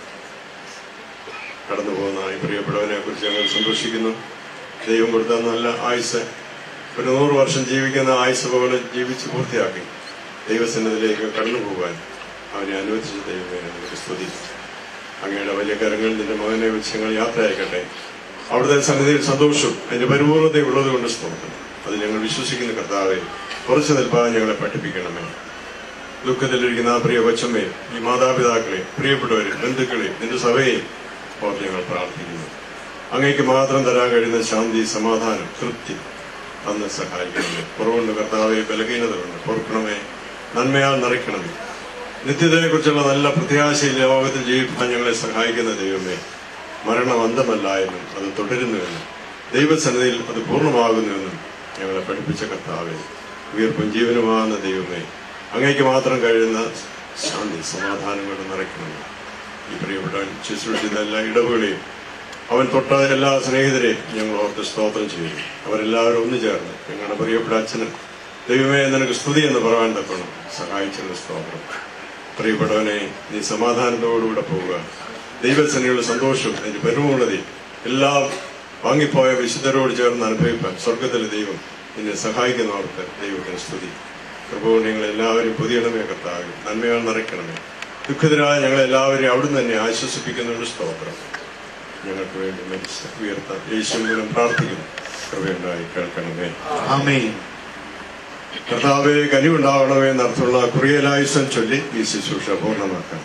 കടന്നു പോകുന്ന ഈ പ്രിയപ്പെട്ടവനെ കുറിച്ച് ഞങ്ങൾ സന്തോഷിക്കുന്നു ദൈവം കൊടുത്ത നല്ല ആയുസ് ഒരു നൂറ് വർഷം ജീവിക്കുന്ന ആയുസ് പോലെ ജീവിച്ച് പൂർത്തിയാക്കി ദൈവസന്നിധിയിലേക്ക് കടന്നു പോകാൻ അവനെ അനുവദിച്ച ദൈവമേ നമുക്ക് സ്തുതി അങ്ങയുടെ വലിയ കരങ്ങളിൽ നിന്റെ മകനെ വെച്ച് ഞങ്ങൾ യാത്ര അയക്കട്ടെ അവിടുത്തെ സന്നിധിയിൽ സന്തോഷവും അതിന്റെ പരിപൂർണതയും ഉള്ളത് കൊണ്ട് സ്തോത്രം അത് ഞങ്ങൾ വിശ്വസിക്കുന്ന കർത്താവെ കുറച്ചു നിൽപ്പാൻ ഞങ്ങളെ പഠിപ്പിക്കണമേ ദുഃഖത്തിലിരിക്കുന്ന ആ പ്രിയ കൊച്ചമ്മയും ഈ മാതാപിതാക്കളെ പ്രിയപ്പെട്ടവരെ ബന്ധുക്കളെ നിന്റെ സഭയെയും ഓർത്ത് ഞങ്ങൾ പ്രാർത്ഥിക്കുന്നു അങ്ങേക്ക് മാത്രം തരാൻ കഴിയുന്ന ശാന്തി സമാധാനം തൃപ്തി അന്ന് സഹായിക്കണമേ കുറവുണ്ട് കർത്താവെ ബലഹീനത കൊണ്ട് പൊറുക്കണമേ നന്മയാൽ നിറയ്ക്കണമേ നിത്യതയെക്കുറിച്ചുള്ള നല്ല പ്രത്യാശയിൽ ലോകത്തിൽ ജീവിക്കാൻ ഞങ്ങളെ സഹായിക്കുന്ന ദൈവമേ മരണം അന്തമല്ല എന്നും അത് തുടരുന്നുവെന്നും ദൈവസന്നിധിയിൽ അത് പൂർണ്ണമാകുന്നുവെന്നും ഞങ്ങളെ പഠിപ്പിച്ച കർത്താവെ ഉയർപ്പും ജീവനുമാകുന്ന ദൈവമേ അങ്ങേക്ക് മാത്രം കഴിയുന്ന ശാന്തി സമാധാനം കൊണ്ട് നിറയ്ക്കണമേ ഈ പ്രിയപ്പെട്ടവൻ ശുശ്രൂഷിച്ച എല്ലാ ഇടവുകളെയും അവൻ തൊട്ട എല്ലാ സ്നേഹിതരെയും ഞങ്ങൾ ഓർത്ത് സ്തോത്രം ചെയ്യും അവരെല്ലാവരും ഒന്നു ചേർന്ന് ഞങ്ങളുടെ പ്രിയപ്പെട്ട അച്ഛന് ദൈവമേ നിനക്ക് സ്തുതി എന്ന് പറയാൻ തക്കണം സഹായിച്ചെന്ന് സ്തോത്രം പ്രിയപ്പെട്ടവനെ നീ സമാധാനത്തോടുകൂടെ പോവുക ദൈവസേനയുടെ സന്തോഷവും അതിന്റെ പരിപൂർണതയും എല്ലാം വാങ്ങിപ്പോയ വിശുദ്ധരോട് ചേർന്ന് അനുഭവിപ്പാൻ സ്വർഗത്തിലെ ദൈവം നിന്നെ സഹായിക്കുന്നവർക്ക് ദൈവത്തിന് സ്തുതി കൃപകൊണ്ട് ഞങ്ങൾ എല്ലാവരും പുതിയണമേ കർത്താവ് നന്മയാൽ നിറയ്ക്കണമേ ദുഃഖിതരായ ഞങ്ങളെല്ലാവരെയും അവിടുന്ന് തന്നെ ആശ്വസിപ്പിക്കുന്നൊരു സ്തോത്രം ഞങ്ങൾക്ക് വേണ്ടി മരിച്ച ഉയർത്താൻ യേശു മൂലം പ്രാർത്ഥിക്കുന്നു കൃപയുണ്ടായി കേൾക്കണമേ ആമേൻ കർത്താവെ കനിവുണ്ടാവണമേ എന്നർത്ഥമുള്ള കുറിയലായുസം ചൊല്ലി ഈ ശുശ്രൂഷ പൂർണ്ണമാക്കാം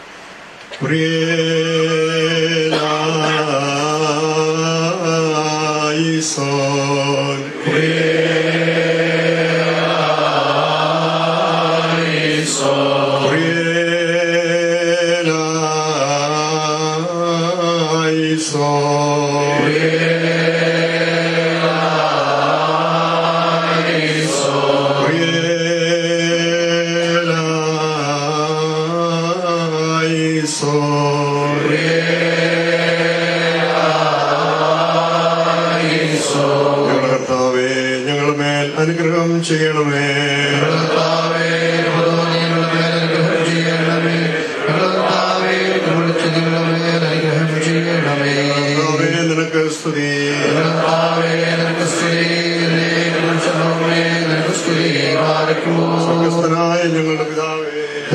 കുറിയലായുസോൻ ഞങ്ങളുടെ കർത്താവേ ഞങ്ങളുടെ മേൽ അനുഗ്രഹം ചെയ്യണമേ കർത്താവേ, നിനക്ക് സ്തുതി സ്വർഗസ്ഥനായ ഞങ്ങളുടെ പിതാവേ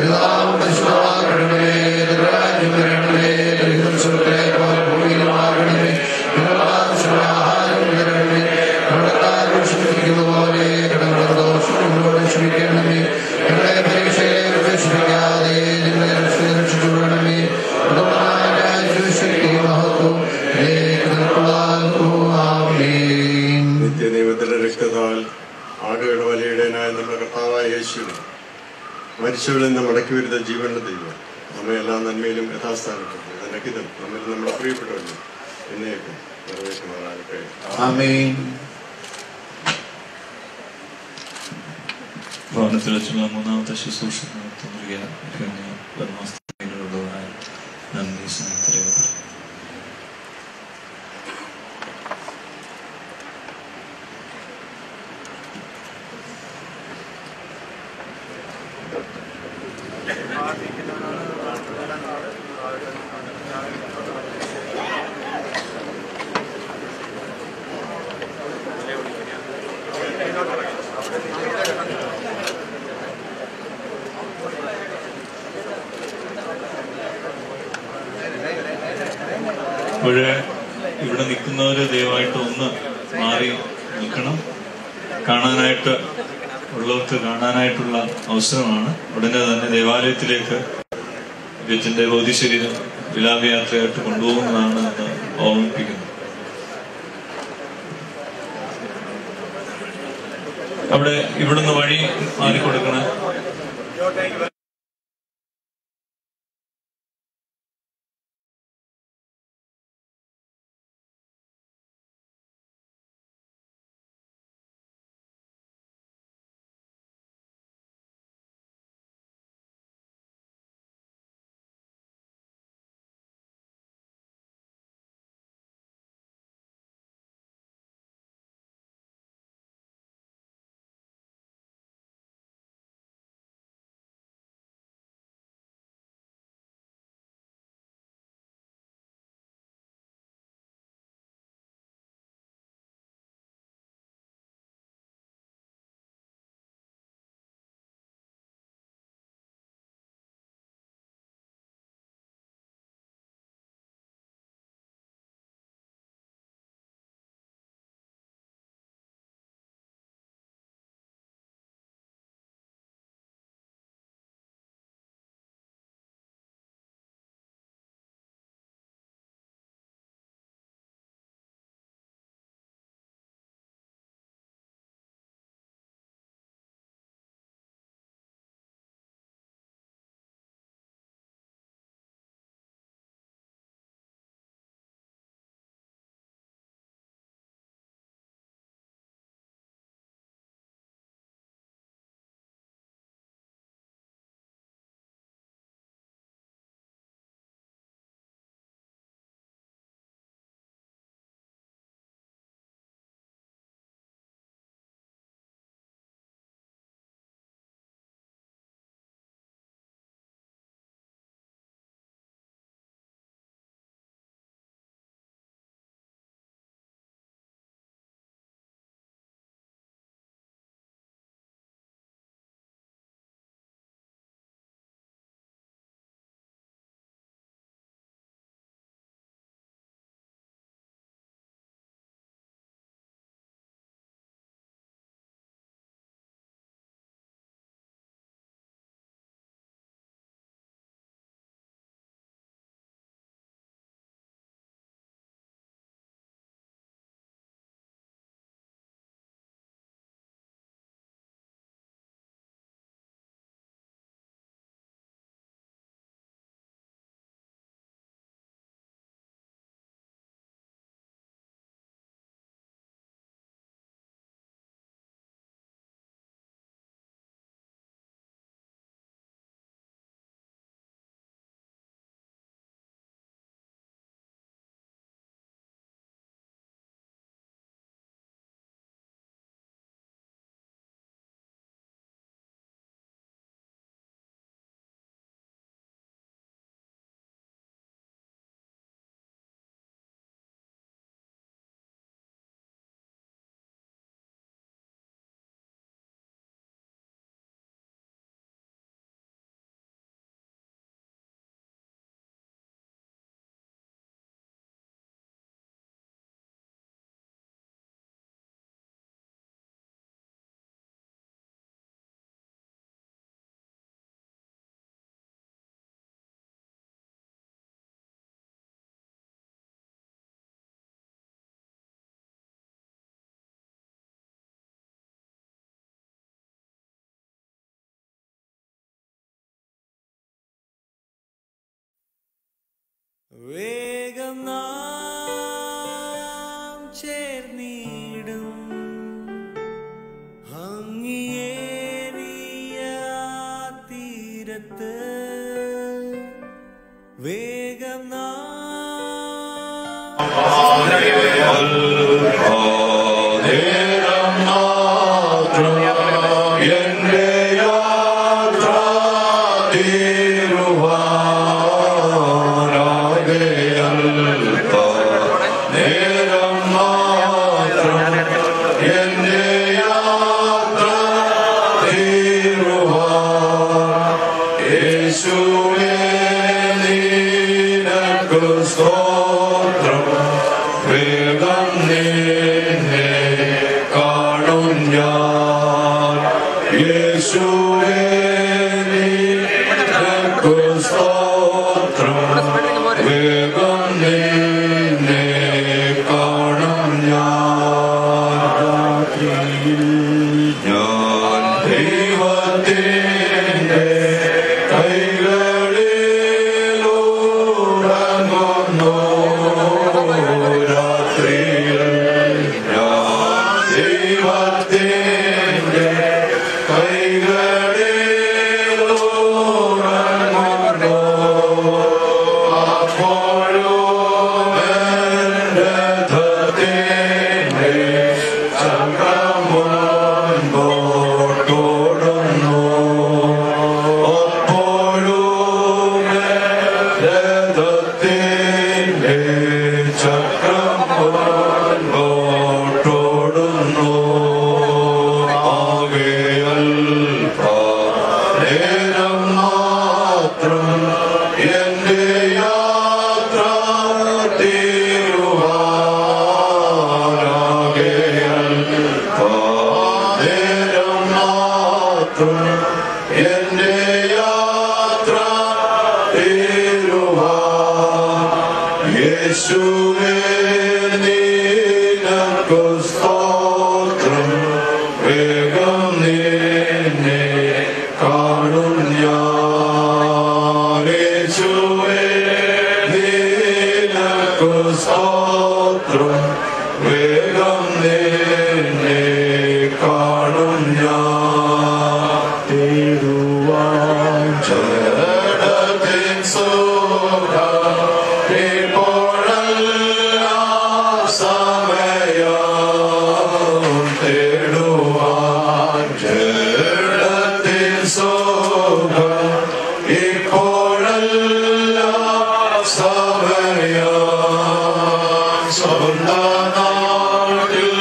നിത്യനിയമത്തിന്റെ രക്തത്താൽ ആടുകളുടെ വലയുടേനായ നമ്മുടെ കർത്താവായ യേശുവിനെ മരിച്ചവരിൽ നിന്ന് മടക്കി വരുന്ന ജീവന്റെ ദൈവം നമ്മെ എല്ലാ നന്മയിലും യഥാസ്ഥാനത്തുണ്ട് നിനക്കിതും നമ്മിൽ നമ്മുടെ പ്രിയപ്പെട്ടവരിലും എന്നേക്കും നിറവേറ്റുമാറാകട്ടെ ആമേൻ ഭവനത്തിൽ വെച്ചുള്ള മൂന്നാമത്തെ ശുശ്രൂഷ നടത്തുന്ന ബ്രഹ്മാസ്ത്രയോടുള്ളതായ നന്ദി സ്നേഹത്തിലേക്ക് അപ്പോഴ് ഇവിടെ നിൽക്കുന്നവര് ദയവായിട്ട് ഒന്ന് മാറി നിൽക്കണം കാണാനായിട്ട് ഉള്ളവർക്ക് കാണാനായിട്ടുള്ള അവസരമാണ് ഉടനെ തന്നെ ദേവാലയത്തിലേക്ക് രജന്റെ ബോധിശരീരം വിലാപയാത്രയായിട്ട് കൊണ്ടുപോകുന്നതാണ് എന്ന് ഓർമ്മിപ്പിക്കുന്നു അവിടെ ഇവിടുന്ന് വഴി മാറിക്കൊടുക്കണം വേഗം നാം ചേർന്നിടും ഭംഗിയേറിയ തീരത്ത് വേഗം നാം നേരം മാത്രം എന്റെ യാത്ര തീരുവാനാകയല്ല. നേരം മാത്രം എന്റെ യാത്ര തീരുവാൻ യേശുവേ നിനക്ക് സ്തോത്രം വേഗം നിന്നെ കാണും ഞാൻ യേശുവേ നിനക്ക് സ്തോത്രം വേഗം നിന്നെ കാണും ഞാൻ രാത്രിയിൽ ഞാൻ ദൈവത്തിൻ്റെ കൈകളിലുറങ്ങുന്നു രാത്രിയിൽ ഞാൻ ദൈവത്തിൻ്റെ കൈകളിലുറങ്ങുന്നു അപ്പോഴും എൻ്റെ രഥത്തിൻ്റെ ചക്രം മുൻപോട്ടോടുന്നു അപ്പോഴും രഥത്തിൻ്റെ ചക്രം മുൻപോട്ടോടുന്നു ആകെയൽപ നേരം മാത്രം എന്റെ യാത്ര തീരുവാനാകെയൽപ നേരം മാത്രം എന്റെ യാത്ര തീരുവാൻ യേശുവേ നിനക്കു സ്തോത്രം വേഗം നിന്നെ കാണും ഞാൻ യേശുവേ നിനക്കു സ്തോത്രം വേഗം നിന്നെ കാണും ഞാൻ തേടുവാൻ ജഡത്തിൻ സുഖം ഇപ്പോഴെല്ലാം സമയം തേടുവാൻ ജഡത്തിൻ സുഖം ഇപ്പോഴെല്ലാം സമയം സ്വന്തം നാട്ടിൽ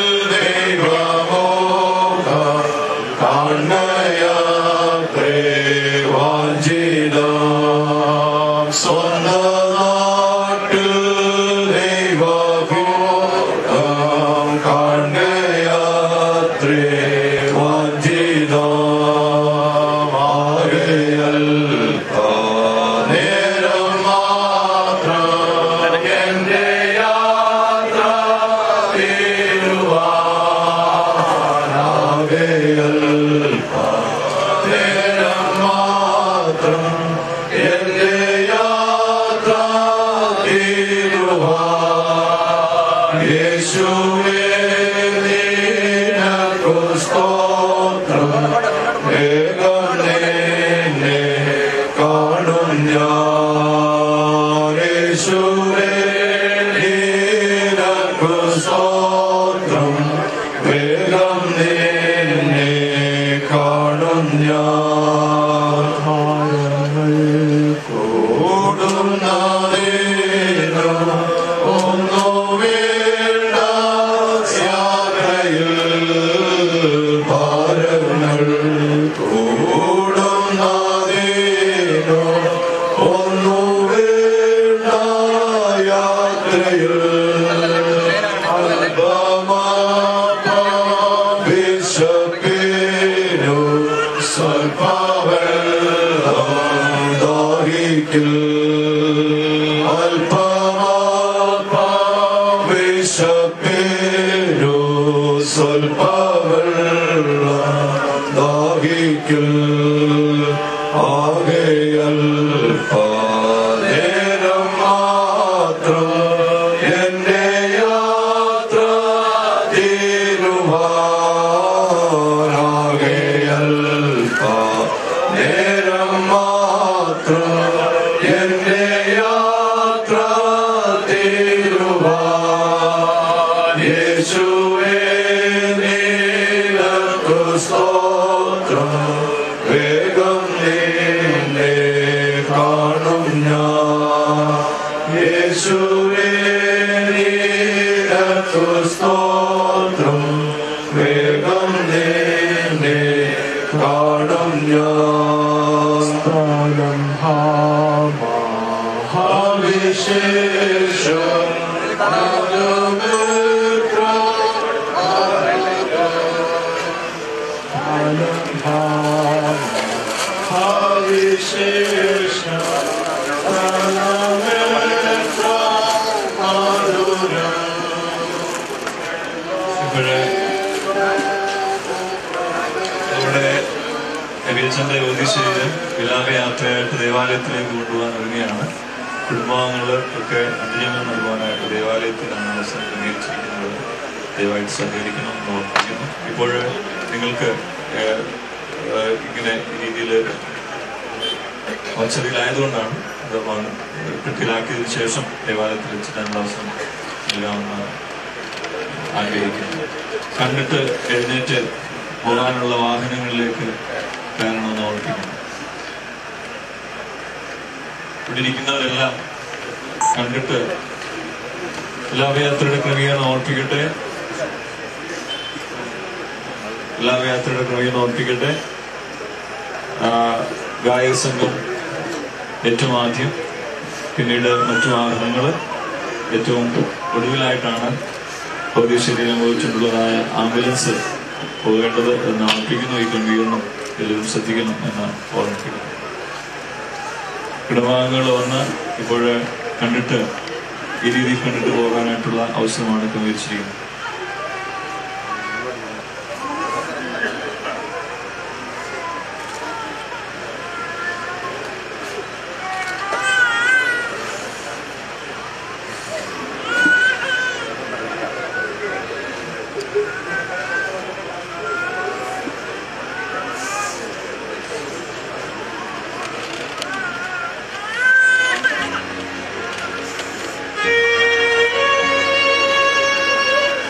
ദൈവമോഹം കാണയാത്രേ വാഞ്ചിതം സ്വന്തം നാട്ടിൽ ദൈവമോഹം കാണയാത്രേ വാഞ്ചിതം ആകെയൽപ നേരം മാത്രം എന്റെ യാത്ര തീരുവാനാകെയൽപ നേരം മാത്രം എന്റെ യാത്ര തീരുവാൻ യേശുവേ നിനക്കു സ്തോത്രം വേഗം നിന്നെ കാണും ഞാൻ യേശുവേ നിനക്കു സ്തോത്രം വേഗം നിന്നെ കാണും ഞാൻ കൂടുന്ന നേരം ഒന്നു വേണ്ട യാത്രയിൽ ഭാരങ്ങൾ കൂടുന്ന നേരം ഒന്നു വേണ്ട യാത്രയിൽ വിശപ്പിനു സ്വൽപ്പവെള്ളം ദാഹിക്കിൽ വിശപ്പിനു സ്വൽപ്പവെള്ളം ദാഹിക്കിൽ ആകെയൽപ നേരം യേശുവേ നിനക്കു സ്തോത്രം വേഗം നിന്നെ കാണും ഞാൻ സ്ഥാനം ഹാവിശേഷം ഇപ്പോഴ് നമ്മുടെ എബിയച്ചന്റെ യോജിശേര് വിലാപയാത്രയായിട്ട് ദേവാലയത്തിലേക്ക് കൊണ്ടുപോകാൻ ഒരുങ്ങിയാണ് കുടുംബാംഗങ്ങൾ ഒക്കെ അനുജങ്ങൾ നൽകുവാനായിട്ട് ദേവാലയത്തിലാണ് അവസരം ക്രമീകരിച്ചിരിക്കുന്നത് ദയവായിട്ട് സഹകരിക്കണം എന്ന് ഓർമ്മിക്കുന്നു ഇപ്പോൾ നിങ്ങൾക്ക് ഏഹ്, ഏഹ്, ഇങ്ങനെ ഈ രീതിയിൽ ഓച്ചറിയിലായതുകൊണ്ടാണ് ഇത് വാങ്ങി കെട്ടിലാക്കിയതിനു ശേഷം ദേവാലയത്തിൽ വെച്ചിട്ട് അതിനുള്ള അവസരം നൽകാമെന്ന് ആഗ്രഹിക്കുന്നു കണ്ടിട്ട് എഴുന്നേറ്റ് പോകാനുള്ള വാഹനങ്ങളിലേക്ക് കയറണമെന്ന് ഓർപ്പിക്കുന്നു ഇവിടെ ഇരിക്കുന്നവരെല്ലാം കണ്ടിട്ട് ലാഭയാത്രയുടെ ക്രമീകരണം ഓർപ്പിക്കട്ടെ ലാഭയാത്രയുടെ ക്രമീകരണം ഓർപ്പിക്കട്ടെ ആ, ഗായക സംഘം ഏറ്റവും ആദ്യം പിന്നീട് മറ്റു വാഹനങ്ങൾ ഏറ്റവും ഒടുവിലായിട്ടാണ് ഭൗതിക ശരീരം വഹിച്ചുകൊണ്ടുള്ളതായ ആംബുലൻസ് പോകേണ്ടത് എന്ന് ഓർപ്പിക്കുന്നു ഈ ക്രമീകരണം എല്ലാവരും ശ്രദ്ധിക്കണം എന്ന് ഓർമ്മിപ്പിക്കുന്നു ഇടഭാഗങ്ങൾ വന്ന് ഇപ്പോൾ കണ്ടിട്ട് ഈ രീതിയിൽ കണ്ടിട്ട് പോകാനായിട്ടുള്ള അവസരമാണ് ക്രമീകരിച്ചിരിക്കുന്നത് യേശുവേ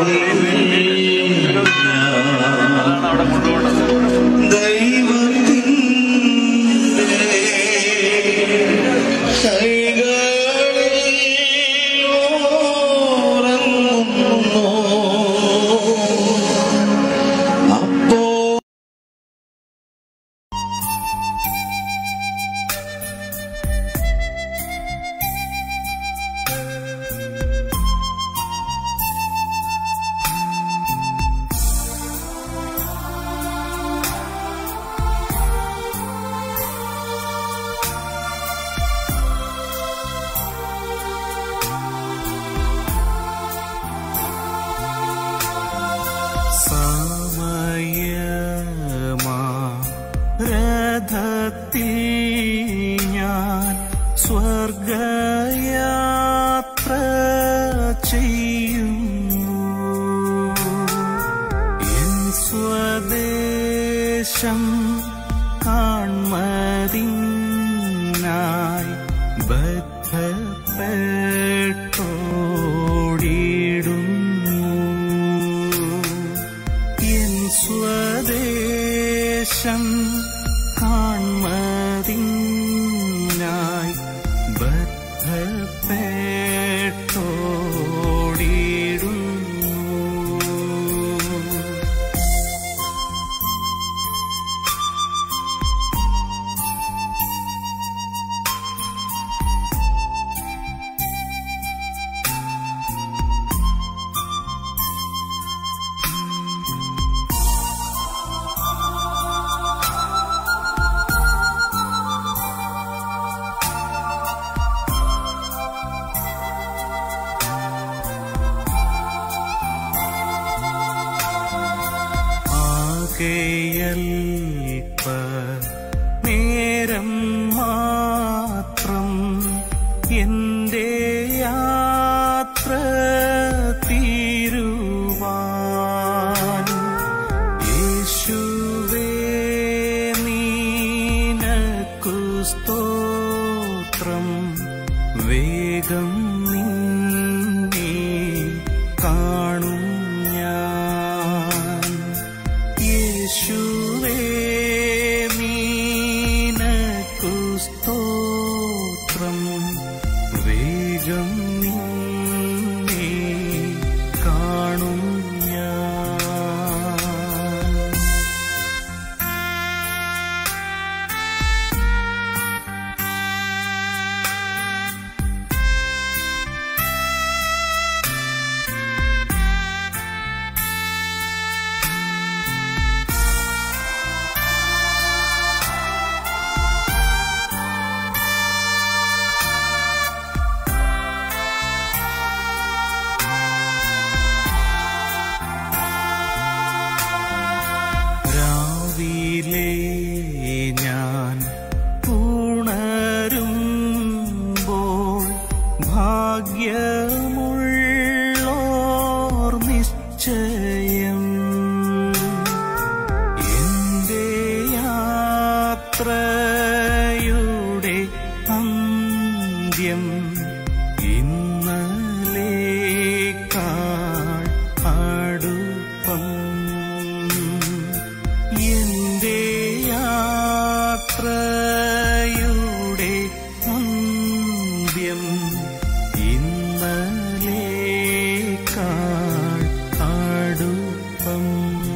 സമയമാ രഥത്തിൽ ഞാൻ സ്വർഗയാത്ര ചെയ്യുന്നു എൻ സ്വദേശം കാൺമതിനായി ബദ്ധപ്പെട്ടോടിടുന്നു എൻ സ്വദേശം കാൺമതിനായി ബദ്ധപ്പെട്ടോടിടുന്നു ആകെയൽപ്പ നേരം മാത്രം എന്റെ യാത്ര തീരുവാൻ യേശുവേ നീനക്കു സ്തോത്രം വേഗം നിന്നെ കാണും ഞാൻ യേശുവേ നീനക്കു സ്തോത്രം വേഗം നിന്നെ കാണും ഞാൻ രാവിലെ ഞാൻ ഉണരുമ്പോൾ ഭാഗ്യമുള്ളോർ നിശ്ചയം എന്റെ യാത്രയുടെ അന്ത്യം ഇന്നലേക്കാൾ അടുപ്പം എന്റെ യാത്രയുടെ അന്ത്യം ഇന്നലേക്കാൾ അടുപ്പം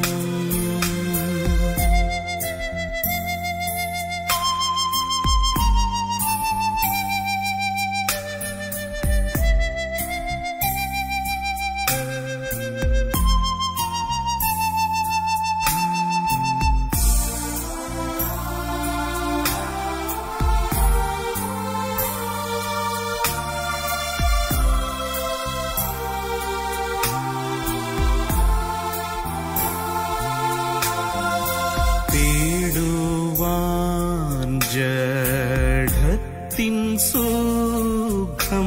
തേടുവാൻ ജഡത്തിൻ സുഖം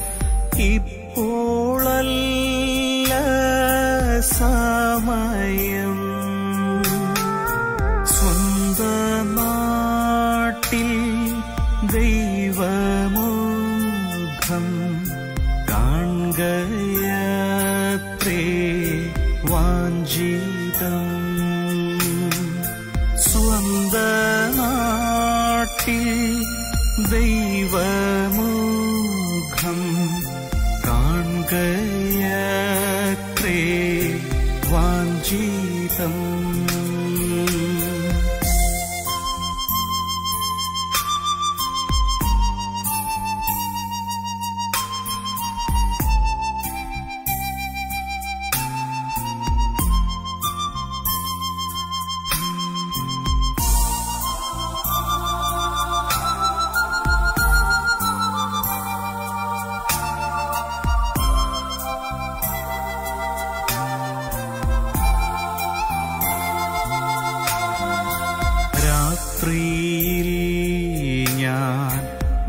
ഇപ്പോളല്ല സമയം സ്വന്ത നാട്ടിൽ ദൈവമുഖം കാണുകയത്രേ വാഞ്ചിതം സ്വന്ത നാട്ടിൽ ദൈവമുഖം കാണുകയത്രേ വാഞ്ചിതം രാത്രിയിൽ ഞാൻ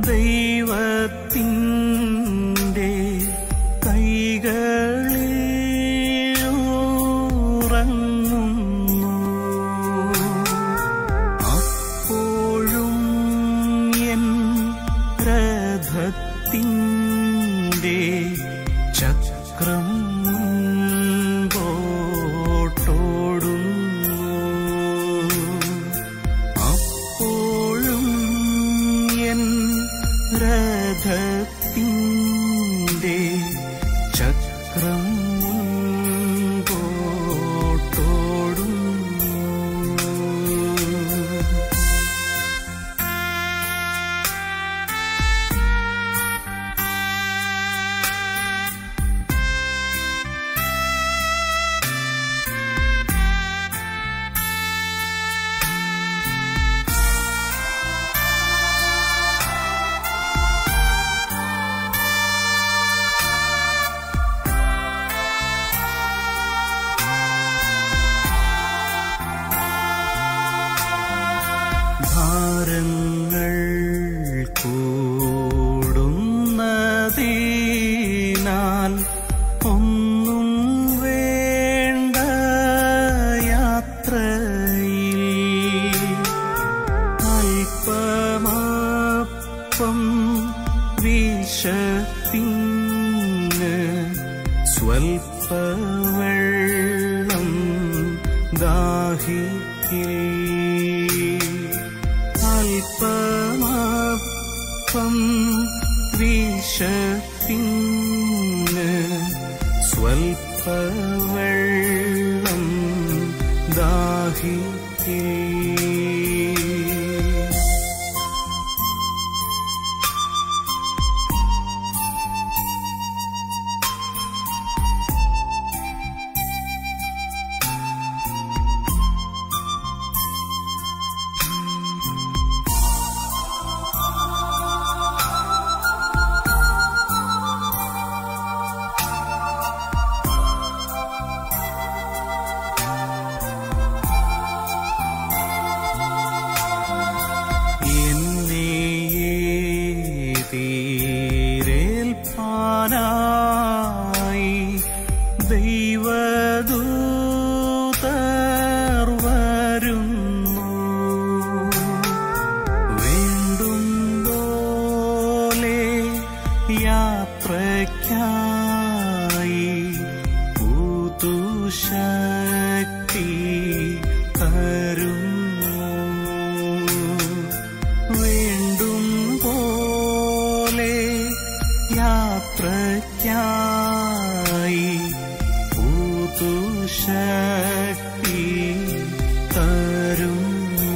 ദൈവത്തിൻ്റെ കൈകളിൽ ഉറങ്ങുന്നു അപ്പോഴും എൻ രഥത്തിൻ്റെ ചക്രം മുൻപോട്ടോടുന്നു അപ്പോഴും എൻ രഥത്തിൻ്റെ ചക്രം മുൻപോട്ടോടുന്നു ഭാരങ്ങൾ കൂടുന്നതിനാൽ ഒന്നും വേണ്ട യാത്രയിൽ അല്പമാപ്പം വിശപ്പിന് സ്വൽപ്പ വെള്ളം ദാഹിക്കേ അല്പമാപ്പം വിശപ്പിന് സ്വൽപ്പ വെള്ളം ദാഹിക്കേ തീരേൽപ്പാനായി ദൈവദൂതർ വരുന്നു വീണ്ടും പോലെ യാത്രയ്ക്കായി പുതുശക്തി തരുന്നു വീണ്ടും പോലെ യാത്രയ്ക്കായി പുതുശക്തി തരുന്നു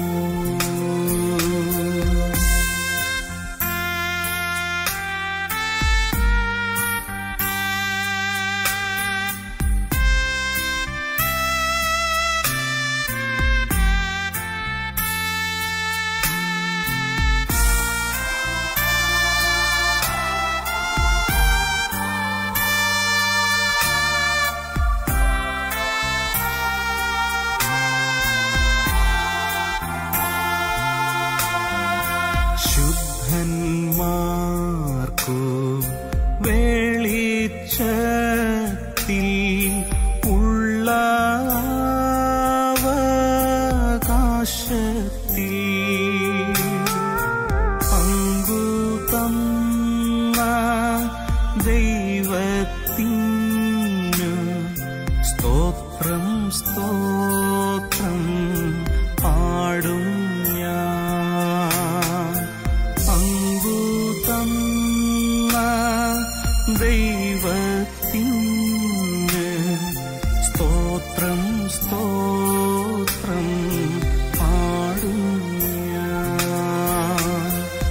സ്തോത്രം സ്തോത്രം പാടും ഞാൻ പങ്കു തന്ന ദൈവത്തിന് സ്തോത്രം സ്തോത്രം പാടും ഞാൻ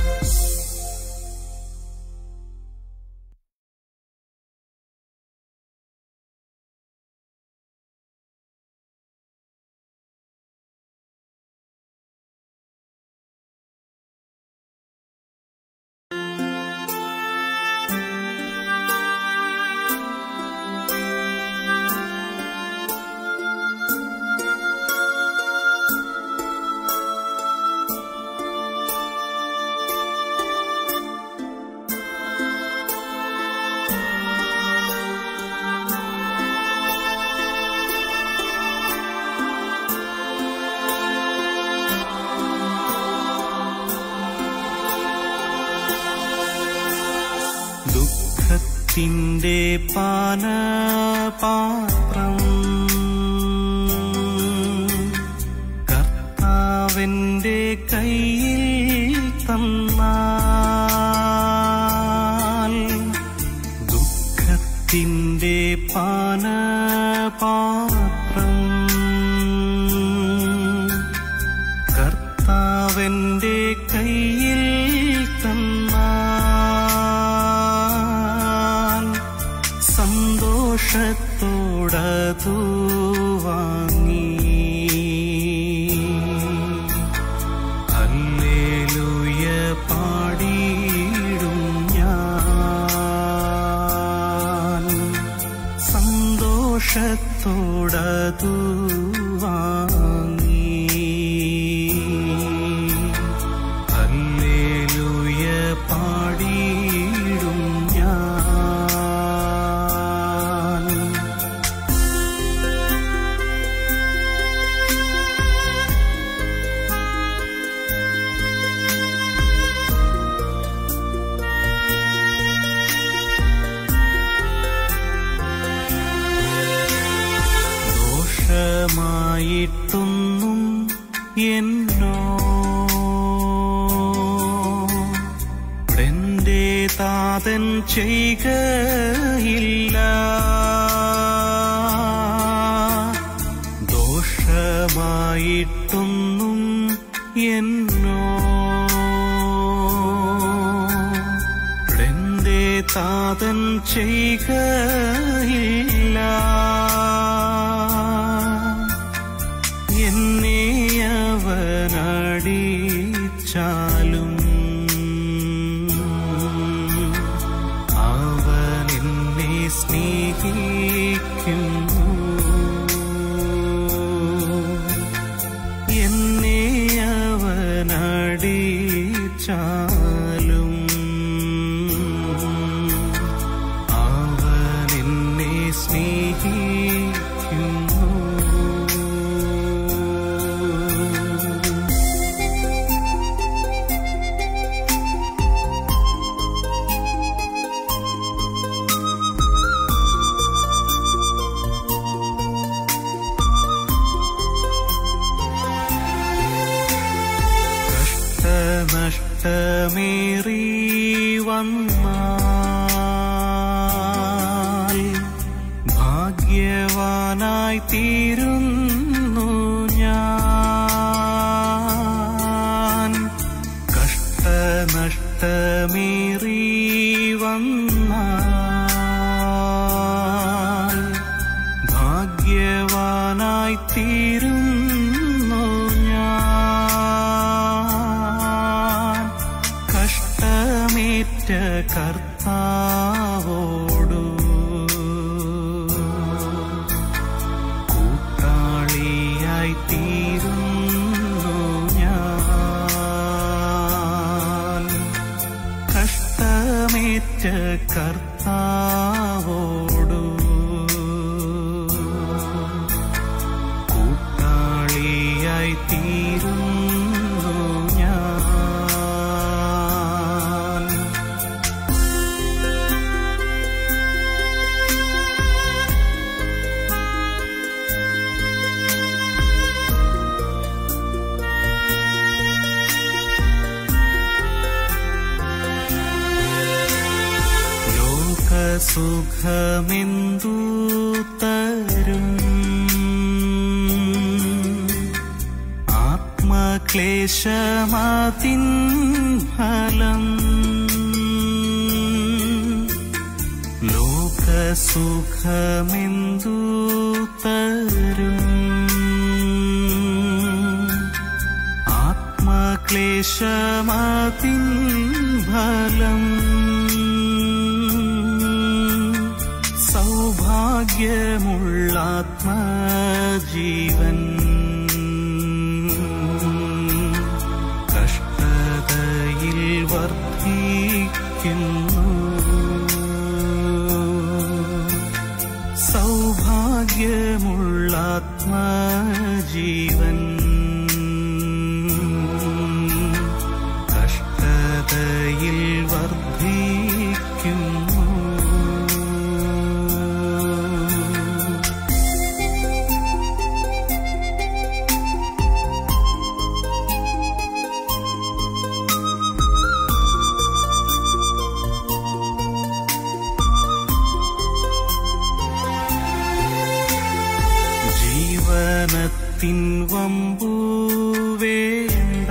ദുഃഖത്തിൻ്റെ പാനപാത്രം കർത്താവിൻ്റെ കയ്യിൽ തന്നാൽ ദുഃഖത്തിൻ്റെ പാനപാത്രം കർത്താവിൻ്റെ കയ്യിൽ തന്നാൽ സന്തോഷത്തോടതു വാങ്ങി ഹല്ലേലൂയ പാടിയിടും ഞാൻ സന്തോഷത്തോടതു വാങ്ങി ഹല്ലേലൂയ പാടിയിടും ഞാൻ ദോഷമായിട്ടൊന്നും എന്നോ എന്റെ താതൻ ചെയ്യുകയില്ല ദോഷമായിട്ടൊന്നും എന്നോ എന്റെ താതൻ ചെയ്യുകയില്ല എന്നെ അവനടിച്ചാലും അവൻ എന്നെ സ്നേഹിക്കുന്നു എന്നെ അവനടിച്ചാലും അവൻ എന്നെ സ്നേഹിക്കുന്നു കഷ്ടനഷ്ടമേറി വന്നാൽ ഭാഗ്യവാനായി തീരുന്നു ഞാൻ കഷ്ടനഷ്ടമേറി വന്നാൽ ഭാഗ്യവാനായി തീരുന്നു ഞാൻ കഷ്ടമേറ്റ കർത്താവോടു കൂട്ടാളിയായി തീരുന്നു ഞാൻ കഷ്ടമേറ്റ കർത്താവോടു കൂട്ടാളിയായി തീരുന്നു ഞാൻ ലോകസുഖമെന്തു തരും ആത്മക്ലേശമാതിൻ ഫലം ലോകസുഖമെന്തു തരും ആത്മക്ലേശമാതിൻ ഫലം സൗഭാഗ്യമുള്ള ആത്മജീവൻ കഷ്ടതയിൽ വർദ്ധിക്കുന്നു സൗഭാഗ്യമുള്ള ആത്മജീവൻ കഷ്ടതയിൽ വർദ്ധിക്കുന്നു ജീവനത്തിൻ വമ്പു വേണ്ട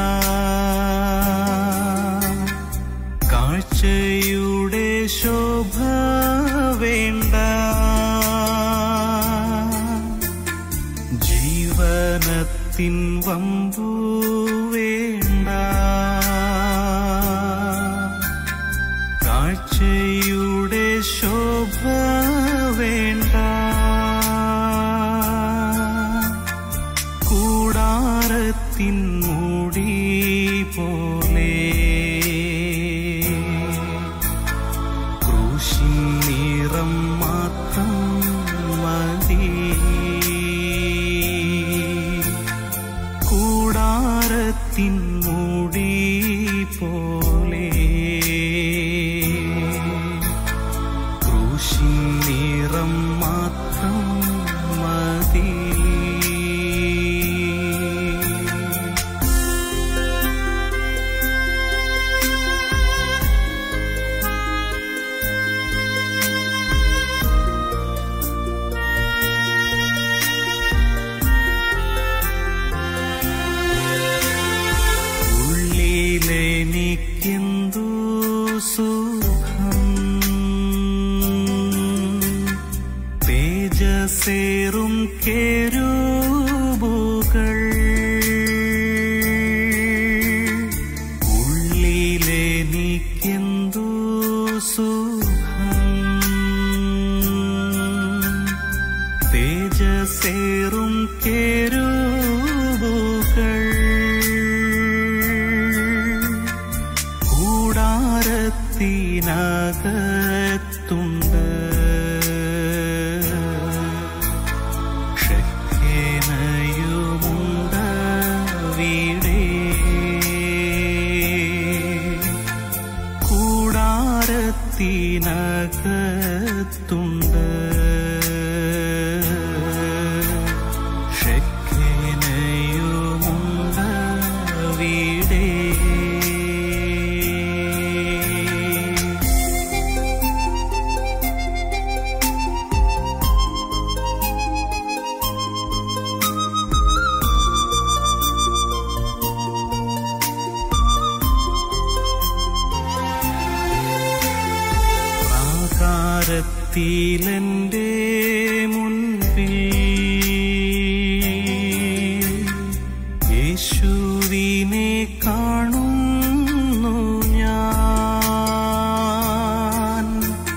കാഴ്ചയുടെ ശോഭ വേണ്ട ജീവനത്തിൻ വമ്പു വേണ്ട കാഴ്ചയുടെ ശോഭ വേണ്ട കൂടാരത്തിൻ മൂടി പോലെ ക്രൂശിൻ നിറം മാത്രം മതി കൂടാരത്തിൻ മൂടി പോലെ ക്രൂശിൻ നിറം മാത്രം മതി ഉള്ളിലെനിക്കെന്തു സുഖം തേജസേറും കേരൂബുകൾ ഉള്ളിലെനിക്കെന്തു സുഖം തേജസേറും കേരൂബുകൾ കൂടാരത്തിനകത്തുണ്ട് ഷെക്കേനയുമുണ്ടവിടെ കൂടാരത്തിനകത്തുണ്ട് ഷെക്കേനയുമുണ്ടവിടെ പ്രാകാരത്തിലെന്റെ മുൻപിൽ യേശുവിനെ കാണുന്നു ഞാൻ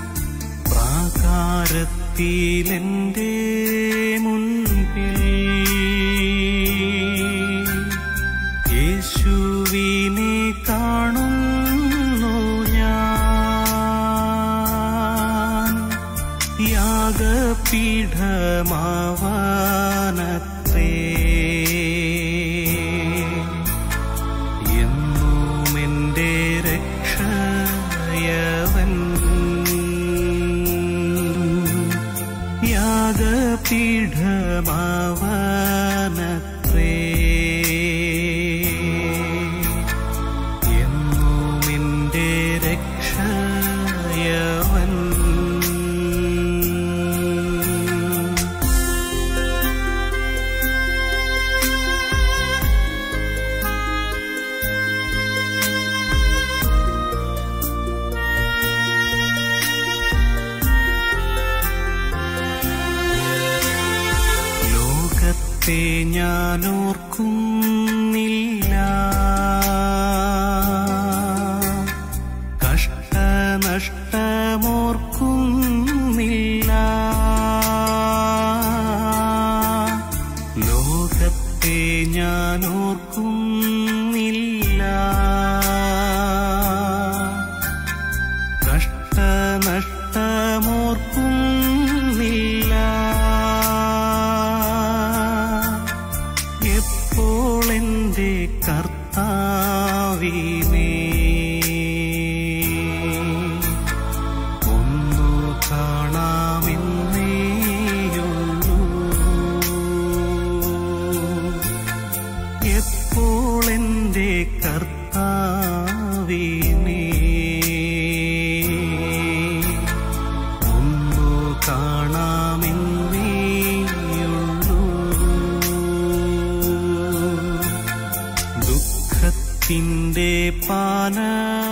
പ്രാകാരത്തിലെന്റെ മുൻപിൽ യേശുവിനെ കാണുന്നു ഞാൻ യാഗപീഠമാവാനത്രേ എന്നും എൻ്റെ രക്ഷയവൻ യാഗപീഠമാവാനത്രേ എന്നും എൻ്റെ രക്ഷയവൻ ലോകത്തെ ഞാൻ ഓർക്കുന്നില്ല കഷ്ടനഷ്ടമോർക്കുന്നില്ല ലോകത്തെ ഞാൻ ഓർക്കുന്നില്ല കഷ്ടനഷ്ടമോർക്കുന്നില്ല എപ്പോൾ എൻ്റെ കർത്താവിനെ ഒന്നു കാണാമെന്നേയുള്ളൂ എപ്പോൾ എൻ്റെ കർത്താവിനെ ഒന്നു കാണാമെന്നേയുള്ളൂ ദുഃഖത്തിൻ്റെ പാന